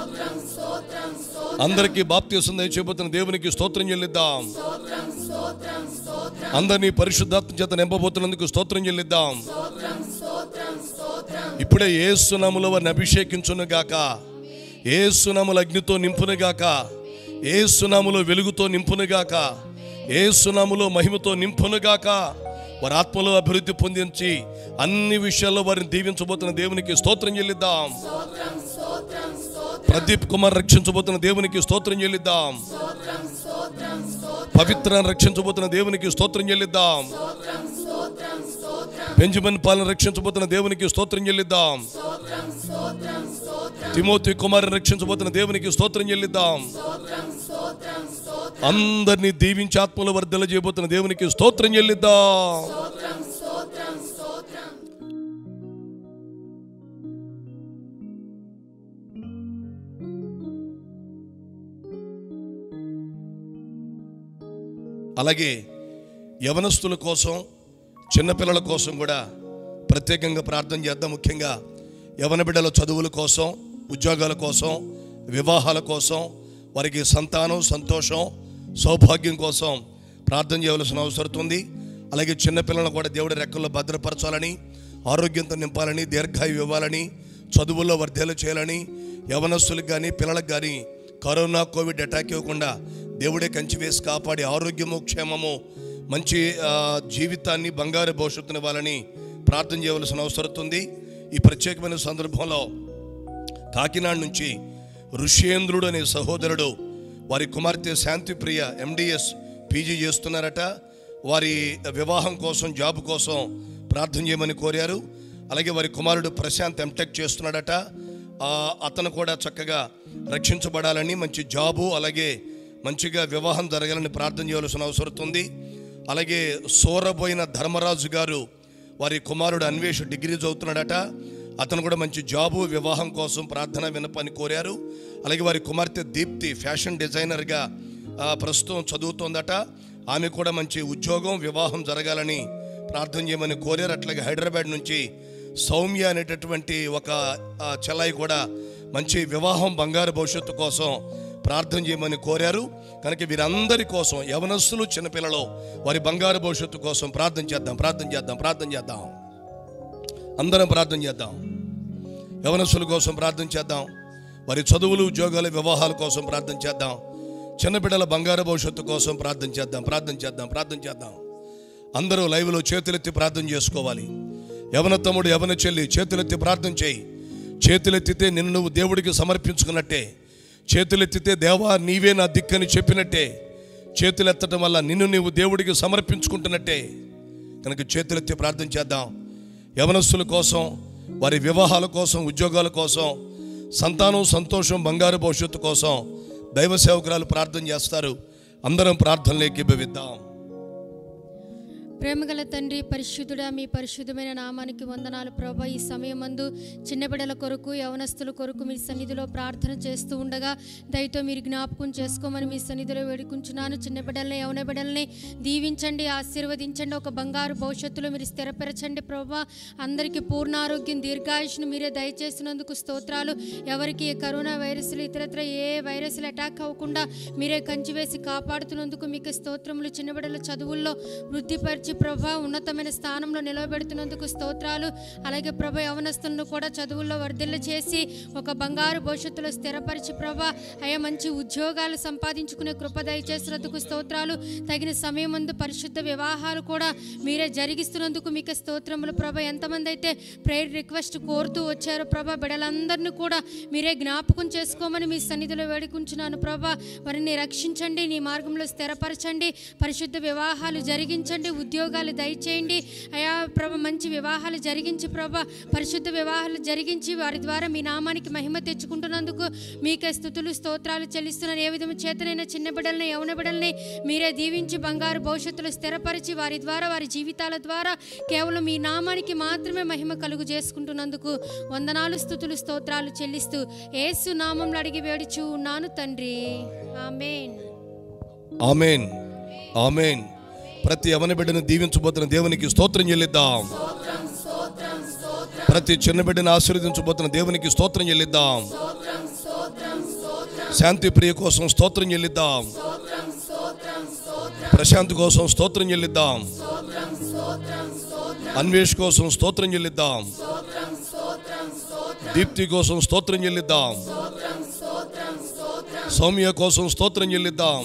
అందరికీ బాప్తీసం దయచేయబోతున్న దేవునికి స్తోత్రం చెల్లిద్దాం అందరినీ పరిశుద్ధాత్మ చేత నింపబోతున్నందుకు స్తోత్రం చెల్లిద్దాం ఇప్పుడే ఏ సునాములో వారిని అభిషేకించును గాక ఏ సునాముల అగ్నితో నింపును గాక ఏ సునాములో వెలుగుతో నింపును గాక ఏ సునాములో మహిమతో నింపును గాక వారి ఆత్మలో అభివృద్ధి పొందించి అన్ని విషయాల్లో వారిని దీవించబోతున్న దేవునికి స్తోత్రం చెల్లిద్దాం ప్రదీప్ కుమార్ రక్షించబోతున్న దేవునికి స్తోత్రం చెల్లిద్దాం పవిత్రాన్ని రక్షించబోతున్న దేవునికి స్తోత్రం చెల్లిద్దాం బెంజమిన్ పాలన రక్షించబోతున్న దేవునికి స్తోత్రం చెల్లిద్దాం తిమోతి కుమారుని రక్షించబోతున్న దేవునికి స్తోత్రం చెల్లిద్దాం అందరినీ దీవించి ఆత్మలో వర్ధల చేయబోతున్న దేవునికి స్తోత్రం చెల్లిద్దాం అలాగే యవనస్తుల కోసం చిన్నపిల్లల కోసం కూడా ప్రత్యేకంగా ప్రార్థన చేద్దాం ముఖ్యంగా యవన బిడ్డల చదువుల కోసం ఉద్యోగాల కోసం వివాహాల కోసం వారికి సంతానం సంతోషం సౌభాగ్యం కోసం ప్రార్థన చేయవలసిన అవసరం ఉంది అలాగే చిన్నపిల్లలను కూడా దేవుడి రెక్కల్లో భద్రపరచాలని ఆరోగ్యంతో నింపాలని దీర్ఘాయు ఇవ్వాలని చదువుల్లో వర్ధేలు చేయాలని యవనస్తులకు కానీ పిల్లలకు కానీ కరోనా కోవిడ్ అటాక్ ఇవ్వకుండా దేవుడే కంచి వేసి కాపాడి ఆరోగ్యము క్షేమము మంచి ఆ, జీవితాన్ని బంగారు భవిష్యత్తునివ్వాలని ప్రార్థన చేయవలసిన అవసరం ఉంది ఈ ప్రత్యేకమైన సందర్భంలో కాకినాడ నుంచి ఋష్యేంద్రుడు అనే సహోదరుడు వారి కుమార్తె శాంతిప్రియ ఎండిఎస్ పీజీ చేస్తున్నారట వారి వివాహం కోసం జాబ్ కోసం ప్రార్థన చేయమని కోరారు అలాగే వారి కుమారుడు ప్రశాంత్ ఎంటెక్ చేస్తున్నాడట ఆ, అతను కూడా చక్కగా రక్షించబడాలని మంచి జాబు అలాగే మంచిగా వివాహం జరగాలని ప్రార్థన చేయవలసిన అవసరం ఉంది అలాగే సోరబోయిన ధర్మరాజు గారు వారి కుమారుడు అన్వేష్ డిగ్రీ చదువుతున్నాడట అతను కూడా మంచి జాబు వివాహం కోసం ప్రార్థన వినపని కోరారు అలాగే వారి కుమార్తె దీప్తి ఫ్యాషన్ డిజైనర్గా ఆ, ప్రస్తుతం చదువుతోందట ఆమె కూడా మంచి ఉద్యోగం వివాహం జరగాలని ప్రార్థన చేయమని కోరారు అట్లాగే హైదరాబాద్ నుంచి సౌమ్య అనేటటువంటి ఒక ఆ, చెల్లాయి కూడా మంచి వివాహం బంగారు భవిష్యత్తు కోసం ప్రార్థన చేయమని కోరారు కనుక వీరందరి కోసం యవనస్తులు చిన్నపిల్లలు వారి బంగారు భవిష్యత్తు కోసం ప్రార్థన చేద్దాం ప్రార్థన చేద్దాం ప్రార్థన చేద్దాం అందరం ప్రార్థన చేద్దాం యవనస్తుల కోసం ప్రార్థన చేద్దాం వారి చదువులు ఉద్యోగాలు వివాహాల కోసం ప్రార్థన చేద్దాం చిన్న బిడ్డల బంగారు భవిష్యత్తు కోసం ప్రార్థన చేద్దాం ప్రార్థన చేద్దాం ప్రార్థన చేద్దాం అందరూ లైవ్లో చేతులెత్తి ప్రార్థన చేసుకోవాలి యవన తమ్ముడు యవన చెల్లి చేతులెత్తి ప్రార్థన చేయి చేతులెత్తితే నిన్ను నువ్వు దేవుడికి సమర్పించుకున్నట్టే చేతులెత్తితే దేవా నీవే నా దిక్కని చెప్పినట్టే చేతులెత్తడం వల్ల నిన్ను నీవు దేవుడికి సమర్పించుకుంటున్నట్టే కనుక చేతులెత్తి ప్రార్థన చేద్దాం యవనస్తుల కోసం వారి వివాహాల కోసం ఉద్యోగాల కోసం సంతానం సంతోషం బంగారు భవిష్యత్తు కోసం దైవ సేవకురాలు ప్రార్థన చేస్తారు అందరం ప్రార్థనలోకి భవిద్దాం ప్రేమగల తండ్రి పరిశుద్ధుడా మీ పరిశుద్ధమైన నామానికి వందనాలు ప్రభా ఈ సమయమందు చిన్న బిడ్డల కొరకు యవనస్తుల కొరకు మీ సన్నిధిలో ప్రార్థన చేస్తూ ఉండగా దయతో మీరు జ్ఞాపకం చేసుకోమని మీ సన్నిధిలో వేడుకుంటున్నాను చిన్న బిడ్డల్ని యవన బిడ్డల్ని దీవించండి ఆశీర్వదించండి ఒక బంగారు భవిష్యత్తులో మీరు స్థిరపరచండి ప్రభా అందరికీ పూర్ణ ఆరోగ్యం దీర్ఘాయుష్ను మీరే దయచేసినందుకు స్తోత్రాలు ఎవరికి ఏ కరోనా వైరస్లు ఇతరత్ర ఏ వైరస్లు అటాక్ అవ్వకుండా మీరే కంచి వేసి కాపాడుతున్నందుకు మీకు స్తోత్రములు చిన్న బిడ్డల చదువుల్లో వృద్ధిపరిచి దీవించి ప్రభా ఉన్నతమైన స్థానంలో నిలవబెడుతున్నందుకు స్తోత్రాలు అలాగే ప్రభా యవనస్తులను కూడా చదువుల్లో వర్ధిల్ల చేసి ఒక బంగారు భవిష్యత్తులో స్థిరపరిచి ప్రభా అయ్యా మంచి ఉద్యోగాలు సంపాదించుకునే కృప దయచేసినందుకు స్తోత్రాలు తగిన సమయం ముందు పరిశుద్ధ వివాహాలు కూడా మీరే జరిగిస్తున్నందుకు మీకు స్తోత్రములు ప్రభా ఎంతమంది అయితే ప్రేయర్ రిక్వెస్ట్ కోరుతూ వచ్చారో ప్రభా బిడలందరినీ కూడా మీరే జ్ఞాపకం చేసుకోమని మీ సన్నిధిలో వేడుకుంటున్నాను ప్రభా వారిని రక్షించండి నీ మార్గంలో స్థిరపరచండి పరిశుద్ధ వివాహాలు జరిగించండి ఉద్యోగాలు దయచేయండి అయా ప్రభ మంచి వివాహాలు జరిగించి ప్రభ పరిశుద్ధ వివాహాలు జరిగించి వారి ద్వారా మీ నామానికి మహిమ తెచ్చుకుంటున్నందుకు మీకే స్థుతులు స్తోత్రాలు చెల్లిస్తున్నాను ఏ విధము చేతనైనా చిన్న బిడ్డల్ని యవన బిడ్డల్ని మీరే దీవించి బంగారు భవిష్యత్తులో స్థిరపరిచి వారి ద్వారా వారి జీవితాల ద్వారా కేవలం మీ నామానికి మాత్రమే మహిమ కలుగు చేసుకుంటున్నందుకు వందనాలు స్థుతులు స్తోత్రాలు చెల్లిస్తూ ఏసు నామంలో అడిగి వేడుచు ఉన్నాను తండ్రి ఆమెన్ ఆమెన్ ఆమెన్ ప్రతి యవన బిడ్డను దీవించబోతున్న దేవునికి స్తోత్రం చెల్లిద్దాం ప్రతి చిన్న బిడ్డను ఆశీర్వదించబోతున్న దేవునికి స్తోత్రం చెల్లిద్దాం శాంతి ప్రియ కోసం స్తోత్రం చెల్లిద్దాం ప్రశాంత్ కోసం స్తోత్రం చెల్లిద్దాం అన్వేష్ కోసం స్తోత్రం చెల్లిద్దాం దీప్తి కోసం స్తోత్రం చెల్లిద్దాం సౌమ్య కోసం స్తోత్రం చెల్లిద్దాం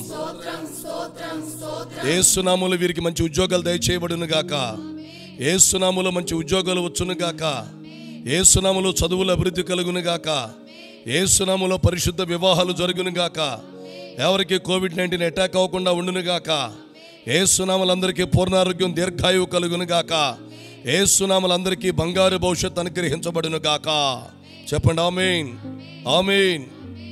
ఏసునాములు వీరికి మంచి ఉద్యోగాలు దయచేయబడును గాక ఏసునాములో మంచి ఉద్యోగాలు వచ్చును గాక ఏసునాములో చదువుల అభివృద్ధి కలుగును గాక ఏసునాములో పరిశుద్ధ వివాహాలు జరుగును గాక ఎవరికి కోవిడ్ నైన్టీన్ అటాక్ అవ్వకుండా ఉండును గాక ఏసునాములందరికీ పూర్ణారోగ్యం దీర్ఘాయువు కలుగును గాక ఏసునాములందరికీ బంగారు భవిష్యత్తు అనుగ్రహించబడును గాక చెప్పండి ఆమెన్ ఆమెన్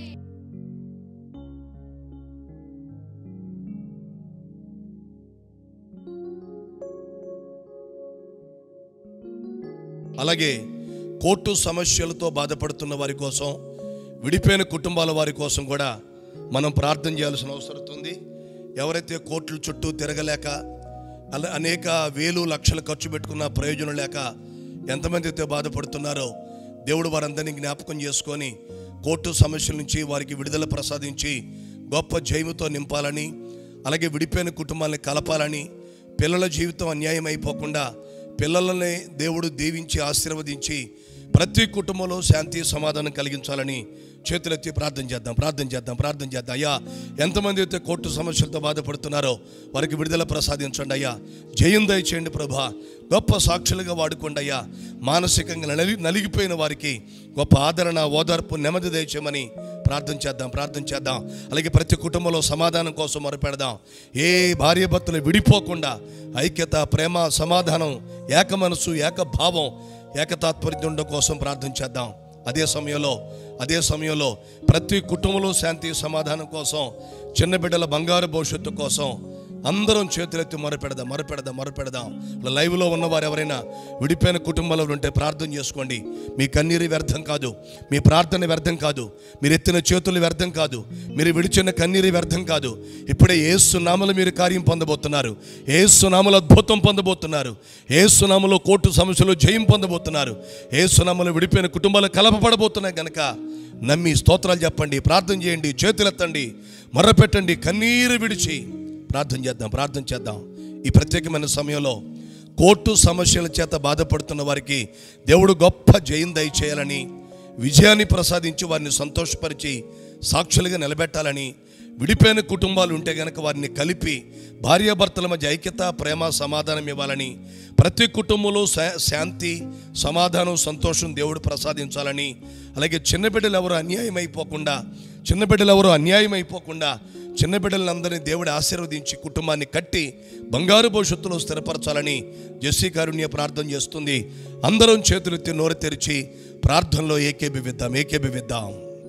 అలాగే కోర్టు సమస్యలతో బాధపడుతున్న వారి కోసం విడిపోయిన కుటుంబాల వారి కోసం కూడా మనం ప్రార్థన చేయాల్సిన అవసరం ఉంది ఎవరైతే కోర్టుల చుట్టూ తిరగలేక అలా అనేక వేలు లక్షలు ఖర్చు పెట్టుకున్న ప్రయోజనం లేక ఎంతమంది అయితే బాధపడుతున్నారో దేవుడు వారందరినీ జ్ఞాపకం చేసుకొని కోర్టు సమస్యల నుంచి వారికి విడుదల ప్రసాదించి గొప్ప జయముతో నింపాలని అలాగే విడిపోయిన కుటుంబాలని కలపాలని పిల్లల జీవితం అన్యాయం అయిపోకుండా పిల్లలని దేవుడు దీవించి ఆశీర్వదించి ప్రతి కుటుంబంలో శాంతి సమాధానం కలిగించాలని చేతులెత్తి ప్రార్థన చేద్దాం ప్రార్థన చేద్దాం ప్రార్థన చేద్దాం అయ్యా ఎంతమంది అయితే కోర్టు సమస్యలతో బాధపడుతున్నారో వారికి విడుదల ప్రసాదించండి అయ్యా జయం దయచేయండి ప్రభా గొప్ప సాక్షులుగా వాడుకోండి అయ్యా మానసికంగా నలి నలిగిపోయిన వారికి గొప్ప ఆదరణ ఓదార్పు నెమ్మది దయచేయమని ప్రార్థన చేద్దాం ప్రార్థన చేద్దాం అలాగే ప్రతి కుటుంబంలో సమాధానం కోసం మొరపెడదాం ఏ భార్య భర్తలు విడిపోకుండా ఐక్యత ప్రేమ సమాధానం ఏక మనసు ఏక భావం ఏకతాత్పర్యం ఉండడం కోసం ప్రార్థన చేద్దాం అదే సమయంలో అదే సమయంలో ప్రతి కుటుంబంలో శాంతి సమాధానం కోసం చిన్న బిడ్డల బంగారు భవిష్యత్తు కోసం అందరం చేతులెత్తి మొరపెడదాం మొరపెడదాం మొరపెడదాం లైవ్లో ఉన్నవారు ఎవరైనా విడిపోయిన కుటుంబంలో ఉంటే ప్రార్థన చేసుకోండి మీ కన్నీరు వ్యర్థం కాదు మీ ప్రార్థన వ్యర్థం కాదు మీరు ఎత్తిన చేతులు వ్యర్థం కాదు మీరు విడిచిన కన్నీరు వ్యర్థం కాదు ఇప్పుడే ఏసునామలు మీరు కార్యం పొందబోతున్నారు ఏసునామలు అద్భుతం పొందబోతున్నారు ఏసునామలో కోర్టు సమస్యలు జయం పొందబోతున్నారు ఏసునామలు విడిపోయిన కుటుంబాలు కలపబడబోతున్నాయి గనక నమ్మి స్తోత్రాలు చెప్పండి ప్రార్థన చేయండి చేతులెత్తండి మర్రపెట్టండి కన్నీరు విడిచి ప్రార్థన చేద్దాం ప్రార్థన చేద్దాం ఈ ప్రత్యేకమైన సమయంలో కోర్టు సమస్యల చేత బాధపడుతున్న వారికి దేవుడు గొప్ప జయం దయచేయాలని విజయాన్ని ప్రసాదించి వారిని సంతోషపరిచి సాక్షులుగా నిలబెట్టాలని విడిపోయిన కుటుంబాలు ఉంటే గనక వారిని కలిపి భార్యాభర్తల మధ్య ఐక్యత ప్రేమ సమాధానం ఇవ్వాలని ప్రతి కుటుంబంలో శా- శాంతి సమాధానం సంతోషం దేవుడు ప్రసాదించాలని అలాగే చిన్న బిడ్డలు ఎవరు అన్యాయం అయిపోకుండా చిన్న బిడ్డలు ఎవరు అన్యాయం అయిపోకుండా చిన్న బిడ్డలందరినీ దేవుడు ఆశీర్వదించి కుటుంబాన్ని కట్టి బంగారు భవిష్యత్తులో స్థిరపరచాలని జెస్సీ కారుణ్య ప్రార్థన చేస్తుంది అందరం చేతులెత్తి నోరు తెరిచి ప్రార్థనలో ఏకేభివిద్దాం ఏకేభివిద్దాం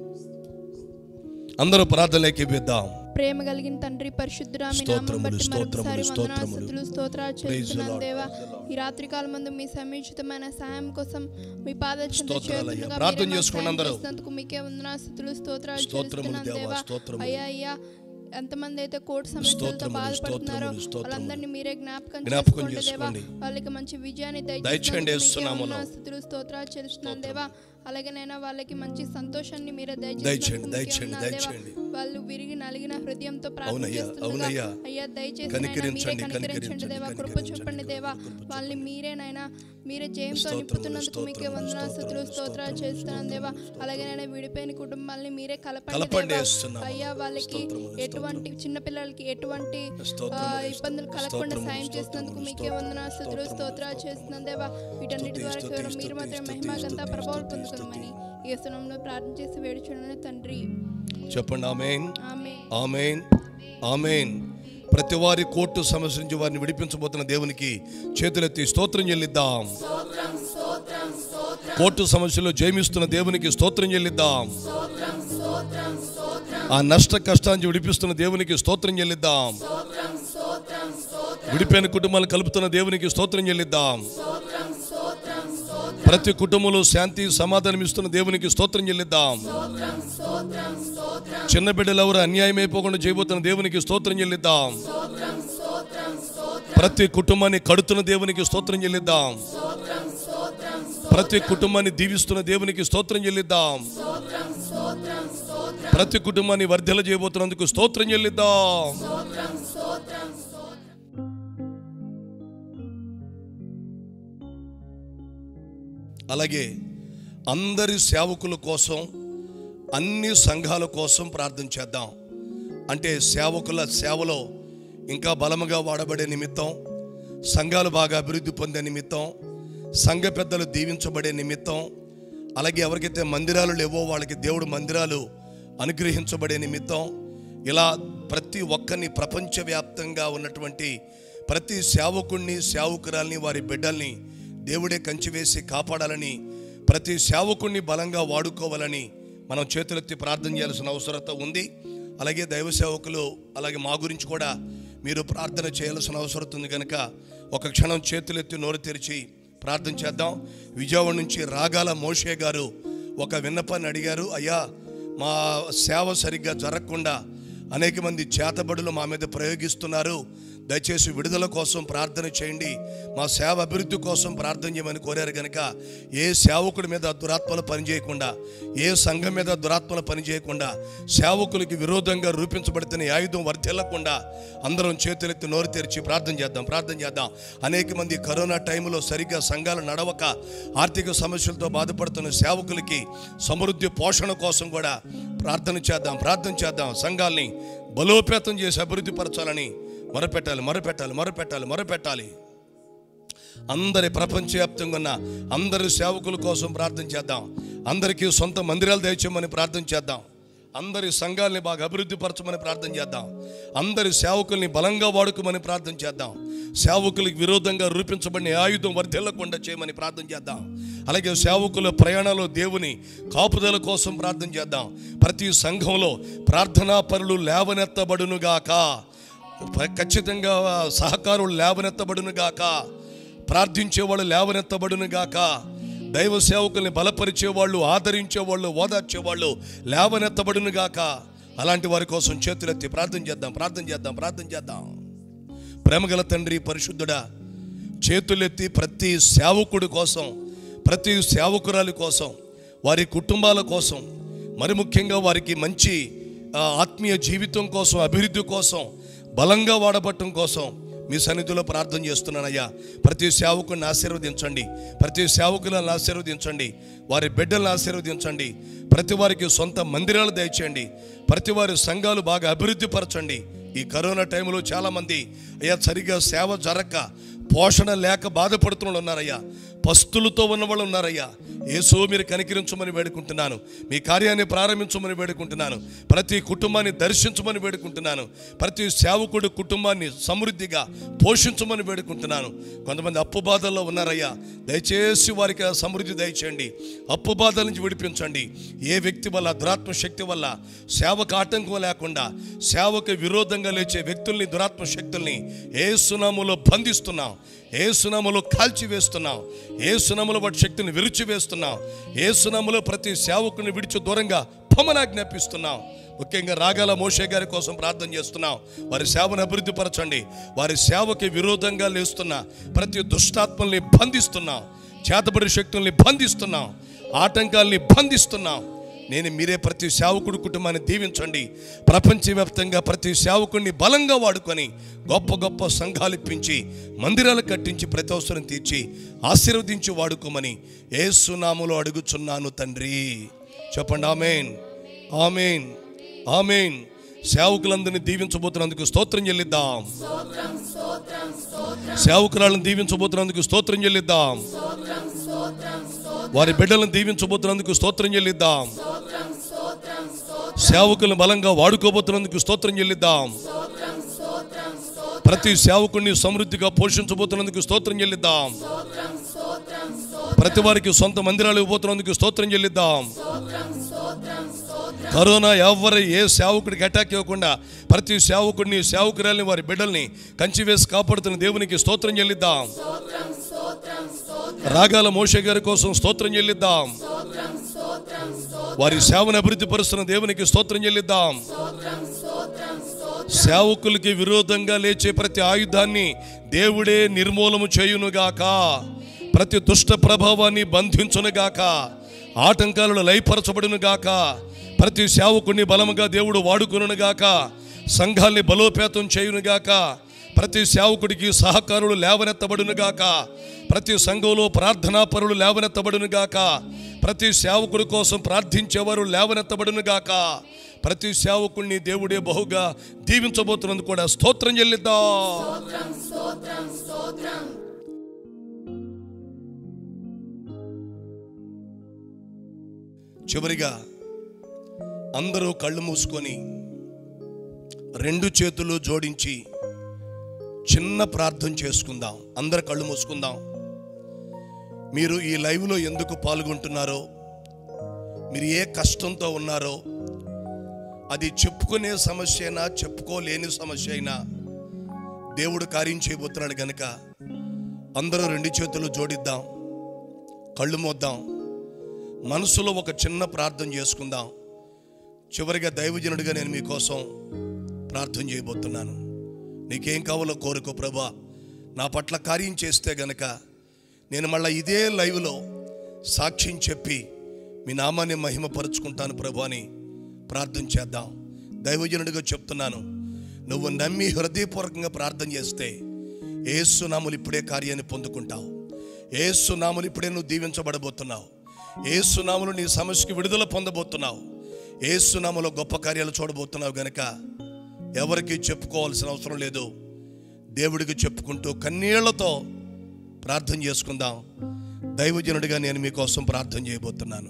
అందరూ ప్రార్థనలో ఏకేభిద్దాం ప్రేమ కలిగిన తండ్రి పరిశుద్ధుడా మీ నామం స్తోత్రములు, బట్టి స్తోత్రములు, మరొకసారి స్తోత్రములు. వందనాస్తుతులు స్తోత్రాలు Praise the చేస్తున్నాను Lord, దేవా ఈ రాత్రి కాలం ముందు మీ సమీచితమైన సహాయం కోసం మీ పాద స్తోత్రాలయ్యా. ప్రార్థన చేసుకోండి అందరూ. మీకే వందనాస్తుతులు స్తోత్రాలు స్తోత్రములు చేస్తున్నాను దేవా, దేవా స్తోత్రములు. అయ్యా అయ్యా ఎంతమంది అయితే కోర్టు సమస్యలతో స్తోత్రములు, బాధపడుతున్నారో స్తోత్రములు, స్తోత్రములు. వాళ్ళందరినీ మీరే జ్ఞాపకం జ్ఞాపకం చేసుకోండి దేవా చేసుకోండి. వాళ్ళకి మంచి విజయాన్ని దయచేయండి దయచేయండి యేసునామములో. స్థుతులు స్తోత్రాలు చేస్తున్నాను దేవా అలాగే నైనా వాళ్ళకి మంచి సంతోషాన్ని మీరే దయచేయండి, దయచేసి దయచేయండి, దయచేయండి. వాళ్ళు విరిగి నలిగిన హృదయంతో ప్రార్థన అవునయ్యా, చేస్తుండగా అవునయ్యా. అయ్యా దయచేసి నాయనా, కనికరించండి, మీరే కనికరించండి కనికరించండి, దేవా కృప కనికరించండి, చూపండి దేవా కృప వాళ్ళని మీరే నాయనా మీరే జయంతో స్తోత్రములు, నింపుతున్నందుకు మీకే స్తోత్రములు, వందనాలు స్థుతులు స్తోత్రములు, స్తోత్రాలు చేస్తున్నాను దేవా అలాగే నేను విడిపోయిన కుటుంబాలని మీరే కలపండి కలపండి దేవా. వేస్తున్నాము. అయ్యా వాళ్ళకి స్తోత్రములు, ఎటువంటి చిన్న పిల్లలకి ఎటువంటి స్తోత్రములు, ఆ, ఇబ్బందులు కలగకుండా స్తోత్రములు, సాయం చేసినందుకు స్తోత్రములు, మీకే వందనాలు స్థుతులు స్తోత్రాలు చేస్తున్నాను దేవా వీటన్నిటి ద్వారా స్తుతి, కేవలం స్తుతి, మీరు మాత్రమే స్తుతి, మహిమ గంత స్తుతి, ప్రభావం స్తుతి, పొందుకోమని ఈ స్థలంలో ప్రార్థన చేసి వేడుచున్నాను తండ్రి చెప్పండి ఆమెన్ ఆమె ఆమెన్ ఆమెన్ ప్రతి వారి కోర్టు సమస్య నుంచి వారిని విడిపించబోతున్న దేవునికి చేతులెత్తి స్తోత్రం చెల్లిద్దాం కోర్టు సమస్యలో జయమిస్తున్న దేవునికి స్తోత్రం చెల్లిద్దాం ఆ నష్ట కష్టాన్ని విడిపిస్తున్న దేవునికి స్తోత్రం చెల్లిద్దాం విడిపోయిన కుటుంబాలను కలుపుతున్న దేవునికి స్తోత్రం చెల్లిద్దాం ప్రతి కుటుంబంలో శాంతి సమాధానం ఇస్తున్న దేవునికి స్తోత్రం చెల్లిద్దాం చిన్న బిడ్డలు ఎవరు అన్యాయం అయిపోకుండా చేయబోతున్న దేవునికి స్తోత్రం చెల్లిద్దాం ప్రతి కుటుంబాన్ని కడుతున్న దేవునికి స్తోత్రం చెల్లిద్దాం ప్రతి కుటుంబాన్ని దీవిస్తున్న దేవునికి స్తోత్రం చెల్లిద్దాం ప్రతి కుటుంబాన్ని వర్ధల చేయబోతున్నందుకు స్తోత్రం చెల్లిద్దాం అలాగే అందరి సేవకుల కోసం అన్ని సంఘాల కోసం ప్రార్థన చేద్దాం అంటే సేవకుల సేవలో ఇంకా బలముగా వాడబడే నిమిత్తం సంఘాలు బాగా అభివృద్ధి పొందే నిమిత్తం సంఘ పెద్దలు దీవించబడే నిమిత్తం అలాగే ఎవరికైతే మందిరాలు లేవో వాళ్ళకి దేవుడు మందిరాలు అనుగ్రహించబడే నిమిత్తం ఇలా ప్రతి ఒక్కరిని ప్రపంచవ్యాప్తంగా ఉన్నటువంటి ప్రతి సేవకుణ్ణి సేవకురాల్ని వారి బిడ్డల్ని దేవుడే కంచివేసి కాపాడాలని ప్రతి సేవకుణ్ణి బలంగా వాడుకోవాలని మనం చేతులెత్తి ప్రార్థన చేయాల్సిన అవసరత ఉంది అలాగే దైవ సేవకులు అలాగే మా గురించి కూడా మీరు ప్రార్థన చేయాల్సిన అవసరం ఉంది కనుక ఒక క్షణం చేతులెత్తి నోరు తెరిచి ప్రార్థన చేద్దాం విజయవాడ నుంచి రాగాల మోషే గారు ఒక విన్నపాన్ని అడిగారు అయ్యా మా సేవ సరిగ్గా జరగకుండా అనేక మంది చేతబడులు మా మీద ప్రయోగిస్తున్నారు దయచేసి విడుదల కోసం ప్రార్థన చేయండి మా సేవ అభివృద్ధి కోసం ప్రార్థన చేయమని కోరారు కనుక ఏ సేవకుడి మీద దురాత్మలు పనిచేయకుండా ఏ సంఘం మీద దురాత్మలు పనిచేయకుండా సేవకులకి విరోధంగా రూపించబడుతున్న ఈ ఆయుధం వర్ధిల్లకుండా అందరం చేతులెత్తి నోరు తెరిచి ప్రార్థన చేద్దాం ప్రార్థన చేద్దాం అనేక మంది కరోనా టైంలో సరిగ్గా సంఘాలు నడవక ఆర్థిక సమస్యలతో బాధపడుతున్న సేవకులకి సమృద్ధి పోషణ కోసం కూడా ప్రార్థన చేద్దాం ప్రార్థన చేద్దాం సంఘాల్ని బలోపేతం చేసి అభివృద్ధి పరచాలని మొరపెట్టాలి మొరపెట్టాలి మొరపెట్టాలి మొరపెట్టాలి అందరి ప్రపంచవ్యాప్తంగా ఉన్న అందరి సేవకుల కోసం ప్రార్థన చేద్దాం అందరికీ సొంత మందిరాలు దయచేయమని ప్రార్థన చేద్దాం అందరి సంఘాలని బాగా అభివృద్ధి పరచమని ప్రార్థన చేద్దాం అందరి సేవకుల్ని బలంగా వాడుకోమని ప్రార్థన చేద్దాం సేవకులకు విరోధంగా రూపించబడిన ఏ ఆయుధం వర్ధిల్లకుండా చేయమని ప్రార్థన చేద్దాం అలాగే సేవకుల ప్రయాణంలో దేవుని కాపుదల కోసం ప్రార్థన చేద్దాం ప్రతి సంఘంలో ప్రార్థనా పరులు లేవనెత్తబడునుగాక ఖచ్చితంగా సహకారులు లేవనెత్తబడును గాక ప్రార్థించేవాళ్ళు లేవనెత్తబడును గాక దైవ సేవకుల్ని బలపరిచేవాళ్ళు ఆదరించేవాళ్ళు ఓదార్చేవాళ్ళు లేవనెత్తబడును గాక అలాంటి వారి కోసం చేతులెత్తి ప్రార్థన చేద్దాం ప్రార్థన చేద్దాం ప్రార్థన చేద్దాం ప్రేమగల తండ్రి పరిశుద్ధుడా చేతులెత్తి ప్రతి సేవకుడి కోసం ప్రతి సేవకురాలి కోసం వారి కుటుంబాల కోసం మరి ముఖ్యంగా వారికి మంచి ఆ, ఆత్మీయ జీవితం కోసం అభివృద్ధి కోసం బలంగా వాడబట్టం కోసం మీ సన్నిధిలో ప్రార్థన చేస్తున్నానయ్యా ప్రతి సేవకుని ఆశీర్వదించండి ప్రతి సేవకులను ఆశీర్వదించండి వారి బిడ్డలను ఆశీర్వదించండి ప్రతి వారికి సొంత మందిరాలు దయచేయండి ప్రతి వారి సంఘాలు బాగా అభివృద్ధి పరచండి ఈ కరోనా టైంలో చాలామంది అయ్యా సరిగా సేవ జరగక పోషణ లేక బాధపడుతున్న వాళ్ళు ఉన్నారయ్యా పస్తులతో ఉన్న వాళ్ళు ఉన్నారయ్యా ఏసో మీరు కనికరించమని వేడుకుంటున్నాను మీ కార్యాన్ని ప్రారంభించమని వేడుకుంటున్నాను ప్రతి కుటుంబాన్ని దర్శించమని వేడుకుంటున్నాను ప్రతి సేవకుడు కుటుంబాన్ని సమృద్ధిగా పోషించమని వేడుకుంటున్నాను కొంతమంది అప్పు బాధల్లో ఉన్నారయ్యా దయచేసి వారికి ఆ సమృద్ధి దయచేయండి అప్పు బాధల నుంచి విడిపించండి ఏ వ్యక్తి వల్ల దురాత్మ శక్తి వల్ల సేవకు ఆటంకం లేకుండా సేవకు విరోధంగా లేచే వ్యక్తుల్ని దురాత్మ శక్తుల్ని ఏ సునాములో బంధిస్తున్నాం ఏ సునాములో కాల్చి వేస్తున్నాం ఏ సునాములో వాటి శక్తిని విరిచి వేస్తున్నాం ఏ సునాములో ప్రతి సేవకుని విడిచి దూరంగా పమనాజ్ఞాపిస్తున్నాం ముఖ్యంగా రాగాల మోషే గారి కోసం ప్రార్థన చేస్తున్నాం వారి సేవను అభివృద్ధి పరచండి వారి సేవకి విరోధంగా లేస్తున్న ప్రతి దుష్టాత్మల్ని బంధిస్తున్నాం చేతబడి శక్తుల్ని బంధిస్తున్నాం ఆటంకాల్ని బంధిస్తున్నాం నేను మీరే ప్రతి సేవకుడు కుటుంబాన్ని దీవించండి ప్రపంచవ్యాప్తంగా ప్రతి సేవకుడిని బలంగా వాడుకొని గొప్ప గొప్ప సంఘాలు ఇప్పించి మందిరాలు కట్టించి ప్రతి అవసరం తీర్చి ఆశీర్వదించి వాడుకోమని ఏసునాములో అడుగుచున్నాను తండ్రి చెప్పండి ఆమెన్ ఆమెన్ ఆమెన్ సేవకులందరినీ దీవించబోతున్నందుకు స్తోత్రం చెల్లిద్దాం సేవకురాలను దీవించబోతున్నందుకు స్తోత్రం చెల్లిద్దాం వారి బిడ్డలను దీవించబోతున్నందుకు స్తోత్రం చెల్లిద్దాం సేవకులను బలంగా వాడుకోబోతున్నందుకు స్తోత్రం చెల్లిద్దాం ప్రతి సేవకుడిని సమృద్ధిగా పోషించబోతున్నందుకు స్తోత్రం చెల్లిద్దాం ప్రతి వారికి సొంత మందిరాలు ఇవ్వబోతున్నందుకు స్తోత్రం చెల్లిద్దాం కరోనా ఎవరు ఏ సేవకుడికి అటాక్ ఇవ్వకుండా ప్రతి సేవకుడిని సేవకురాల్ని వారి బిడ్డల్ని కంచి వేసి కాపాడుతున్న దేవునికి స్తోత్రం చెల్లిద్దాం రాగాల మోషే గారి కోసం స్తోత్రం చెల్లిద్దాం వారి సేవను అభివృద్ధి పరుస్తున్న దేవునికి స్తోత్రం చెల్లిద్దాం సేవకులకి విరోధంగా లేచే ప్రతి ఆయుధాన్ని దేవుడే నిర్మూలము చేయునుగాక ప్రతి దుష్ట ప్రభావాన్ని బంధించునుగాక ఆటంకాలను లయపరచబడునుగాక ప్రతి సేవకుని బలముగా దేవుడు వాడుకొనుగాక సంఘాల్ని బలోపేతం చేయునుగాక ప్రతి సేవకుడికి సహకారులు లేవనెత్తబడునుగాక ప్రతి సంఘంలో ప్రార్థనా పరులు లేవనెత్తబడునుగాక ప్రతి సేవకుడి కోసం ప్రార్థించేవారు లేవనెత్తబడునుగాక ప్రతి సేవకుడిని దేవుడే బహుగా దీవించబోతున్నందుకు కూడా స్తోత్రం చెల్లిద్దాం చివరిగా అందరూ కళ్ళు మూసుకొని రెండు చేతులు జోడించి చిన్న ప్రార్థన చేసుకుందాం అందరు కళ్ళు మూసుకుందాం మీరు ఈ లైవ్లో ఎందుకు పాల్గొంటున్నారో మీరు ఏ కష్టంతో ఉన్నారో అది చెప్పుకునే సమస్య అయినా చెప్పుకోలేని సమస్య అయినా దేవుడు కార్యం చేయబోతున్నాడు గనుక అందరూ రెండు చేతులు జోడిద్దాం కళ్ళు మోద్దాం మనసులో ఒక చిన్న ప్రార్థన చేసుకుందాం చివరిగా దైవజనుడిగా నేను మీకోసం ప్రార్థన చేయబోతున్నాను నీకేం కావాలో కోరుకో ప్రభా నా పట్ల కార్యం చేస్తే గనక నేను మళ్ళీ ఇదే లైవ్లో సాక్ష్యం చెప్పి మీ నామాన్ని మహిమపరుచుకుంటాను ప్రభు అని ప్రార్థన చేద్దాం దైవజనుడిగా చెప్తున్నాను నువ్వు నమ్మి హృదయపూర్వకంగా ప్రార్థన చేస్తే ఏసునాములు ఇప్పుడే కార్యాన్ని పొందుకుంటావు ఏసునాములు ఇప్పుడే నువ్వు దీవించబడబోతున్నావు ఏసునాములు నీ సమస్యకి విడుదల పొందబోతున్నావు ఏసునాములో గొప్ప కార్యాలు చూడబోతున్నావు గనక ఎవరికి చెప్పుకోవాల్సిన అవసరం లేదు దేవుడికి చెప్పుకుంటూ కన్నీళ్లతో ప్రార్థన చేసుకుందాం దైవజనుడిగా నేను మీకోసం ప్రార్థన చేయబోతున్నాను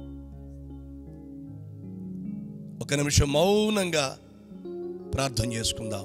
ఒక నిమిషం మౌనంగా ప్రార్థన చేసుకుందాం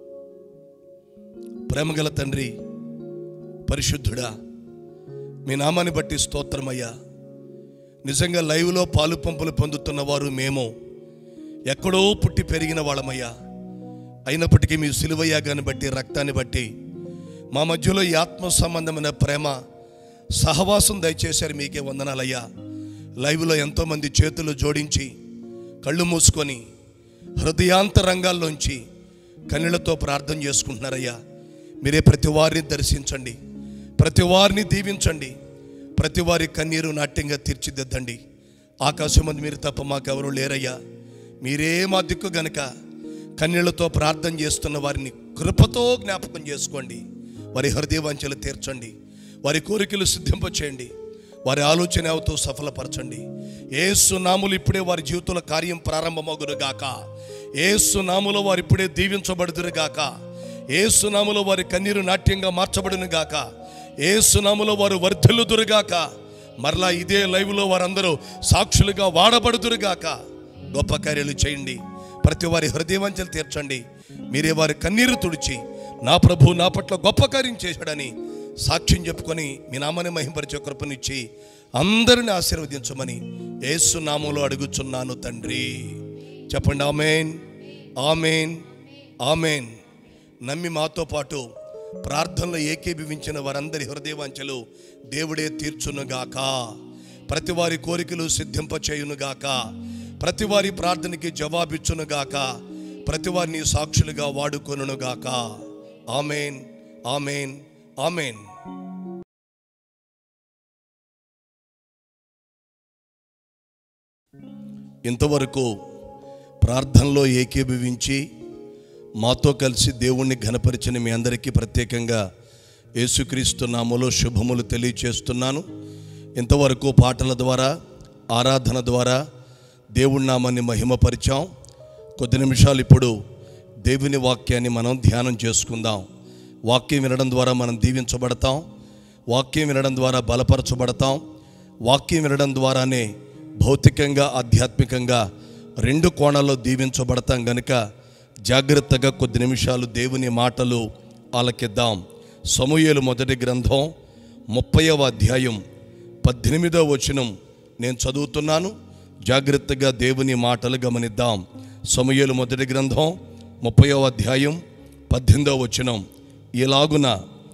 ప్రేమగల తండ్రి పరిశుద్ధుడా మీ నామాన్ని బట్టి స్తోత్రమయ్యా నిజంగా లైవ్లో పాలు పంపులు పొందుతున్న వారు మేము ఎక్కడో పుట్టి పెరిగిన వాళ్ళమయ్యా అయినప్పటికీ మీ సిలువయ్యాగాన్ని బట్టి రక్తాన్ని బట్టి మా మధ్యలో ఈ ఆత్మ సంబంధమైన ప్రేమ సహవాసం దయచేశారు మీకే వందనాలయ్యా లైవ్లో ఎంతోమంది చేతులు జోడించి కళ్ళు మూసుకొని హృదయాంతరంగాల్లోంచి కన్నీళ్లతో ప్రార్థన చేసుకుంటున్నారయ్యా మీరే ప్రతి వారిని దర్శించండి ప్రతి వారిని దీవించండి ప్రతి వారి కన్నీరు నాట్యంగా తీర్చిదిద్దండి ఆకాశం మంది మీరు తప్ప మాకెవరూ లేరయ్యా మీరే మా దిక్కు గనక కన్నీళ్లతో ప్రార్థన చేస్తున్న వారిని కృపతో జ్ఞాపకం చేసుకోండి వారి హృదయవాంఛలు తీర్చండి వారి కోరికలు సిద్ధింపచేయండి వారి ఆలోచన అవుతూ సఫలపరచండి ఏసు నాములు ఇప్పుడే వారి జీవితంలో కార్యం ప్రారంభమగును గాక ఏసు నాములో వారు ఇప్పుడే దీవించబడుదురు గాక ఏసు నాములో వారి కన్నీరు నాట్యంగా మార్చబడును గాక ఏసు నాములో వారు వర్ధిల్లుదురు గాక మరలా ఇదే లైవ్లో వారందరూ సాక్షులుగా వాడబడుదురు గాక గొప్ప కార్యాలు చేయండి ప్రతి వారి హృదయవంచలు తీర్చండి మీరే వారి కన్నీరు తుడిచి నా ప్రభు నా పట్ల గొప్ప కార్యం చేశాడని సాక్ష్యం చెప్పుకొని మీ నామాన్ని మహింపరిచే కృపనిచ్చి అందరిని ఆశీర్వదించమని యేసు నామంలో అడుగుచున్నాను తండ్రి చెప్పండి ఆమెన్ ఆమెన్ ఆమెన్ నమ్మి మాతో పాటు ప్రార్థనలో ఏకీభవించిన వారందరి హృదయవాంఛలు దేవుడే తీర్చునుగాక ప్రతి వారి కోరికలు సిద్ధింపచేయునుగాక ప్రతి వారి ప్రార్థనకి జవాబిచ్చునుగాక ప్రతి వారిని సాక్షులుగా వాడుకొనుగాక ఆమెన్ ఆమెన్ ఆమెన్ ఇంతవరకు ప్రార్థనలో ఏకీభవించి మాతో కలిసి దేవుణ్ణి ఘనపరిచిన మీ అందరికీ ప్రత్యేకంగా యేసుక్రీస్తు నామములో శుభములు తెలియచేస్తున్నాను ఇంతవరకు పాటల ద్వారా ఆరాధన ద్వారా దేవుడి నామాన్ని మహిమపరిచాం కొద్ది నిమిషాలు ఇప్పుడు దేవుని వాక్యాన్ని మనం ధ్యానం చేసుకుందాం వాక్యం వినడం ద్వారా మనం దీవించబడతాం వాక్యం వినడం ద్వారా బలపరచబడతాం వాక్యం వినడం ద్వారానే భౌతికంగా ఆధ్యాత్మికంగా రెండు కోణాల్లో దీవించబడతాం గనుక జాగ్రత్తగా కొద్ది నిమిషాలు దేవుని మాటలు ఆలకిద్దాం సమూయేలు మొదటి గ్రంథం ముప్పైవ అధ్యాయం పద్దెనిమిదవ వచనం నేను చదువుతున్నాను జాగ్రత్తగా దేవుని మాటలు గమనిద్దాం సమూయేలు మొదటి గ్రంథం ముప్పైవ అధ్యాయం పద్దెనిమిదవ వచనం ఇలాగున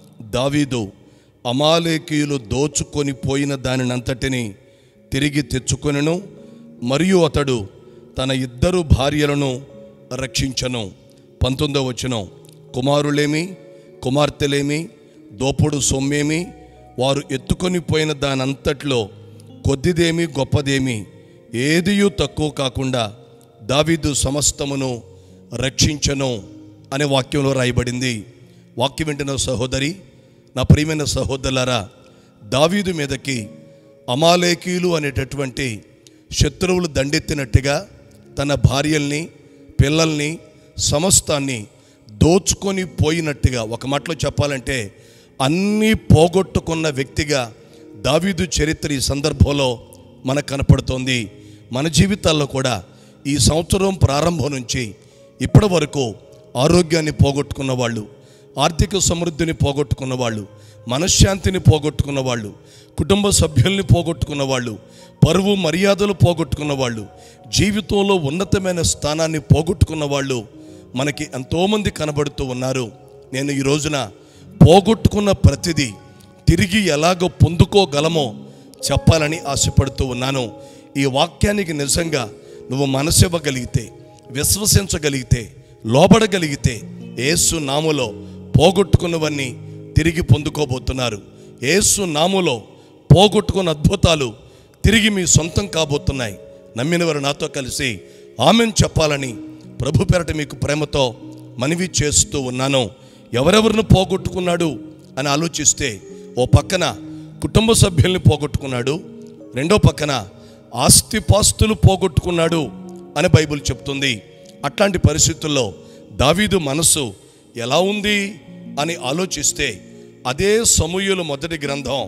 దావీదు అమాలేకీయులు దోచుకొని పోయిన దానినంతటిని తిరిగి తెచ్చుకొనెను మరియు అతడు తన ఇద్దరు భార్యలను రక్షించను పంతొమ్మిదవ వచనం కుమారులేమి కుమార్తెలేమి దోపుడు సొమ్మేమి వారు ఎత్తుకొని పోయిన దానంతట్లో కొద్దిదేమి గొప్పదేమి ఏదియూ తక్కువ కాకుండా దావీదు సమస్తమును రక్షించను అనే వాక్యంలో రాయబడింది వాక్యం వింటున్న సహోదరి నా ప్రియమైన సహోదరులారా దావీదు మీదకి అమాలేకీయులు అనేటటువంటి శత్రువులు దండెత్తినట్టుగా తన భార్యల్ని పిల్లల్ని సమస్తాన్ని దోచుకొని పోయినట్టుగా ఒక మాటలో చెప్పాలంటే అన్నీ పోగొట్టుకున్న వ్యక్తిగా దావీదు చరిత్ర ఈ సందర్భంలో మనకు కనపడుతోంది మన జీవితాల్లో కూడా ఈ సంవత్సరం ప్రారంభం నుంచి ఇప్పటి వరకు ఆరోగ్యాన్ని పోగొట్టుకున్న వాళ్ళు ఆర్థిక సమృద్ధిని పోగొట్టుకున్న వాళ్ళు మనశ్శాంతిని పోగొట్టుకున్న వాళ్ళు కుటుంబ సభ్యుల్ని పోగొట్టుకున్న వాళ్ళు పరువు మర్యాదలు పోగొట్టుకున్న వాళ్ళు జీవితంలో ఉన్నతమైన స్థానాన్ని పోగొట్టుకున్న వాళ్ళు మనకి ఎంతోమంది కనబడుతూ ఉన్నారు నేను ఈ రోజున పోగొట్టుకున్న ప్రతిదీ తిరిగి ఎలాగో పొందుకోగలమో చెప్పాలని ఆశపడుతూ ఉన్నాను ఈ వాక్యానికి నిజంగా నువ్వు మనసివ్వగలిగితే విశ్వసించగలిగితే లోబడగలిగితే ఏసు నాములో పోగొట్టుకున్నవన్నీ తిరిగి పొందుకోబోతున్నారు ఏసు నాములో పోగొట్టుకున్న అద్భుతాలు తిరిగి మీ సొంతం కాబోతున్నాయి నమ్మినవారు నాతో కలిసి ఆమెను చెప్పాలని ప్రభు పెరట మీకు ప్రేమతో మనవి చేస్తూ ఉన్నాను ఎవరెవరిని పోగొట్టుకున్నాడు అని ఆలోచిస్తే ఓ పక్కన కుటుంబ సభ్యుల్ని పోగొట్టుకున్నాడు రెండో పక్కన ఆస్తిపాస్తులు పోగొట్టుకున్నాడు అని బైబిల్ చెప్తుంది అట్లాంటి పరిస్థితుల్లో దావీదు మనసు ఎలా ఉంది అని ఆలోచిస్తే అదే సమూహలు మొదటి గ్రంథం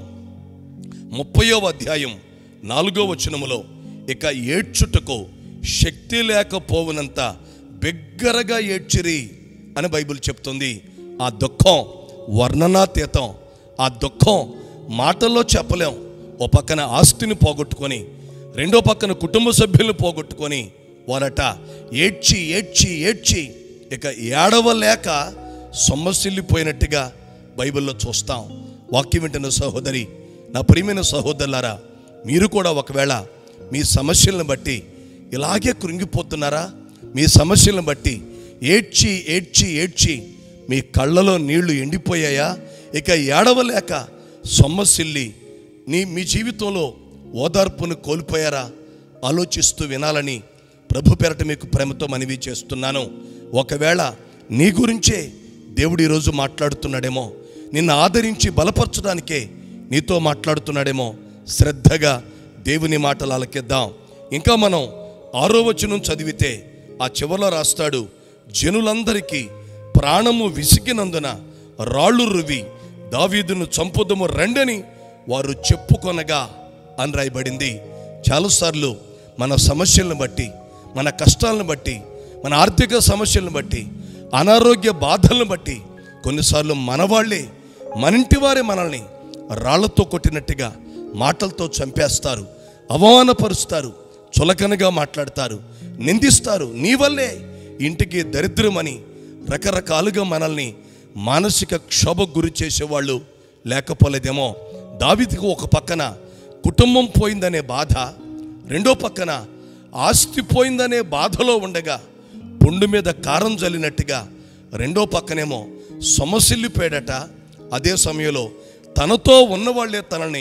ముప్పయో అధ్యాయం నాలుగో వచనములో ఇక ఏడ్చుటకు శక్తి లేకపోవునంత బిగ్గరగా ఏడ్చిరి అని బైబిల్ చెప్తుంది ఆ దుఃఖం వర్ణనాతీతం ఆ దుఃఖం మాటల్లో చెప్పలేం ఓ పక్కన ఆస్తిని పోగొట్టుకొని రెండో పక్కన కుటుంబ సభ్యులను పోగొట్టుకొని వారట ఏడ్చి ఏడ్చి ఏడ్చి ఇక ఏడవలేక సొమ్మసిల్లిపోయినట్టుగా బైబిల్లో చూస్తాం వాక్యం వింటున్న సహోదరి నా ప్రియమైన సహోదరులారా మీరు కూడా ఒకవేళ మీ సమస్యలను బట్టి ఇలాగే కృంగిపోతున్నారా మీ సమస్యలను బట్టి ఏడ్చి ఏడ్చి ఏడ్చి మీ కళ్ళలో నీళ్లు ఎండిపోయాయా ఇక ఏడవలేక సొమ్మసిల్లి నీ మీ జీవితంలో ఓదార్పును కోల్పోయారా ఆలోచిస్తూ వినాలని ప్రభు పెరట మీకు ప్రేమతో మనవి చేస్తున్నాను ఒకవేళ నీ గురించే దేవుడు ఈరోజు మాట్లాడుతున్నాడేమో నిన్ను ఆదరించి బలపరచడానికే నీతో మాట్లాడుతున్నాడేమో శ్రద్ధగా దేవుని మాటలు ఆలకిద్దాం ఇంకా మనం ఆరో వచనం చదివితే ఆ చివరిలో రాస్తాడు జనులందరికీ ప్రాణము విసిగినందున రాళ్ళు రువి దావీదును చంపుదము రండని వారు చెప్పుకొనగా అని రాయబడింది చాలాసార్లు మన సమస్యలను బట్టి మన కష్టాలను బట్టి మన ఆర్థిక సమస్యలను బట్టి అనారోగ్య బాధలను బట్టి కొన్నిసార్లు మనవాళ్ళే మనింటి వారే మనల్ని రాళ్లతో కొట్టినట్టుగా మాటలతో చంపేస్తారు అవమానపరుస్తారు చులకనగా మాట్లాడతారు నిందిస్తారు నీ వల్లే ఇంటికి దరిద్రమని రకరకాలుగా మనల్ని మానసిక క్షోభకు గురి చేసేవాళ్ళు లేకపోలేదేమో దావిదికి ఒక పక్కన కుటుంబం పోయిందనే బాధ రెండో పక్కన ఆస్తి పోయిందనే బాధలో ఉండగా పుండు మీద కారం జల్లినట్టుగా రెండో పక్కనేమో సొమసిల్లిపోయాడట అదే సమయంలో తనతో ఉన్నవాళ్లే తనని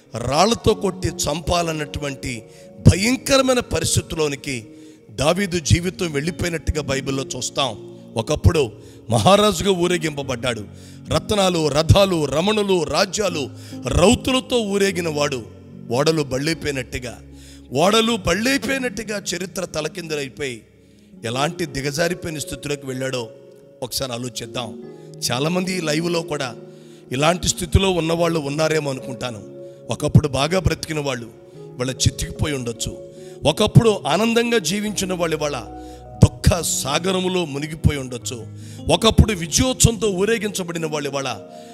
రాళ్లతో కొట్టి చంపాలన్నటువంటి భయంకరమైన పరిస్థితిలోనికి దావీదు జీవితం వెళ్ళిపోయినట్టుగా బైబిల్లో చూస్తాం ఒకప్పుడు మహారాజుగా ఊరేగింపబడ్డాడు రత్నాలు రథాలు రమణులు రాజ్యాలు రౌతులతో ఊరేగిన వాడు ఓడలు బళ్ళైపోయినట్టుగా ఓడలు బళ్ళైపోయినట్టుగా చరిత్ర తలకిందులైపోయి ఎలాంటి దిగజారిపోయిన స్థితిలోకి వెళ్ళాడో ఒకసారి ఆలోచిద్దాం చాలామంది ఈ లైవ్లో కూడా ఇలాంటి స్థితిలో ఉన్నవాళ్ళు ఉన్నారేమో అనుకుంటాను ఒకప్పుడు బాగా బ్రతికిన వాళ్ళు వాళ్ళ చితికిపోయి ఉండొచ్చు ఒకప్పుడు ఆనందంగా జీవించిన వాళ్ళు వాళ్ళ దుఃఖ సాగరములో మునిగిపోయి ఉండొచ్చు ఒకప్పుడు విజయోత్సవంతో ఊరేగించబడిన వాళ్ళు వాళ్ళ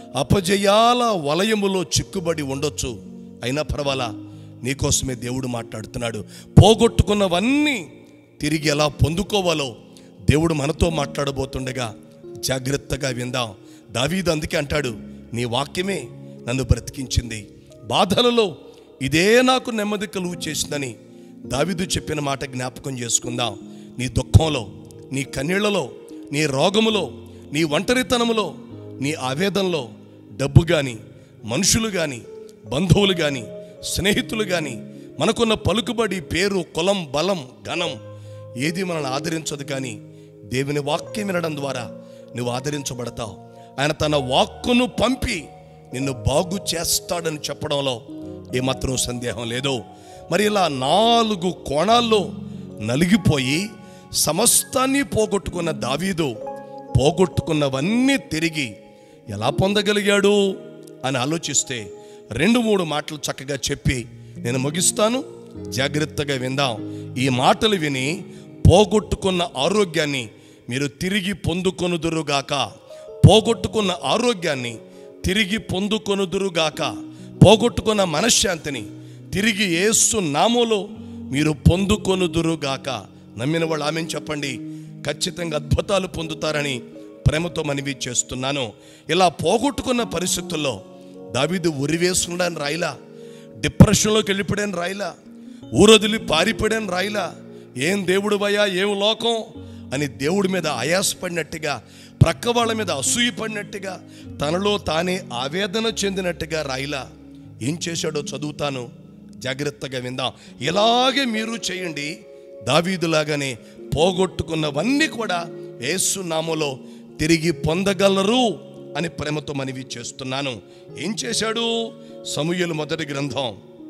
అపజయాల వలయములో చిక్కుబడి ఉండొచ్చు అయినా పర్వాలా నీకోసమే దేవుడు మాట్లాడుతున్నాడు పోగొట్టుకున్నవన్నీ తిరిగి ఎలా పొందుకోవాలో దేవుడు మనతో మాట్లాడబోతుండగా జాగ్రత్తగా విందాం దావీదు అందుకే అంటాడు నీ వాక్యమే నన్ను బ్రతికించింది బాధలలో ఇదే నాకు నెమ్మది కలుగు చేసిందని దావీదు చెప్పిన మాట జ్ఞాపకం చేసుకుందాం నీ దుఃఖంలో నీ కన్నీళ్లలో నీ రోగములో నీ ఒంటరితనములో నీ ఆవేదనలో డబ్బు కానీ మనుషులు కానీ బంధువులు కానీ స్నేహితులు కానీ మనకున్న పలుకుబడి పేరు కులం బలం ఘనం ఏది మనల్ని ఆదరించదు కానీ దేవుని వాక్యం వినడం ద్వారా నువ్వు ఆదరించబడతావు ఆయన తన వాక్కును పంపి నిన్ను బాగు చేస్తాడని చెప్పడంలో ఏమాత్రం సందేహం లేదు మరి ఇలా నాలుగు కోణాల్లో నలిగిపోయి సమస్తాన్ని పోగొట్టుకున్న దావీదు పోగొట్టుకున్నవన్నీ తిరిగి ఎలా పొందగలిగాడు అని ఆలోచిస్తే రెండు మూడు మాటలు చక్కగా చెప్పి నేను ముగిస్తాను జాగ్రత్తగా విందాం ఈ మాటలు విని పోగొట్టుకున్న ఆరోగ్యాన్ని మీరు తిరిగి పొందుకొనుదురుగాక పోగొట్టుకున్న ఆరోగ్యాన్ని తిరిగి పొందుకొనుదురుగాక పోగొట్టుకున్న మనశ్శాంతిని తిరిగి ఏసు నామోలో మీరు పొందుకొనుదురుగాక నమ్మిన వాళ్ళు ఆమె చెప్పండి ఖచ్చితంగా అద్భుతాలు పొందుతారని ప్రేమతో మనవి చేస్తున్నాను ఇలా పోగొట్టుకున్న పరిస్థితుల్లో దావీదు ఉరివేసుకున్నాడని రాయిలా డిప్రెషన్లోకి వెళ్ళిపోయాడని రాయిలా ఊరొదిలి పారిపోయాడని రాయిలా ఏం దేవుడు భయా ఏం లోకం అని దేవుడి మీద ఆయాసపడినట్టుగా ప్రక్క వాళ్ళ మీద అసూయపడినట్టుగా తనలో తానే ఆవేదన చెందినట్టుగా రాయిలా ఏం చేశాడో చదువుతాను జాగ్రత్తగా విందాం ఇలాగే మీరు చేయండి దావీదులాగానే పోగొట్టుకున్నవన్నీ కూడా యేసు నామములో తిరిగి పొందగలరు అని ప్రేమతో మనవి చేస్తున్నాను ఏం చేశాడు సమూయేలు మొదటి గ్రంథం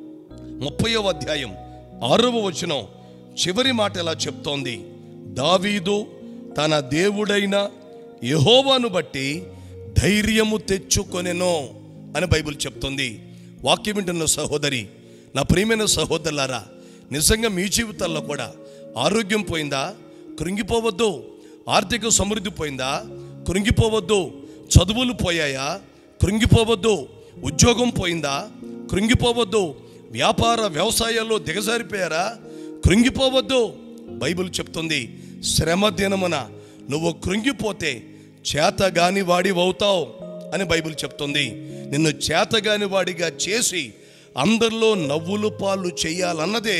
ముప్పయో అధ్యాయం ఆరవ వచనం చివరి మాట ఎలా చెప్తోంది దావీదు తన దేవుడైన యెహోవాను బట్టి ధైర్యము తెచ్చుకొనెనో అని బైబిల్ చెప్తుంది వాక్యం వింటున్న సహోదరి నా ప్రియమైన సహోదరులారా నిజంగా మీ జీవితాల్లో కూడా ఆరోగ్యం పోయిందా కృంగిపోవద్దు ఆర్థిక సమృద్ధి పోయిందా కృంగిపోవద్దు చదువులు పోయాయా కృంగిపోవద్దు ఉద్యోగం పోయిందా కృంగిపోవద్దు వ్యాపార వ్యవసాయాల్లో దిగజారిపోయారా కృంగిపోవద్దు బైబిల్ చెప్తుంది శ్రమ దినమున నువ్వు కృంగిపోతే చేతగాని వాడి అవుతావు అని బైబిల్ చెప్తుంది నిన్ను చేతగాని వాడిగా చేసి అందరిలో నవ్వులు పాలు చేయాలన్నదే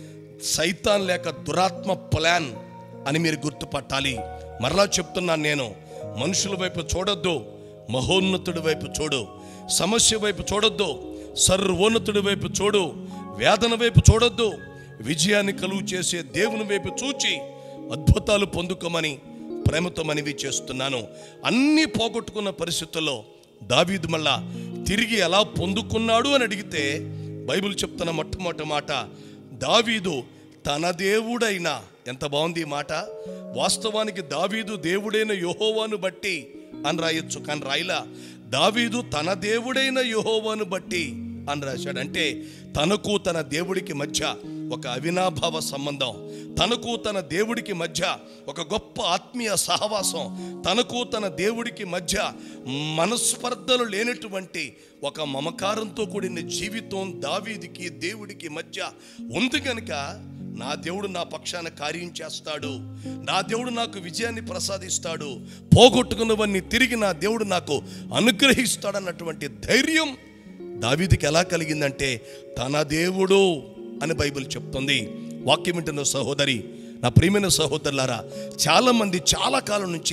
సైతాన్ లేక దురాత్మ ప్లాన్ అని మీరు గుర్తుపట్టాలి మరలా చెప్తున్నాను నేను మనుషుల వైపు చూడొద్దు మహోన్నతుడి వైపు చూడు సమస్య వైపు చూడొద్దు సర్వోన్నతుడి వైపు చూడు వేదన వైపు చూడొద్దు విజయాన్ని కలుగు చేసే దేవుని వైపు చూచి అద్భుతాలు పొందుకోమని ప్రేమతో మనవి చేస్తున్నాను అన్నీ పోగొట్టుకున్న పరిస్థితుల్లో దావీదు మళ్ళా తిరిగి ఎలా పొందుకున్నాడు అని అడిగితే బైబిల్ చెప్తున్న మొట్టమొదటి మాట దావీదు తన దేవుడైన ఎంత బాగుంది ఈ మాట వాస్తవానికి దావీదు దేవుడైన యెహోవాను బట్టి అని రాయొచ్చు కానీ రాయిలా దావీదు తన దేవుడైన యెహోవాను బట్టి అని రాశాడు అంటే తనకు తన దేవుడికి మధ్య ఒక అవినాభావ సంబంధం తనకు తన దేవుడికి మధ్య ఒక గొప్ప ఆత్మీయ సహవాసం తనకు తన దేవుడికి మధ్య మనస్పర్ధలు లేనటువంటి ఒక మమకారంతో కూడిన జీవితం దావీదికి దేవుడికి మధ్య ఉంది కనుక నా దేవుడు నా పక్షాన కార్యం చేస్తాడు నా దేవుడు నాకు విజయాన్ని ప్రసాదిస్తాడు పోగొట్టుకున్నవన్నీ తిరిగి నా దేవుడు నాకు అనుగ్రహిస్తాడన్నటువంటి ధైర్యం దావీదికి ఎలా కలిగిందంటే తన దేవుడు అని బైబిల్ చెప్తుంది వాక్యం వింటున్న సహోదరి నా ప్రియమైన సహోదరులారా చాలామంది చాలా కాలం నుంచి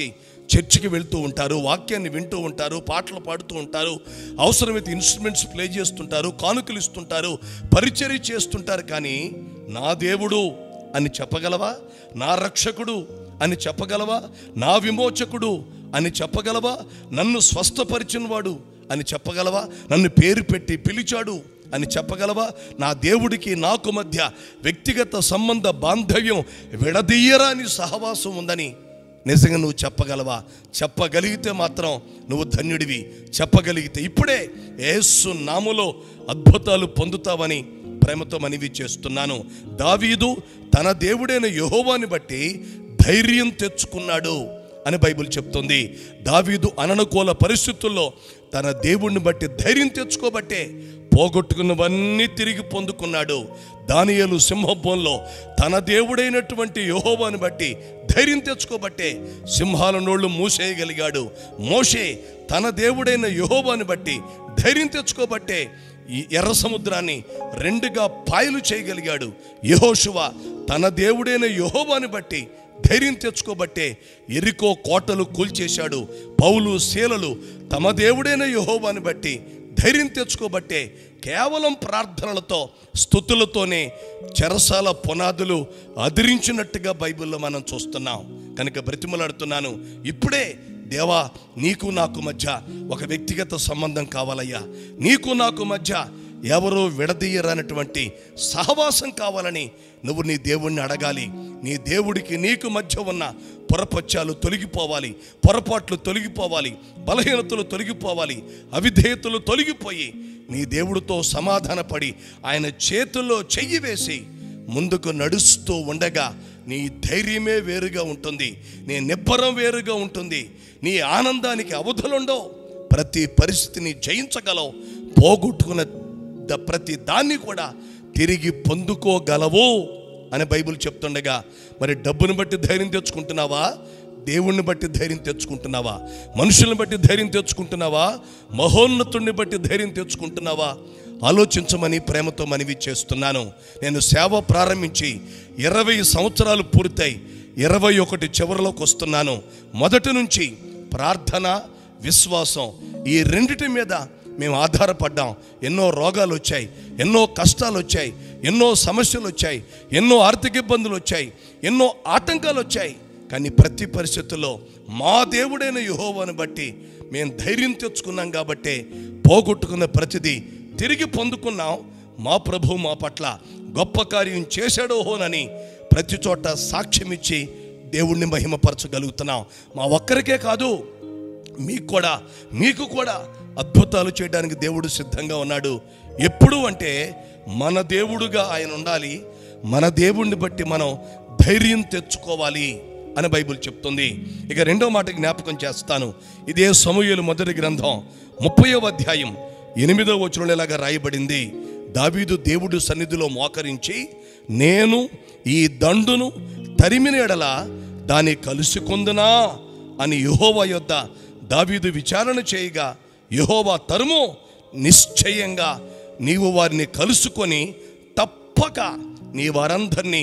చర్చికి వెళ్తూ ఉంటారు వాక్యాన్ని వింటూ ఉంటారు పాటలు పాడుతూ ఉంటారు అవసరమైతే ఇన్స్ట్రుమెంట్స్ ప్లే చేస్తుంటారు కానుకలు ఇస్తుంటారు పరిచర్య చేస్తుంటారు కానీ నా దేవుడు అని చెప్పగలవా నా రక్షకుడు అని చెప్పగలవా నా విమోచకుడు అని చెప్పగలవా నన్ను స్వస్థపరిచినవాడు అని చెప్పగలవా నన్ను పేరు పెట్టి పిలిచాడు అని చెప్పగలవా నా దేవుడికి నాకు మధ్య వ్యక్తిగత సంబంధ బాంధవ్యం విడదీయరాని సహవాసం ఉందని నిజంగా నువ్వు చెప్పగలవా చెప్పగలిగితే మాత్రం నువ్వు ధన్యుడివి చెప్పగలిగితే ఇప్పుడే ఏసు నాములో అద్భుతాలు పొందుతావని ప్రేమతో మనవి చేస్తున్నాను దావీదు తన దేవుడైన యెహోవాని బట్టి ధైర్యం తెచ్చుకున్నాడు అని బైబిల్ చెప్తుంది దావీదు అననుకూల పరిస్థితుల్లో తన దేవుణ్ణి బట్టి ధైర్యం తెచ్చుకోబట్టే పోగొట్టుకున్నవన్నీ తిరిగి పొందుకున్నాడు దానియేలు సింహభంలో తన దేవుడైనటువంటి యెహోవాని బట్టి ధైర్యం తెచ్చుకోబట్టే సింహాల నోళ్ళు మూసేయగలిగాడు మోషే తన దేవుడైన యెహోవాని బట్టి ధైర్యం తెచ్చుకోబట్టే ఈ ఎర్ర సముద్రాన్ని రెండుగా పాయలు చేయగలిగాడు యెహోషువ తన దేవుడైన యెహోవాని బట్టి ధైర్యం తెచ్చుకోబట్టే ఎరికో కోటలు కూల్చేశాడు పౌలు శీలలు తమ దేవుడైన యెహోవాని బట్టి ధైర్యం తెచ్చుకోబట్టే కేవలం ప్రార్థనలతో స్థుతులతోనే చెరసాల పునాదులు అదిరించినట్టుగా బైబిల్లో మనం చూస్తున్నాం కనుక బ్రతిమలాడుతున్నాను ఇప్పుడే దేవా నీకు నాకు మధ్య ఒక వ్యక్తిగత సంబంధం కావాలయ్యా నీకు నాకు మధ్య ఎవరో విడదీయరనటువంటి సహవాసం కావాలని నువ్వు నీ దేవుణ్ణి అడగాలి నీ దేవుడికి నీకు మధ్య ఉన్న పొరపత్యాలు తొలగిపోవాలి పొరపాట్లు తొలగిపోవాలి బలహీనతలు తొలగిపోవాలి అవిధేయతలు తొలగిపోయి నీ దేవుడితో సమాధానపడి ఆయన చేతుల్లో చెయ్యి వేసి ముందుకు నడుస్తూ ఉండగా నీ ధైర్యమే వేరుగా ఉంటుంది నీ నిబ్బరం వేరుగా ఉంటుంది నీ ఆనందానికి అవధులుండవు ప్రతి పరిస్థితిని జయించగలవు పోగొట్టుకున్న ద- ప్రతి దాన్ని కూడా తిరిగి పొందుకోగలవు అని బైబిల్ చెప్తుండగా మరి డబ్బును బట్టి ధైర్యం తెచ్చుకుంటున్నావా దేవుణ్ణి బట్టి ధైర్యం తెచ్చుకుంటున్నావా మనుషుల్ని బట్టి ధైర్యం తెచ్చుకుంటున్నావా మహోన్నతుణ్ణి బట్టి ధైర్యం తెచ్చుకుంటున్నావా ఆలోచించమని ప్రేమతో మనవి చేస్తున్నాను నేను సేవ ప్రారంభించి ఇరవై సంవత్సరాలు పూర్తయి ఇరవై ఒకటి చివరిలోకి వస్తున్నాను మొదటి నుంచి ప్రార్థన విశ్వాసం ఈ రెండిటి మీద మేము ఆధారపడ్డాం ఎన్నో రోగాలు వచ్చాయి ఎన్నో కష్టాలు వచ్చాయి ఎన్నో సమస్యలు వచ్చాయి ఎన్నో ఆర్థిక ఇబ్బందులు వచ్చాయి ఎన్నో ఆటంకాలు వచ్చాయి కానీ ప్రతి పరిస్థితుల్లో మా దేవుడైన యుహోవాను బట్టి మేము ధైర్యం తెచ్చుకున్నాం కాబట్టే పోగొట్టుకున్న ప్రతిదీ తిరిగి పొందుకున్నాం మా ప్రభు మా పట్ల గొప్ప కార్యం చేశాడో హోనని ప్రతి చోట సాక్ష్యం ఇచ్చి దేవుణ్ణి మహిమపరచగలుగుతున్నాం మా ఒక్కరికే కాదు మీకు కూడా మీకు కూడా అద్భుతాలు చేయడానికి దేవుడు సిద్ధంగా ఉన్నాడు ఎప్పుడు అంటే మన దేవుడుగా ఆయన ఉండాలి మన దేవుణ్ణి బట్టి మనం ధైర్యం తెచ్చుకోవాలి అని బైబిల్ చెప్తుంది ఇక రెండో మాట జ్ఞాపకం చేస్తాను ఇదే సమూహలు మొదటి గ్రంథం ముప్పయో అధ్యాయం ఎనిమిదో వచనంలో ఇలాగా రాయబడింది దావీదు దేవుడు సన్నిధిలో మోకరించి నేను ఈ దండును తరిమిన ఎడల దాన్ని కలుసుకుందునా అని యెహోవా యొద్ద దావీదు విచారణ చేయగా యెహోవా తరుము నిశ్చయంగా నీవు వారిని కలుసుకొని తప్పక నీ వారందరినీ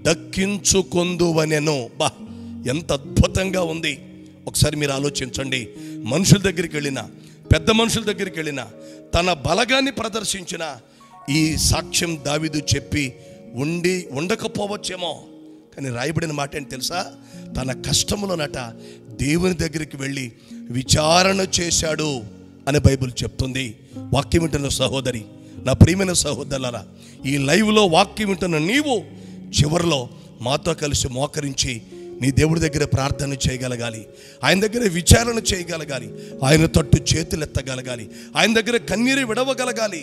దక్కించుకొందువనెను బా ఎంత అద్భుతంగా ఉంది ఒకసారి మీరు ఆలోచించండి మనుషుల దగ్గరికి వెళ్ళిన పెద్ద మనుషుల దగ్గరికి వెళ్ళిన తన బలగాన్ని ప్రదర్శించిన ఈ సాక్ష్యం దావీదు చెప్పి ఉండి ఉండకపోవచ్చేమో కానీ రాయబడిన మాట ఏంటి తెలుసా తన కష్టములోనట దేవుని దగ్గరికి వెళ్ళి విచారణ చేశాడు అని బైబిల్ చెప్తుంది వాక్యం వింటున్న సహోదరి నా ప్రియమైన సహోదరులరా ఈ లైవ్లో వాక్యం వింటున్న నీవు చివరిలో మాతో కలిసి మోకరించి నీ దేవుడి దగ్గర ప్రార్థన చేయగలగాలి ఆయన దగ్గర విచారణ చేయగలగాలి ఆయన తట్టు చేతులు ఎత్తగలగాలి ఆయన దగ్గర కన్నీరు విడవగలగాలి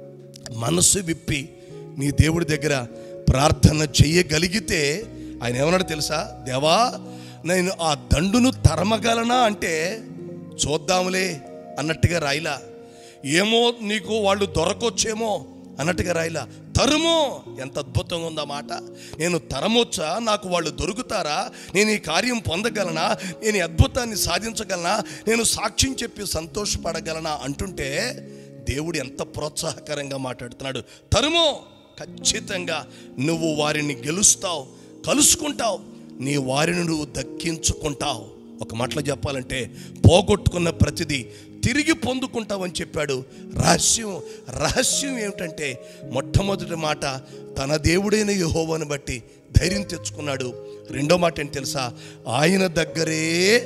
మనసు విప్పి నీ దేవుడి దగ్గర ప్రార్థన చెయ్యగలిగితే ఆయన ఏమన్నాడు తెలుసా దేవా నేను ఆ దండును తరమగలనా అంటే చూద్దాంలే అన్నట్టుగా రాయిలా ఏమో నీకు వాళ్ళు దొరకొచ్చేమో అన్నట్టుగా రాయిలా తరుమో ఎంత అద్భుతంగా ఉందా మాట నేను తరమొచ్చా నాకు వాళ్ళు దొరుకుతారా నేను ఈ కార్యం పొందగలనా నేను ఈ అద్భుతాన్ని సాధించగలనా నేను సాక్ష్యం చెప్పి సంతోషపడగలనా అంటుంటే దేవుడు ఎంత ప్రోత్సాహకరంగా మాట్లాడుతున్నాడు తరుమో ఖచ్చితంగా నువ్వు వారిని గెలుస్తావు కలుసుకుంటావు నీ వారిని నువ్వు దక్కించుకుంటావు ఒక మాటలో చెప్పాలంటే పోగొట్టుకున్న ప్రతిదీ తిరిగి పొందుకుంటావని చెప్పాడు రహస్యం రహస్యం ఏమిటంటే మొట్టమొదటి మాట తన దేవుడైన యెహోవాను బట్టి ధైర్యం తెచ్చుకున్నాడు రెండో మాట ఏంటి తెలుసా ఆయన దగ్గరే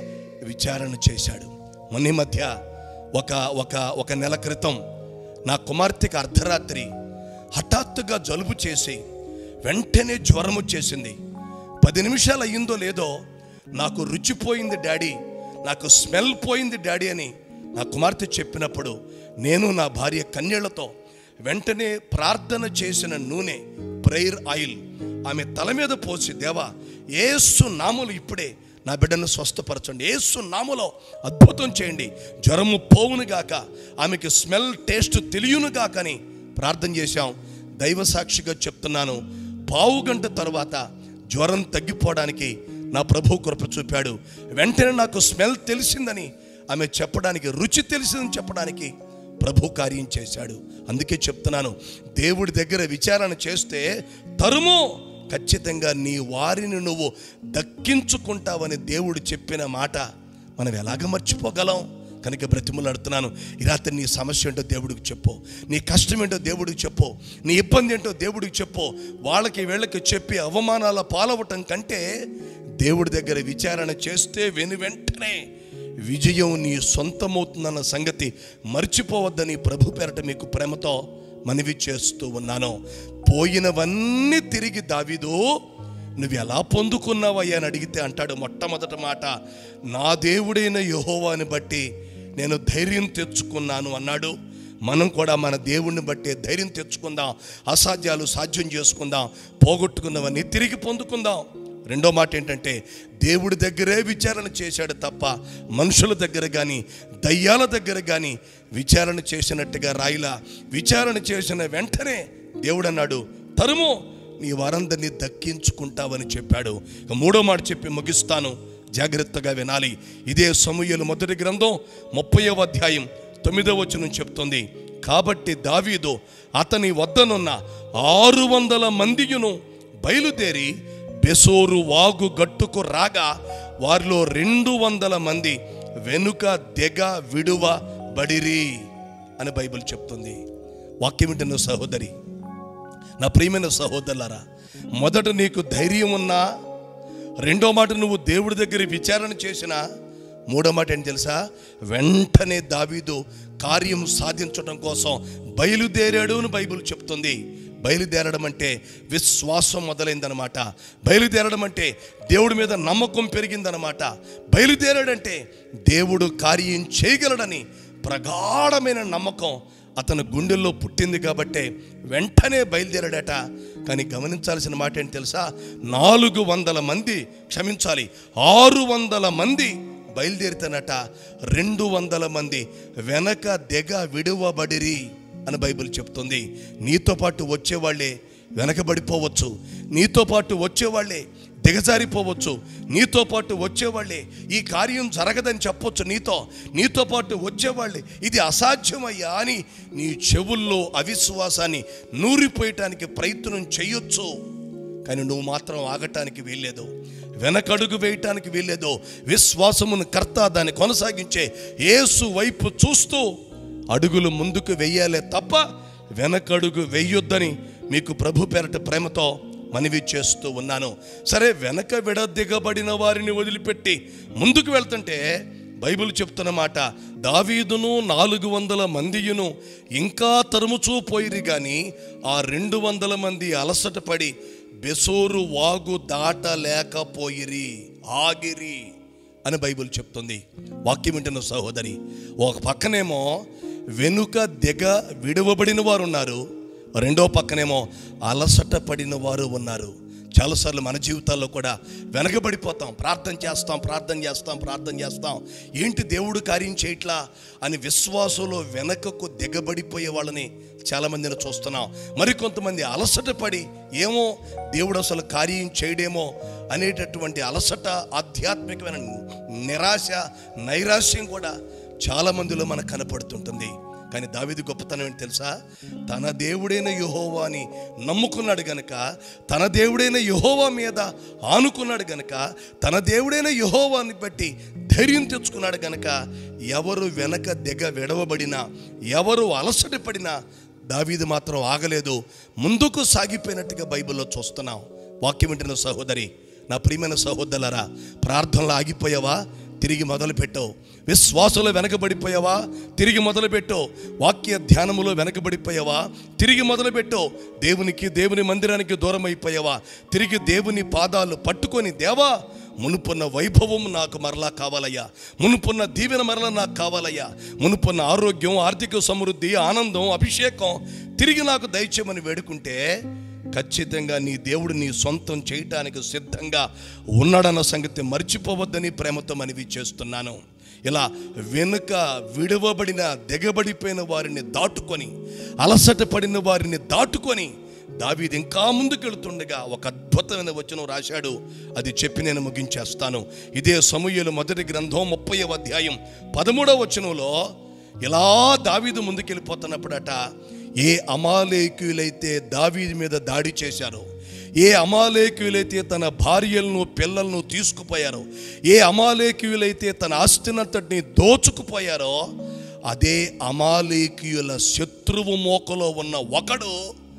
విచారణ చేశాడు మొన్న ఈ మధ్య ఒక ఒక ఒక నెల క్రితం నా కుమార్తెకి అర్ధరాత్రి హఠాత్తుగా జలుబు చేసి వెంటనే జ్వరం వచ్చేసింది పది నిమిషాలు అయ్యిందో లేదో నాకు రుచి పోయింది డాడీ నాకు స్మెల్ పోయింది డాడీ అని నా కుమార్తె చెప్పినప్పుడు నేను నా భార్య కన్యళ్లతో వెంటనే ప్రార్థన చేసిన నూనె ప్రేయర్ ఆయిల్ ఆమె తల మీద పోసి దేవా ఏసు నాములు ఇప్పుడే నా బిడ్డను స్వస్థపరచండి ఏసు నాములో అద్భుతం చేయండి జ్వరము పోవును గాక ఆమెకి స్మెల్ టేస్ట్ తెలియను గాకని ప్రార్థన చేశాం దైవ సాక్షిగా చెప్తున్నాను పావు గంట తర్వాత జ్వరం తగ్గిపోవడానికి నా ప్రభు కృప చూపాడు వెంటనే నాకు స్మెల్ తెలిసిందని ఆమె చెప్పడానికి రుచి తెలిసిందని చెప్పడానికి ప్రభు కార్యం చేశాడు అందుకే చెప్తున్నాను దేవుడి దగ్గర విచారణ చేస్తే తరుము ఖచ్చితంగా నీ వారిని నువ్వు దక్కించుకుంటావని దేవుడు చెప్పిన మాట మనం ఎలాగ మర్చిపోగలం కనుక బ్రతిమలాడుతున్నాను ఈ రాత్రి నీ సమస్య ఏంటో దేవుడికి చెప్పు నీ కష్టం ఏంటో దేవుడికి చెప్పు నీ ఇబ్బంది ఏంటో దేవుడికి చెప్పు వాళ్ళకి వీళ్ళకి చెప్పి అవమానాల పాలవటం కంటే దేవుడి దగ్గర విచారణ చేస్తే వెను వెంటనే విజయం నీ సొంతమవుతుందన్న సంగతి మర్చిపోవద్దని ప్రభు పేరట మీకు ప్రేమతో మనవి చేస్తూ ఉన్నాను పోయినవన్నీ తిరిగి దావిదు నువ్వు ఎలా పొందుకున్నావయ్యా అని అడిగితే అంటాడు మొట్టమొదటి మాట నా దేవుడైన యహోవాని బట్టి నేను ధైర్యం తెచ్చుకున్నాను అన్నాడు మనం కూడా మన దేవుణ్ణి బట్టి ధైర్యం తెచ్చుకుందాం అసాధ్యాలు సాధ్యం చేసుకుందాం పోగొట్టుకున్నవన్నీ తిరిగి పొందుకుందాం రెండో మాట ఏంటంటే దేవుడి దగ్గరే విచారణ చేశాడు తప్ప మనుషుల దగ్గర కానీ దయ్యాల దగ్గర కానీ విచారణ చేసినట్టుగా రాయిలా విచారణ చేసిన వెంటనే దేవుడు అన్నాడు తరుము నీ వారందరినీ దక్కించుకుంటావని చెప్పాడు ఇక మూడో మాట చెప్పి ముగిస్తాను జాగ్రత్తగా వినాలి ఇదే సమూహలు మొదటి గ్రంథం ముప్పైవ అధ్యాయం తొమ్మిదవ వచనం చెప్తుంది కాబట్టి దావీదు అతని వద్దనున్న ఆరు వందల మందియును బయలుదేరి బెసోరు వాగు గట్టుకు రాగా వారిలో రెండు వందల మంది వెనుక దెగ విడువ బడిరి అని బైబిల్ చెప్తుంది వాక్యం వింటున్న సహోదరి నా ప్రియమైన సహోదరులారా మొదట నీకు ధైర్యం ఉన్నా రెండో మాట నువ్వు దేవుడి దగ్గర విచారణ చేసిన మూడో మాట ఏంటి తెలుసా వెంటనే దావీదు కార్యం సాధించడం కోసం బయలుదేరాడు అని బైబిల్ చెప్తుంది బయలుదేరడం అంటే విశ్వాసం మొదలైందనమాట బయలుదేరడం అంటే దేవుడి మీద నమ్మకం పెరిగిందనమాట బయలుదేరాడంటే దేవుడు కార్యం చేయగలడని ప్రగాఢమైన నమ్మకం అతని గుండెల్లో పుట్టింది కాబట్టే వెంటనే బయలుదేరాడట కానీ గమనించాల్సిన మాట ఏంటి తెలుసా నాలుగు వందల మంది క్షమించాలి ఆరు వందల మంది బయలుదేరితేనట రెండు వందల మంది వెనక దెగ విడువబడిరి అని బైబిల్ చెప్తుంది నీతో పాటు వచ్చేవాళ్ళే వెనకబడిపోవచ్చు నీతో పాటు వచ్చేవాళ్ళే దిగజారిపోవచ్చు నీతో పాటు వచ్చేవాళ్ళే ఈ కార్యం జరగదని చెప్పొచ్చు నీతో నీతో పాటు వచ్చేవాళ్ళే ఇది అసాధ్యమయ్యా అని నీ చెవుల్లో అవిశ్వాసాన్ని నూరిపోయటానికి ప్రయత్నం చేయొచ్చు కానీ నువ్వు మాత్రం ఆగటానికి వీల్లేదు వెనకడుగు వేయటానికి వీల్లేదు విశ్వాసమును కర్త దాన్ని కొనసాగించే యేసు వైపు చూస్తూ అడుగులు ముందుకు వెయ్యాలే తప్ప వెనకడుగు వెయ్యొద్దని మీకు ప్రభు పేరట ప్రేమతో మనవి చేస్తూ ఉన్నాను సరే వెనక విడదిగబడిన వారిని వదిలిపెట్టి ముందుకు వెళ్తుంటే బైబిల్ చెప్తున్న మాట దావీదును నాలుగు వందల మందియును ఇంకా తరుముచూ పోయిరి కానీ ఆ రెండు వందల మంది అలసట పడి బెసోరు వాగు దాటలేకపోయిరి ఆగిరి అని బైబిల్ చెప్తుంది వాక్యం వింటున్న సహోదరి ఒక పక్కనేమో వెనుక దిగ విడవబడిన వారు ఉన్నారు రెండో పక్కనేమో అలసట పడిన వారు ఉన్నారు చాలాసార్లు మన జీవితాల్లో కూడా వెనకబడిపోతాం ప్రార్థన చేస్తాం ప్రార్థన చేస్తాం ప్రార్థన చేస్తాం ఏంటి దేవుడు కార్యం చేయట్లా అని విశ్వాసంలో వెనకకు దిగబడిపోయే వాళ్ళని చాలామందిని చూస్తున్నాం మరి కొంతమంది అలసట పడి ఏమో దేవుడు అసలు కార్యం చేయడేమో అనేటటువంటి అలసట ఆధ్యాత్మికమైన నిరాశ నైరాశ్యం కూడా చాలా మందిలో మనకు కనపడుతుంటుంది కానీ దావీదు గొప్పతనం ఏంటి తెలుసా తన దేవుడైన యహోవాని నమ్ముకున్నాడు గనక తన దేవుడైన యహోవా మీద ఆనుకున్నాడు గనక తన దేవుడైన యహోవాని బట్టి ధైర్యం తెచ్చుకున్నాడు గనక ఎవరు వెనక దిగ విడవబడినా ఎవరు అలసట పడినా దావీదు మాత్రం ఆగలేదు ముందుకు సాగిపోయినట్టుగా బైబిల్లో చూస్తున్నాం వాక్యం వింటున్న సహోదరి నా ప్రియమైన సహోదరులరా ప్రార్థనలు ఆగిపోయావా తిరిగి మొదలు పెట్టావు విశ్వాసంలో వెనకబడిపోయావా తిరిగి మొదలు పెట్టావు వాక్య ధ్యానములో వెనకబడిపోయావా తిరిగి మొదలు పెట్టావు దేవునికి దేవుని మందిరానికి దూరం అయిపోయావా తిరిగి దేవుని పాదాలు పట్టుకొని దేవా మునుపున్న వైభవం నాకు మరలా కావాలయ్యా మునుపున్న దీవెన మరలా నాకు కావాలయ్యా మునుపున్న ఆరోగ్యం ఆర్థిక సమృద్ధి ఆనందం అభిషేకం తిరిగి నాకు దయచేయమని వేడుకుంటే ఖచ్చితంగా నీ దేవుడు నీ సొంతం చేయటానికి సిద్ధంగా ఉన్నాడన్న సంగతి మర్చిపోవద్దని ప్రేమతో మనవి చేస్తున్నాను ఇలా వెనుక విడవబడిన దిగబడిపోయిన వారిని దాటుకొని అలసట పడిన వారిని దాటుకొని దావీది ఇంకా ముందుకెళ్తుండగా ఒక అద్భుతమైన వచనం రాశాడు అది చెప్పి నేను ముగించేస్తాను ఇదే సమూహలు మొదటి గ్రంథం ముప్పై అధ్యాయం పదమూడవ వచనంలో ఇలా దావీదు ముందుకెళ్ళిపోతున్నప్పుడట ఏ అమాలేకులైతే దావీది మీద దాడి చేశారో ఏ అమాలేకులైతే తన భార్యలను పిల్లలను తీసుకుపోయారో ఏ అమాలేకులైతే తన ఆస్తినంతటిని దోచుకుపోయారో అదే అమాలేకీయుల శత్రువు మోకలో ఉన్న ఒకడు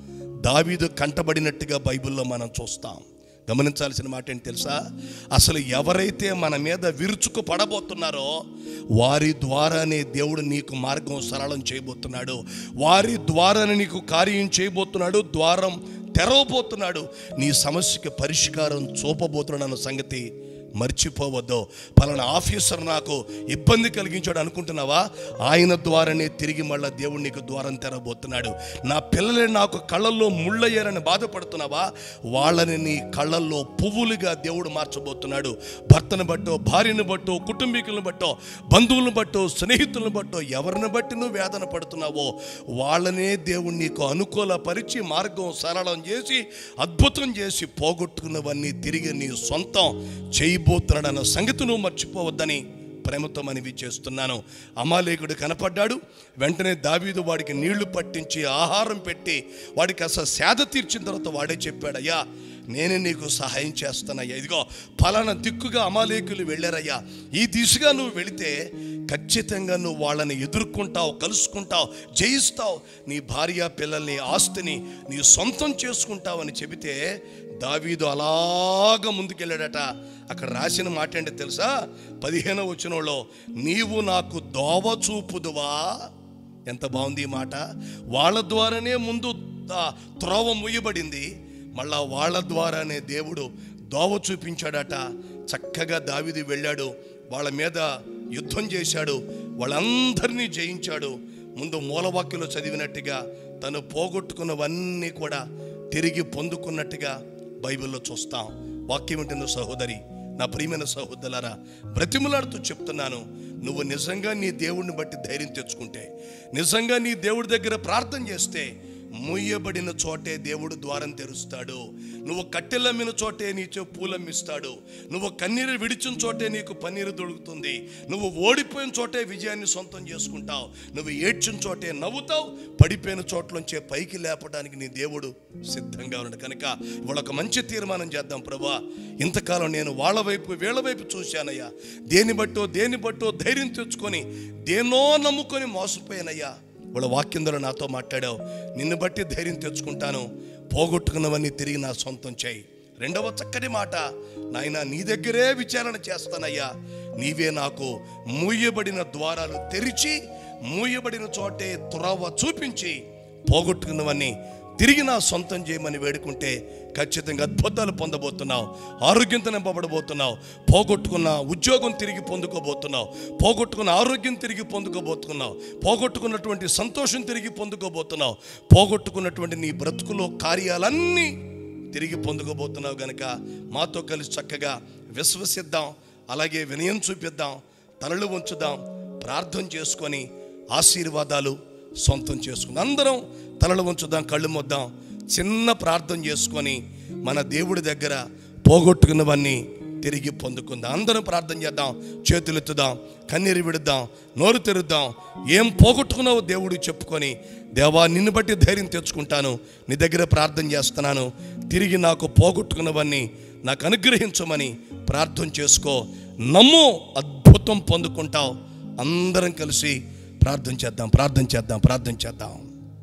దావీదు కంటబడినట్టుగా బైబిల్లో మనం చూస్తాం గమనించాల్సిన మాట ఏంటి తెలుసా అసలు ఎవరైతే మన మీద విరుచుకు పడబోతున్నారో వారి ద్వారానే దేవుడు నీకు మార్గం సరళం చేయబోతున్నాడు వారి ద్వారానే నీకు కార్యం చేయబోతున్నాడు ద్వారం తెరవబోతున్నాడు నీ సమస్యకి పరిష్కారం చూపబోతున్నాడు అన్న సంగతి మర్చిపోవద్దు పలానా ఆఫీసర్ నాకు ఇబ్బంది కలిగించాడు అనుకుంటున్నావా ఆయన ద్వారానే తిరిగి మళ్ళా దేవుడు నీకు ద్వారం తెరబోతున్నాడు నా పిల్లలే నాకు కళ్ళల్లో ముళ్ళయ్యారని బాధపడుతున్నావా వాళ్ళని నీ కళ్ళల్లో పువ్వులుగా దేవుడు మార్చబోతున్నాడు భర్తను బట్టో భార్యను బట్టో కుటుంబీకులను బట్టో బంధువులను బట్టో స్నేహితులను బట్టో ఎవరిని బట్టి నువ్వు వేదన పడుతున్నావో వాళ్ళనే దేవుడు నీకు అనుకూలపరిచి మార్గం సరళం చేసి అద్భుతం చేసి పోగొట్టుకున్నవన్నీ తిరిగి నీ సొంతం చేయబోతున్నాడు అన్న సంగతి నువ్వు మర్చిపోవద్దని ప్రేమతో మనవి చేస్తున్నాను అమాలేకుడు కనపడ్డాడు వెంటనే దావీదు వాడికి నీళ్లు పట్టించి ఆహారం పెట్టి వాడికి అసలు సేద తీర్చిన తర్వాత వాడే చెప్పాడయ్యా నేనే నీకు సహాయం చేస్తానయ్యా ఇదిగో ఫలానా దిక్కుగా అమాలేకులు వెళ్ళారయ్యా ఈ దిశగా నువ్వు వెళితే ఖచ్చితంగా నువ్వు వాళ్ళని ఎదుర్కొంటావు కలుసుకుంటావు జయిస్తావు నీ భార్య పిల్లల్ని ఆస్తిని నీ సొంతం చేసుకుంటావని చెబితే దావీదు అలాగ ముందుకెళ్ళాడట అక్కడ రాసిన మాట ఏంటో తెలుసా పదిహేనవ వచనంలో నీవు నాకు దోవ చూపుదువా ఎంత బాగుంది ఈ మాట వాళ్ళ ద్వారానే ముందు ఆ త్రోవ ముయ్యబడింది మళ్ళా వాళ్ళ ద్వారానే దేవుడు దోవ చూపించాడట చక్కగా దావిది వెళ్ళాడు వాళ్ళ మీద యుద్ధం చేశాడు వాళ్ళందరినీ జయించాడు ముందు మూలవాక్యలో చదివినట్టుగా తను పోగొట్టుకున్నవన్నీ కూడా తిరిగి పొందుకున్నట్టుగా బైబిల్లో చూస్తాం వాక్యం వింటున్న సహోదరి నా ప్రియమైన సహోదరులారా బ్రతిమలాడుతూ చెప్తున్నాను నువ్వు నిజంగా నీ దేవుడిని బట్టి ధైర్యం తెచ్చుకుంటే నిజంగా నీ దేవుడి దగ్గర ప్రార్థన చేస్తే మూయబడిన చోటే దేవుడు ద్వారం తెరుస్తాడు నువ్వు కట్టెలమ్మిన చోటే నీచే పూలమ్మిస్తాడు నువ్వు కన్నీరు విడిచిన చోటే నీకు పన్నీరు దొరుకుతుంది నువ్వు ఓడిపోయిన చోటే విజయాన్ని సొంతం చేసుకుంటావు నువ్వు ఏడ్చిన చోటే నవ్వుతావు పడిపోయిన చోట్లోంచే పైకి లేపడానికి నీ దేవుడు సిద్ధంగా ఉన్నాడు కనుక ఇవాళ ఒక మంచి తీర్మానం చేద్దాం ప్రభా ఇంతకాలం నేను వాళ్ళ వైపు వీళ్ళ వైపు చూశానయ్యా దేని బట్టో దేని బట్టో ధైర్యం తెచ్చుకొని దేన్నో నమ్ముకొని మోసపోయానయ్యా వాళ్ళ వాక్యం ద్వారా నాతో మాట్లాడావు నిన్ను బట్టి ధైర్యం తెచ్చుకుంటాను పోగొట్టుకున్నవన్నీ తిరిగి నా సొంతం చేయి రెండవ చక్కటి మాట నాయన నీ దగ్గరే విచారణ చేస్తానయ్యా నీవే నాకు మూయబడిన ద్వారాలు తెరిచి మూయబడిన చోటే త్రోవ చూపించి పోగొట్టుకున్నవన్నీ తిరిగి నా సొంతం చేయమని వేడుకుంటే ఖచ్చితంగా అద్భుతాలు పొందబోతున్నావు ఆరోగ్యంతో నింపబడబోతున్నావు పోగొట్టుకున్న ఉద్యోగం తిరిగి పొందుకోబోతున్నావు పోగొట్టుకున్న ఆరోగ్యం తిరిగి పొందుకోబోతున్నావు పోగొట్టుకున్నటువంటి సంతోషం తిరిగి పొందుకోబోతున్నావు పోగొట్టుకున్నటువంటి నీ బ్రతుకులో కార్యాలన్నీ తిరిగి పొందుకోబోతున్నావు గనుక మాతో కలిసి చక్కగా విశ్వసిద్దాం అలాగే వినయం చూపిద్దాం తలలు ఉంచుదాం ప్రార్థన చేసుకొని ఆశీర్వాదాలు సొంతం చేసుకుందాం అందరం తలలు ఉంచుదాం కళ్ళు మొద్దాం చిన్న ప్రార్థన చేసుకొని మన దేవుడి దగ్గర పోగొట్టుకున్నవన్నీ తిరిగి పొందుకుందాం అందరం ప్రార్థన చేద్దాం చేతులు ఎత్తుదాం కన్నీరు విడుద్దాం నోరు తెరుద్దాం ఏం పోగొట్టుకున్నావో దేవుడు చెప్పుకొని దేవా నిన్ను బట్టి ధైర్యం తెచ్చుకుంటాను నీ దగ్గర ప్రార్థన చేస్తున్నాను తిరిగి నాకు పోగొట్టుకున్నవన్నీ నాకు అనుగ్రహించమని ప్రార్థన చేసుకో నమ్ము అద్భుతం పొందుకుంటావు అందరం కలిసి ప్రార్థన చేద్దాం ప్రార్థన చేద్దాం ప్రార్థన చేద్దాం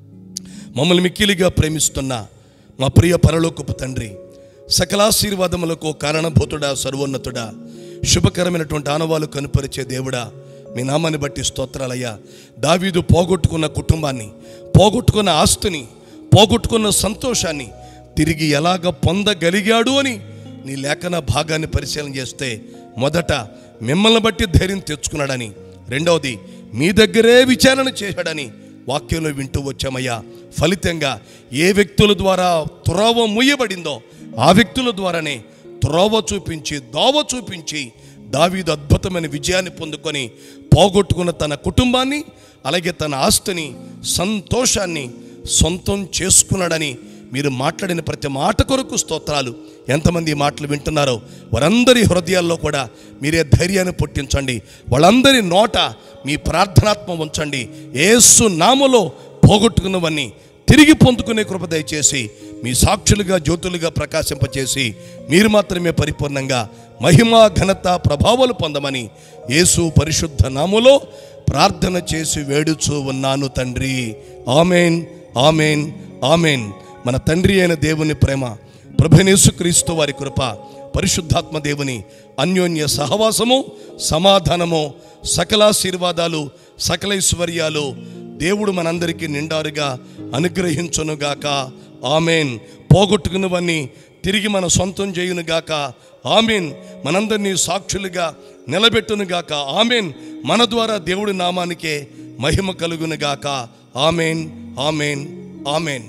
మమ్మల్ని మిక్కిలిగా ప్రేమిస్తున్న మా ప్రియ పరలోకపు తండ్రి సకలాశీర్వాదములకు కారణభూతుడా సర్వోన్నతుడా శుభకరమైనటువంటి ఆనవాలు కనుపరిచే దేవుడా మీ నామాన్ని బట్టి స్తోత్రాలయ్యా దావీదు పోగొట్టుకున్న కుటుంబాన్ని పోగొట్టుకున్న ఆస్తిని పోగొట్టుకున్న సంతోషాన్ని తిరిగి ఎలాగ పొందగలిగాడు అని నీ లేఖన భాగాన్ని పరిశీలన చేస్తే మొదట మిమ్మల్ని బట్టి ధైర్యం తెచ్చుకున్నాడని రెండవది మీ దగ్గరే విచారణ చేశాడని వాక్యంలో వింటూ వచ్చామయ్యా ఫలితంగా ఏ వ్యక్తుల ద్వారా త్రోవ ముయ్యబడిందో ఆ వ్యక్తుల ద్వారానే త్రోవ చూపించి దోవ చూపించి దావీదు అద్భుతమైన విజయాన్ని పొందుకొని పోగొట్టుకున్న తన కుటుంబాన్ని అలాగే తన ఆస్తిని సంతోషాన్ని సొంతం చేసుకున్నాడని మీరు మాట్లాడిన ప్రతి మాట కొరకు స్తోత్రాలు ఎంతమంది ఈ మాటలు వింటున్నారో వారందరి హృదయాల్లో కూడా మీరే ధైర్యాన్ని పుట్టించండి వాళ్ళందరి నోట మీ ప్రార్థనాత్మ ఉంచండి ఏసు నామలో పోగొట్టుకున్నవన్నీ తిరిగి పొందుకునే కృప దయచేసి మీ సాక్షులుగా జ్యోతులుగా ప్రకాశింపచేసి మీరు మాత్రమే పరిపూర్ణంగా మహిమ ఘనత ప్రభావాలు పొందమని యేసు పరిశుద్ధ నాములో ప్రార్థన చేసి వేడుచూ ఉన్నాను తండ్రి ఆమెన్ ఆమెన్ ఆమెన్ మన తండ్రి అయిన దేవుని ప్రేమ ప్రభునేసుక్రీస్తు వారి కృప పరిశుద్ధాత్మ దేవుని అన్యోన్య సహవాసము సమాధానము సకలాశీర్వాదాలు సకలైశ్వర్యాలు దేవుడు మనందరికీ నిండారుగా అనుగ్రహించునుగాక ఆమెన్ పోగొట్టుకున్నవన్నీ తిరిగి మన సొంతం చేయునుగాక ఆమెన్ మనందరినీ సాక్షులుగా నిలబెట్టునుగాక ఆమెన్ మన ద్వారా దేవుడి నామానికే మహిమ కలుగునుగాక ఆమెన్ ఆమెన్ ఆమెన్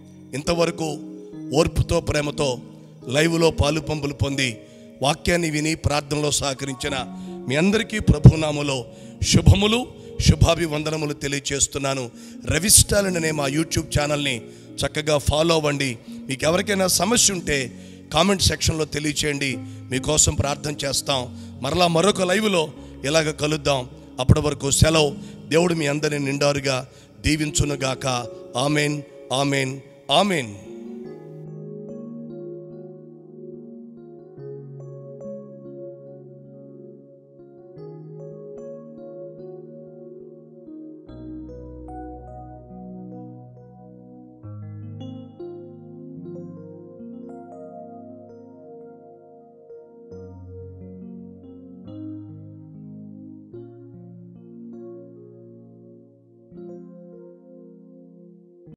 ఇంతవరకు ఓర్పుతో ప్రేమతో లైవ్లో పాలు పంపులు పొంది వాక్యాన్ని విని ప్రార్థనలో సహకరించిన మీ అందరికీ ప్రభునామలో శుభములు శుభాభివందనములు తెలియచేస్తున్నాను రవిస్టాల్ అనే మా యూట్యూబ్ ఛానల్ని చక్కగా ఫాలో అవ్వండి మీకు ఎవరికైనా సమస్య ఉంటే కామెంట్ సెక్షన్లో తెలియచేయండి మీకోసం ప్రార్థన చేస్తాం మరలా మరొక లైవ్లో ఇలాగ కలుద్దాం అప్పటి వరకు సెలవు దేవుడు మీ అందరిని నిండారుగా దీవించునుగాక ఆమెన్ ఆమెన్ ఆమెన్